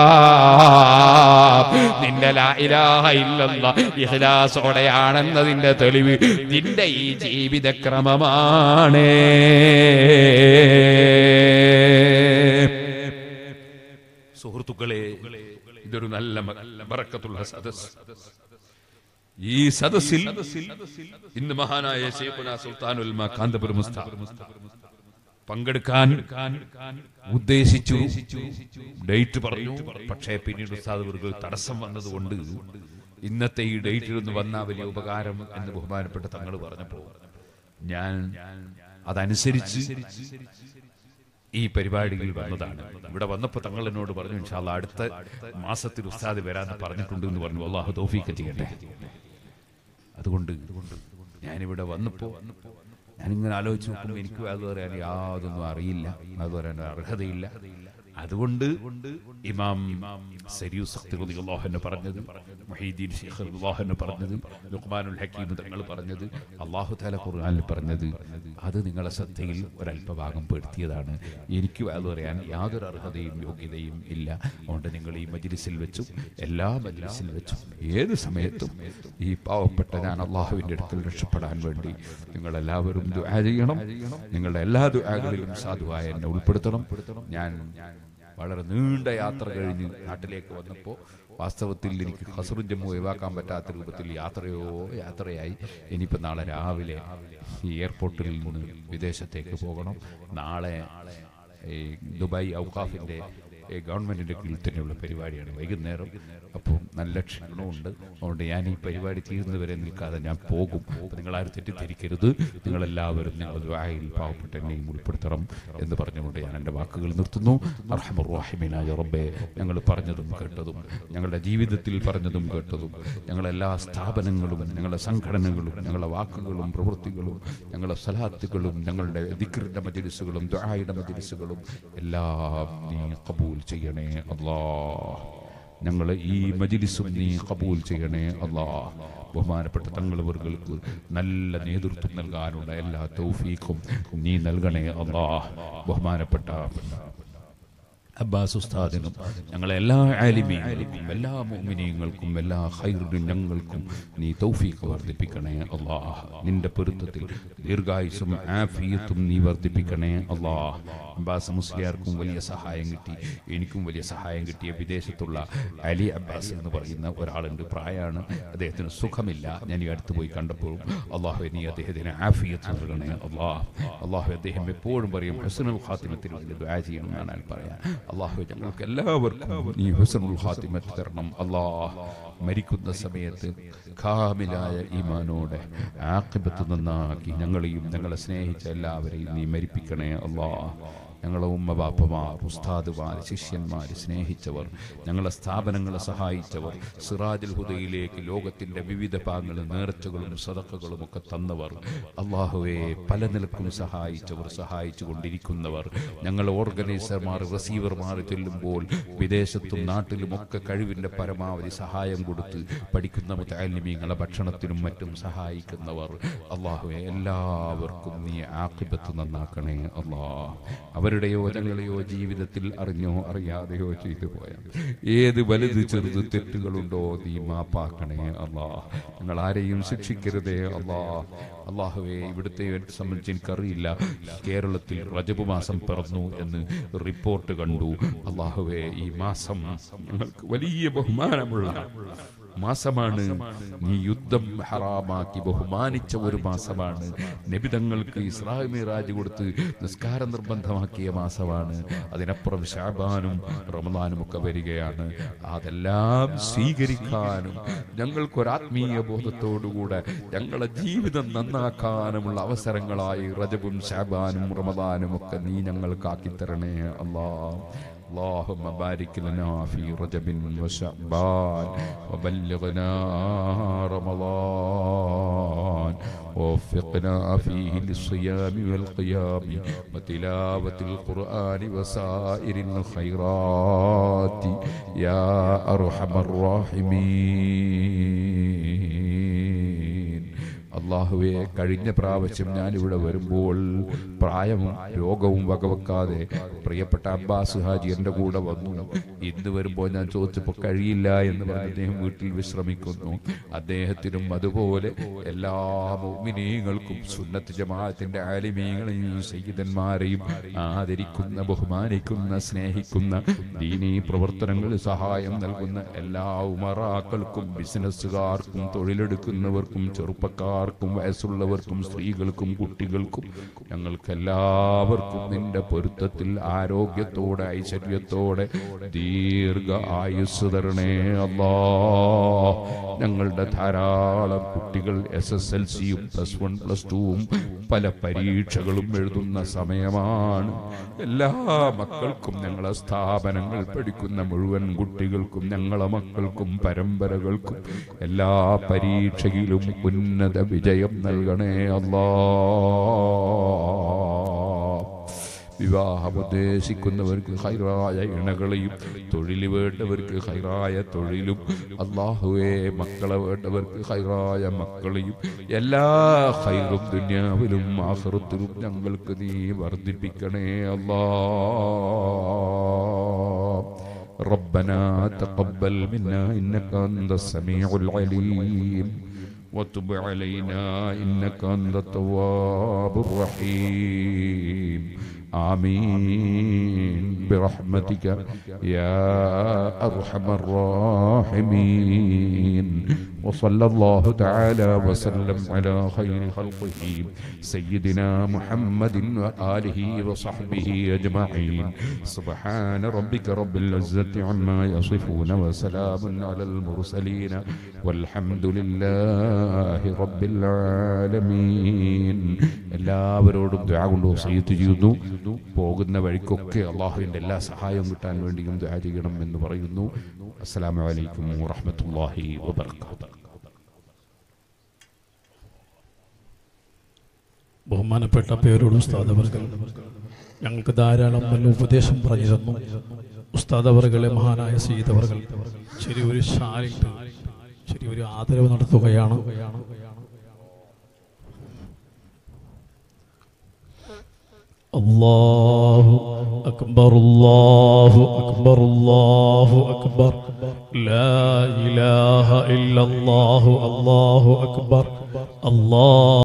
നിന്റെ ലാ ഇലാഹ ഇല്ലല്ലാഹ് ഇഖ്ലാസോടെയാണെന്നതിന്റെ തെളിവ് നിന്റെ ഈ ജീവിതക്രമമാണ് സുഹൃത്തുക്കളെ ഇതൊരു നല്ല മ- ബറക്കത്തുള്ള സദസ് ഈ സദസ്സിൽ ഇന്ന് മഹാനായ ശൈഖുന സുൽത്താനുൽ ഉലമ കാന്തപുരം ഉസ്താദ് പങ്കെടുക്കാൻ ഉദ്ദേശിച്ചു ഡേറ്റ് പറഞ്ഞു പക്ഷേ പിന്നീട് ഉസ്താദ് അവർക്ക് തടസ്സം വന്നതുകൊണ്ട് ഇന്നത്തെ ഈ ഡേറ്റിൽ ഒന്ന് വന്ന വലിയ ഉപകാരം എന്ന് ബഹുമാനപ്പെട്ട തങ്ങൾ പറഞ്ഞപ്പോ ഞാൻ അതനുസരിച്ച് ഈ പരിപാടിയിൽ വന്നതാണ് ഇവിടെ വന്നപ്പോൾ തങ്ങൾ എന്നോട് പറഞ്ഞു ഇൻഷാല്ല അടുത്ത മാസത്തിൽ ഉസ്താദ് വരാന്ന് പറഞ്ഞിട്ടുണ്ട് എന്ന് പറഞ്ഞു അള്ളാഹു തോഫീക്ക് ചെയ്യട്ടെ അതുകൊണ്ട് ഞാനിവിടെ വന്നപ്പോ ഞാനിങ്ങനെ ആലോചിച്ച് നോക്കുമ്പോൾ എനിക്ക് അത് പറയാൻ യാതൊന്നും അറിയില്ല അത് പറയാൻ അർഹതയില്ല അതുകൊണ്ട് ഇമാം സരിയൂസ് അള്ളാഹുന്ന് പറഞ്ഞത് മൊഹീദ്ദീൻ ഷെയ്ഖ് അള്ളാഹുന്ന് പറഞ്ഞത് ലുഖ്മാനുൽ ഹക്കീം തങ്ങൾ പറഞ്ഞത് അള്ളാഹു താല ഖുർആനിൽ പറഞ്ഞത് അത് നിങ്ങളെ ശ്രദ്ധയിൽ ഒരല്പഭാഗം പെടുത്തിയതാണ് എനിക്ക് അത് പറയാൻ യാതൊരു അർഹതയും യോഗ്യതയും ഇല്ല അതുകൊണ്ട് നിങ്ങൾ ഈ മജ്ലിസിൽ വെച്ചും എല്ലാ മജ്ലിസിൽ വെച്ചും ഏത് സമയത്തും ഈ പാവപ്പെട്ട ഞാൻ അള്ളാഹുവിൻ്റെ അടുക്കൽ രക്ഷപ്പെടാൻ വേണ്ടി നിങ്ങളെല്ലാവരും ദുആ ചെയ്യണം നിങ്ങളുടെ എല്ലാ ദുആകളിലും സാധുവായ എന്നെ ഉൾപ്പെടുത്തണം ഞാൻ വളരെ നീണ്ട യാത്ര കഴിഞ്ഞ് നാട്ടിലേക്ക് വന്നപ്പോൾ വാസ്തവത്തിൽ എനിക്ക് ഹസറും ജമ്മു ഒഴിവാക്കാൻ പറ്റാത്ത രൂപത്തിൽ യാത്രയോ യാത്രയായി ഇനിയിപ്പോൾ നാളെ രാവിലെ ഈ എയർപോർട്ടിൽ നിന്ന് വിദേശത്തേക്ക് പോകണം നാളെ ഈ ദുബായ് ഔക്കാഫിൻ്റെ ഗവൺമെന്റിന്റെ കീഴിൽ തന്നെയുള്ള പരിപാടിയാണ് വൈകുന്നേരം അപ്പോൾ നല്ല ക്ഷണമുണ്ട് അതുകൊണ്ട് ഞാൻ ഈ പരിപാടി തീർന്നവരെ നിൽക്കാതെ ഞാൻ പോകും അപ്പോൾ നിങ്ങളാരും തെറ്റിദ്ധരിക്കരുത് നിങ്ങളെല്ലാവരും നിങ്ങൾ ദുആയിൽ പാവപ്പെട്ട എന്നെയും ഉൾപ്പെടുത്തണം എന്ന് പറഞ്ഞുകൊണ്ട് ഞാൻ എൻ്റെ വാക്കുകൾ നിർത്തുന്നു അർഹമുറാഹിമീനായ റബ്ബെ ഞങ്ങൾ പറഞ്ഞതും കേട്ടതും ഞങ്ങളുടെ ജീവിതത്തിൽ പറഞ്ഞതും കേട്ടതും ഞങ്ങളെല്ലാ സ്ഥാപനങ്ങളും ഞങ്ങളുടെ സംഘടനകളും ഞങ്ങളുടെ വാക്കുകളും പ്രവൃത്തികളും ഞങ്ങളുടെ സലാത്തുകളും ഞങ്ങളുടെ ദിക്റിന്റെ മജലിസുകളും ദുആയുടെ മജലിസുകളും എല്ലാം നീ കബൂൽ ചെയ്യണേ അല്ലാ ഞങ്ങൾ ഈ മജിലിസും നീ കബൂൽ ചെയ്യണേ അല്ലാ ബഹുമാനപ്പെട്ട തങ്ങളവർക്ക് നല്ല നേതൃത്വം നൽകാനുള്ള എല്ലാ തൗഫീഖും നീ നൽകണേ അല്ലാ ബഹുമാനപ്പെട്ട അബ്ബാസ് ഉസ്താദിനും ഞങ്ങളെ എല്ലാ ആലിമീങ്ങൾക്കും എല്ലാ മോമിനിയങ്ങൾക്കും എല്ലാ ഹൈറിനും ഞങ്ങൾക്കും നീ തൗഫീഖ് വർദ്ധിപ്പിക്കണേ അള്ളാഹ് നിന്റെ പൊരുത്തത്തിൽ ദീർഘായുസും ആഫിയത്തും നീ വർദ്ധിപ്പിക്കണേ അള്ളാഹ് അബ്ബാസ് മുസ്ലിയാർക്കും വലിയ സഹായം കിട്ടി എനിക്കും വലിയ സഹായം കിട്ടിയ വിദേശത്തുള്ള അലി അബ്ബാസ് എന്ന് പറയുന്ന ഒരാളുണ്ട് പ്രായമാണ് അദ്ദേഹത്തിന് സുഖമില്ല ഞാൻ ഈ അടുത്ത് പോയി കണ്ടപ്പോഴും അള്ളാഹു നീ അദ്ദേഹത്തിന് ആഫിയത്ത് നൽകണേ അള്ളാഹ് അള്ളാഹു അദ്ദേഹം എപ്പോഴും പറയും ഹസനുൽ ഖാത്തിമത്തിന് വേണ്ടി ദുആ ചെയ്യണം എന്നാണ് ഞാൻ പറയാൻ അള്ളാഹു ഞങ്ങൾക്ക് എല്ലാവർക്കും നീ ഹുസനുൽ ഖാത്തിമത്ത് തരണം അള്ളാഹ് മരിക്കുന്ന സമയത്ത് ഖാമിലായ ഈമാനോടെ ആക്കിബത്ത് നന്നാക്കി ഞങ്ങളെയും ഞങ്ങളെ സ്നേഹിച്ച എല്ലാവരെയും നീ മരിപ്പിക്കണേ അള്ളാഹ് ഞങ്ങളെ ഉമ്മ ബാപ്പമാർ ഉസ്താദുമാർ ശിഷ്യന്മാർ സ്നേഹിച്ചവർ ഞങ്ങളെ സ്ഥാപനങ്ങളെ സഹായിച്ചവർ സിറാജുൽ ഹുദയിലേക്ക് ലോകത്തിന്റെ വിവിധ ഭാഗങ്ങളിൽ നേർച്ചകളും സദക്കകളും ഒക്കെ തന്നവർ അള്ളാഹുവെ പല നിലക്കും സഹായിച്ചവർ സഹായിച്ചു കൊണ്ടിരിക്കുന്നവർ ഞങ്ങൾ ഓർഗനൈസർമാർ റിസീവർമാർ ചെല്ലുമ്പോൾ വിദേശത്തും നാട്ടിലും ഒക്കെ കഴിവിന്റെ പരമാവധി സഹായം കൊടുത്ത് പഠിക്കുന്ന മുത്താലിമീങ്ങളെ ഭക്ഷണത്തിനും മറ്റും സഹായിക്കുന്നവർ അള്ളാഹുവെ എല്ലാവർക്കും നീ ആക്കിബത്ത് നന്നാക്കണേ അള്ളാഹ് അവരുടെയോ ഞങ്ങളെയോ ജീവിതത്തിൽ അറിഞ്ഞോ അറിയാതെയോ ചെയ്തു പോയ ഏത് വലുത് ചെറുത് തെറ്റുകളുണ്ടോ നീ മാപ്പാക്കണേ അല്ലാ ഞങ്ങൾ ആരെയും ശിക്ഷിക്കരുതേ അല്ലാ അള്ളാഹുവെ ഇവിടുത്തെ സംബന്ധിച്ച് എനിക്കറിയില്ല കേരളത്തിൽ റജബ് മാസം പിറന്നു എന്ന് റിപ്പോർട്ട് കണ്ടു അള്ളാഹുവെ ഈ മാസം ഞങ്ങൾക്ക് വലിയ ബഹുമാനമുള്ള മാസമാണ് നീ യുദ്ധം ഹറാമാക്കി ബഹുമാനിച്ച ഒരു മാസമാണ് നബിതങ്ങൾക്ക് ഇസ്രാഹി മിറാജ് കൊടുത്ത് നിസ്കാരം നിർബന്ധമാക്കിയ മാസമാണ് അതിനപ്പുറം ഷാബാനും റമദാനും ഒക്കെ വരികയാണ് അതെല്ലാം സ്വീകരിക്കാനും ഞങ്ങൾക്കൊരാത്മീയ ബോധത്തോടുകൂടെ ഞങ്ങളെ ജീവിതം നന്നാക്കാനുമുള്ള അവസരങ്ങളായി റജബും ഷാബാനും റമദാനും ഒക്കെ നീ ഞങ്ങൾക്കാക്കി തരണേ അല്ലാ اللهم بارك لنا في رجب وشعبان وبلغنا رمضان ووفقنا فيه للصيام والقيام وتلاوة القرآن وسائر الخيرات يا أرحم الراحمين അള്ളാഹുവെ കഴിഞ്ഞ പ്രാവശ്യം ഞാനിവിടെ വരുമ്പോൾ പ്രായവും രോഗവും വകവെക്കാതെ പ്രിയപ്പെട്ട അബ്ബാസ് ഹാജി എൻ്റെ കൂടെ വന്നു ഇന്ന് വരുമ്പോൾ ഞാൻ ചോദിച്ചപ്പോൾ കഴിയില്ല എന്ന് പറഞ്ഞ് അദ്ദേഹം വീട്ടിൽ വിശ്രമിക്കുന്നു അദ്ദേഹത്തിനും അതുപോലെ എല്ലാ മോമിനീങ്ങൾക്കും സുന്നത്ത് ജമാഅത്തിന്റെ ആലിമീങ്ങളെയും സയ്യിദന്മാരെയും ആദരിക്കുന്ന ബഹുമാനിക്കുന്ന സ്നേഹിക്കുന്ന ദീനീ പ്രവർത്തനങ്ങളിൽ സഹായം നൽകുന്ന എല്ലാ ഉമറാക്കൾക്കും ബിസിനസ്സുകാർക്കും തൊഴിലെടുക്കുന്നവർക്കും ചെറുപ്പക്കാർക്കും ചെറുപ്പക്കാർക്കും വയസ്സുള്ളവർക്കും സ്ത്രീകൾക്കും കുട്ടികൾക്കും ഞങ്ങൾക്ക് എല്ലാവർക്കും നിന്റെ പൊരുത്തത്തിൽ ആരോഗ്യത്തോടെ ഐശ്വര്യത്തോടെ ദീർഘ ആയുസ് തരണേ അല്ലാ ഞങ്ങളുടെ ധാരാളം കുട്ടികൾ എസ് എസ് എൽ സിയും പ്ലസ് വൺ പ്ലസ് ടുവും പല പരീക്ഷകളും എഴുതുന്ന സമയമാണ് എല്ലാ മക്കൾക്കും ഞങ്ങളെ സ്ഥാപനങ്ങൾ പഠിക്കുന്ന മുഴുവൻ കുട്ടികൾക്കും ഞങ്ങളെ മക്കൾക്കും പരമ്പരകൾക്കും എല്ലാ പരീക്ഷയിലും ഉന്നത വിജയം നൽകണേ അല്ലാ വിവാഹം ഉദ്ദേശിക്കുന്നവർക്ക് ഹൈറായ ഇണകളെയും തൊഴിൽ വേണ്ടവർക്ക് ഹൈറായ തൊഴിലും അള്ളാഹുവെ മക്കളെ വേണ്ടവർക്ക് ഹൈറായ മക്കളെയും എല്ലാ ഹൈറും ദുന്യാവിലും ആഹൃത്തിലും ഞങ്ങൾക്ക് നീ വർദ്ധിപ്പിക്കണേ അല്ലാ ربنا تقبل منا إنك أنت السميع العليم وتب علينا إنك أنت التواب الرحيم آمين برحمتك يا أرحم الراحمين وصلى الله تعالى وسلم على خير خلقه سيدنا محمد وآله وصحبه أجمعين سبحان ربك رب العزة عما يصفون وسلام على المرسلين والحمد لله رب العالمين എല്ലാവരോടും ദ്വാ കൊണ്ട് വസീത്ത് ചെയ്യുന്നു പോകുന്ന വഴിക്കൊക്കെ അള്ളാഹുവിൻ്റെ എല്ലാ സഹായവും കിട്ടാൻ വേണ്ടിയും ദ്വാ ചെയ്യണം എന്ന് പറയുന്നു അസ്സലാമു അലൈക്കും വറഹ്മത്തുള്ളാഹി വബർക്കാത്തു ബഹുമാനപ്പെട്ട പേരോട് ഉസ്താദ് അവർകൾ ഞങ്ങൾക്ക് ധാരാളം നല്ല ഉപദേശം പറഞ്ഞു തന്നു ഉസ്താദ് അവർകളെ മഹാനായ സീത് അവർകൾ ചെറിയൊരു ഷാലിട്ട് ചെറിയൊരു ആദരവ് നടത്തുകയാണ് അല്ലാഹു അക്ബർ അല്ലാഹു അക്ബർ അല്ലാഹു അക്ബർ ലാ ഇലാഹ ഇല്ലല്ലാഹു അല്ലാഹു അക്ബർ അല്ലാഹു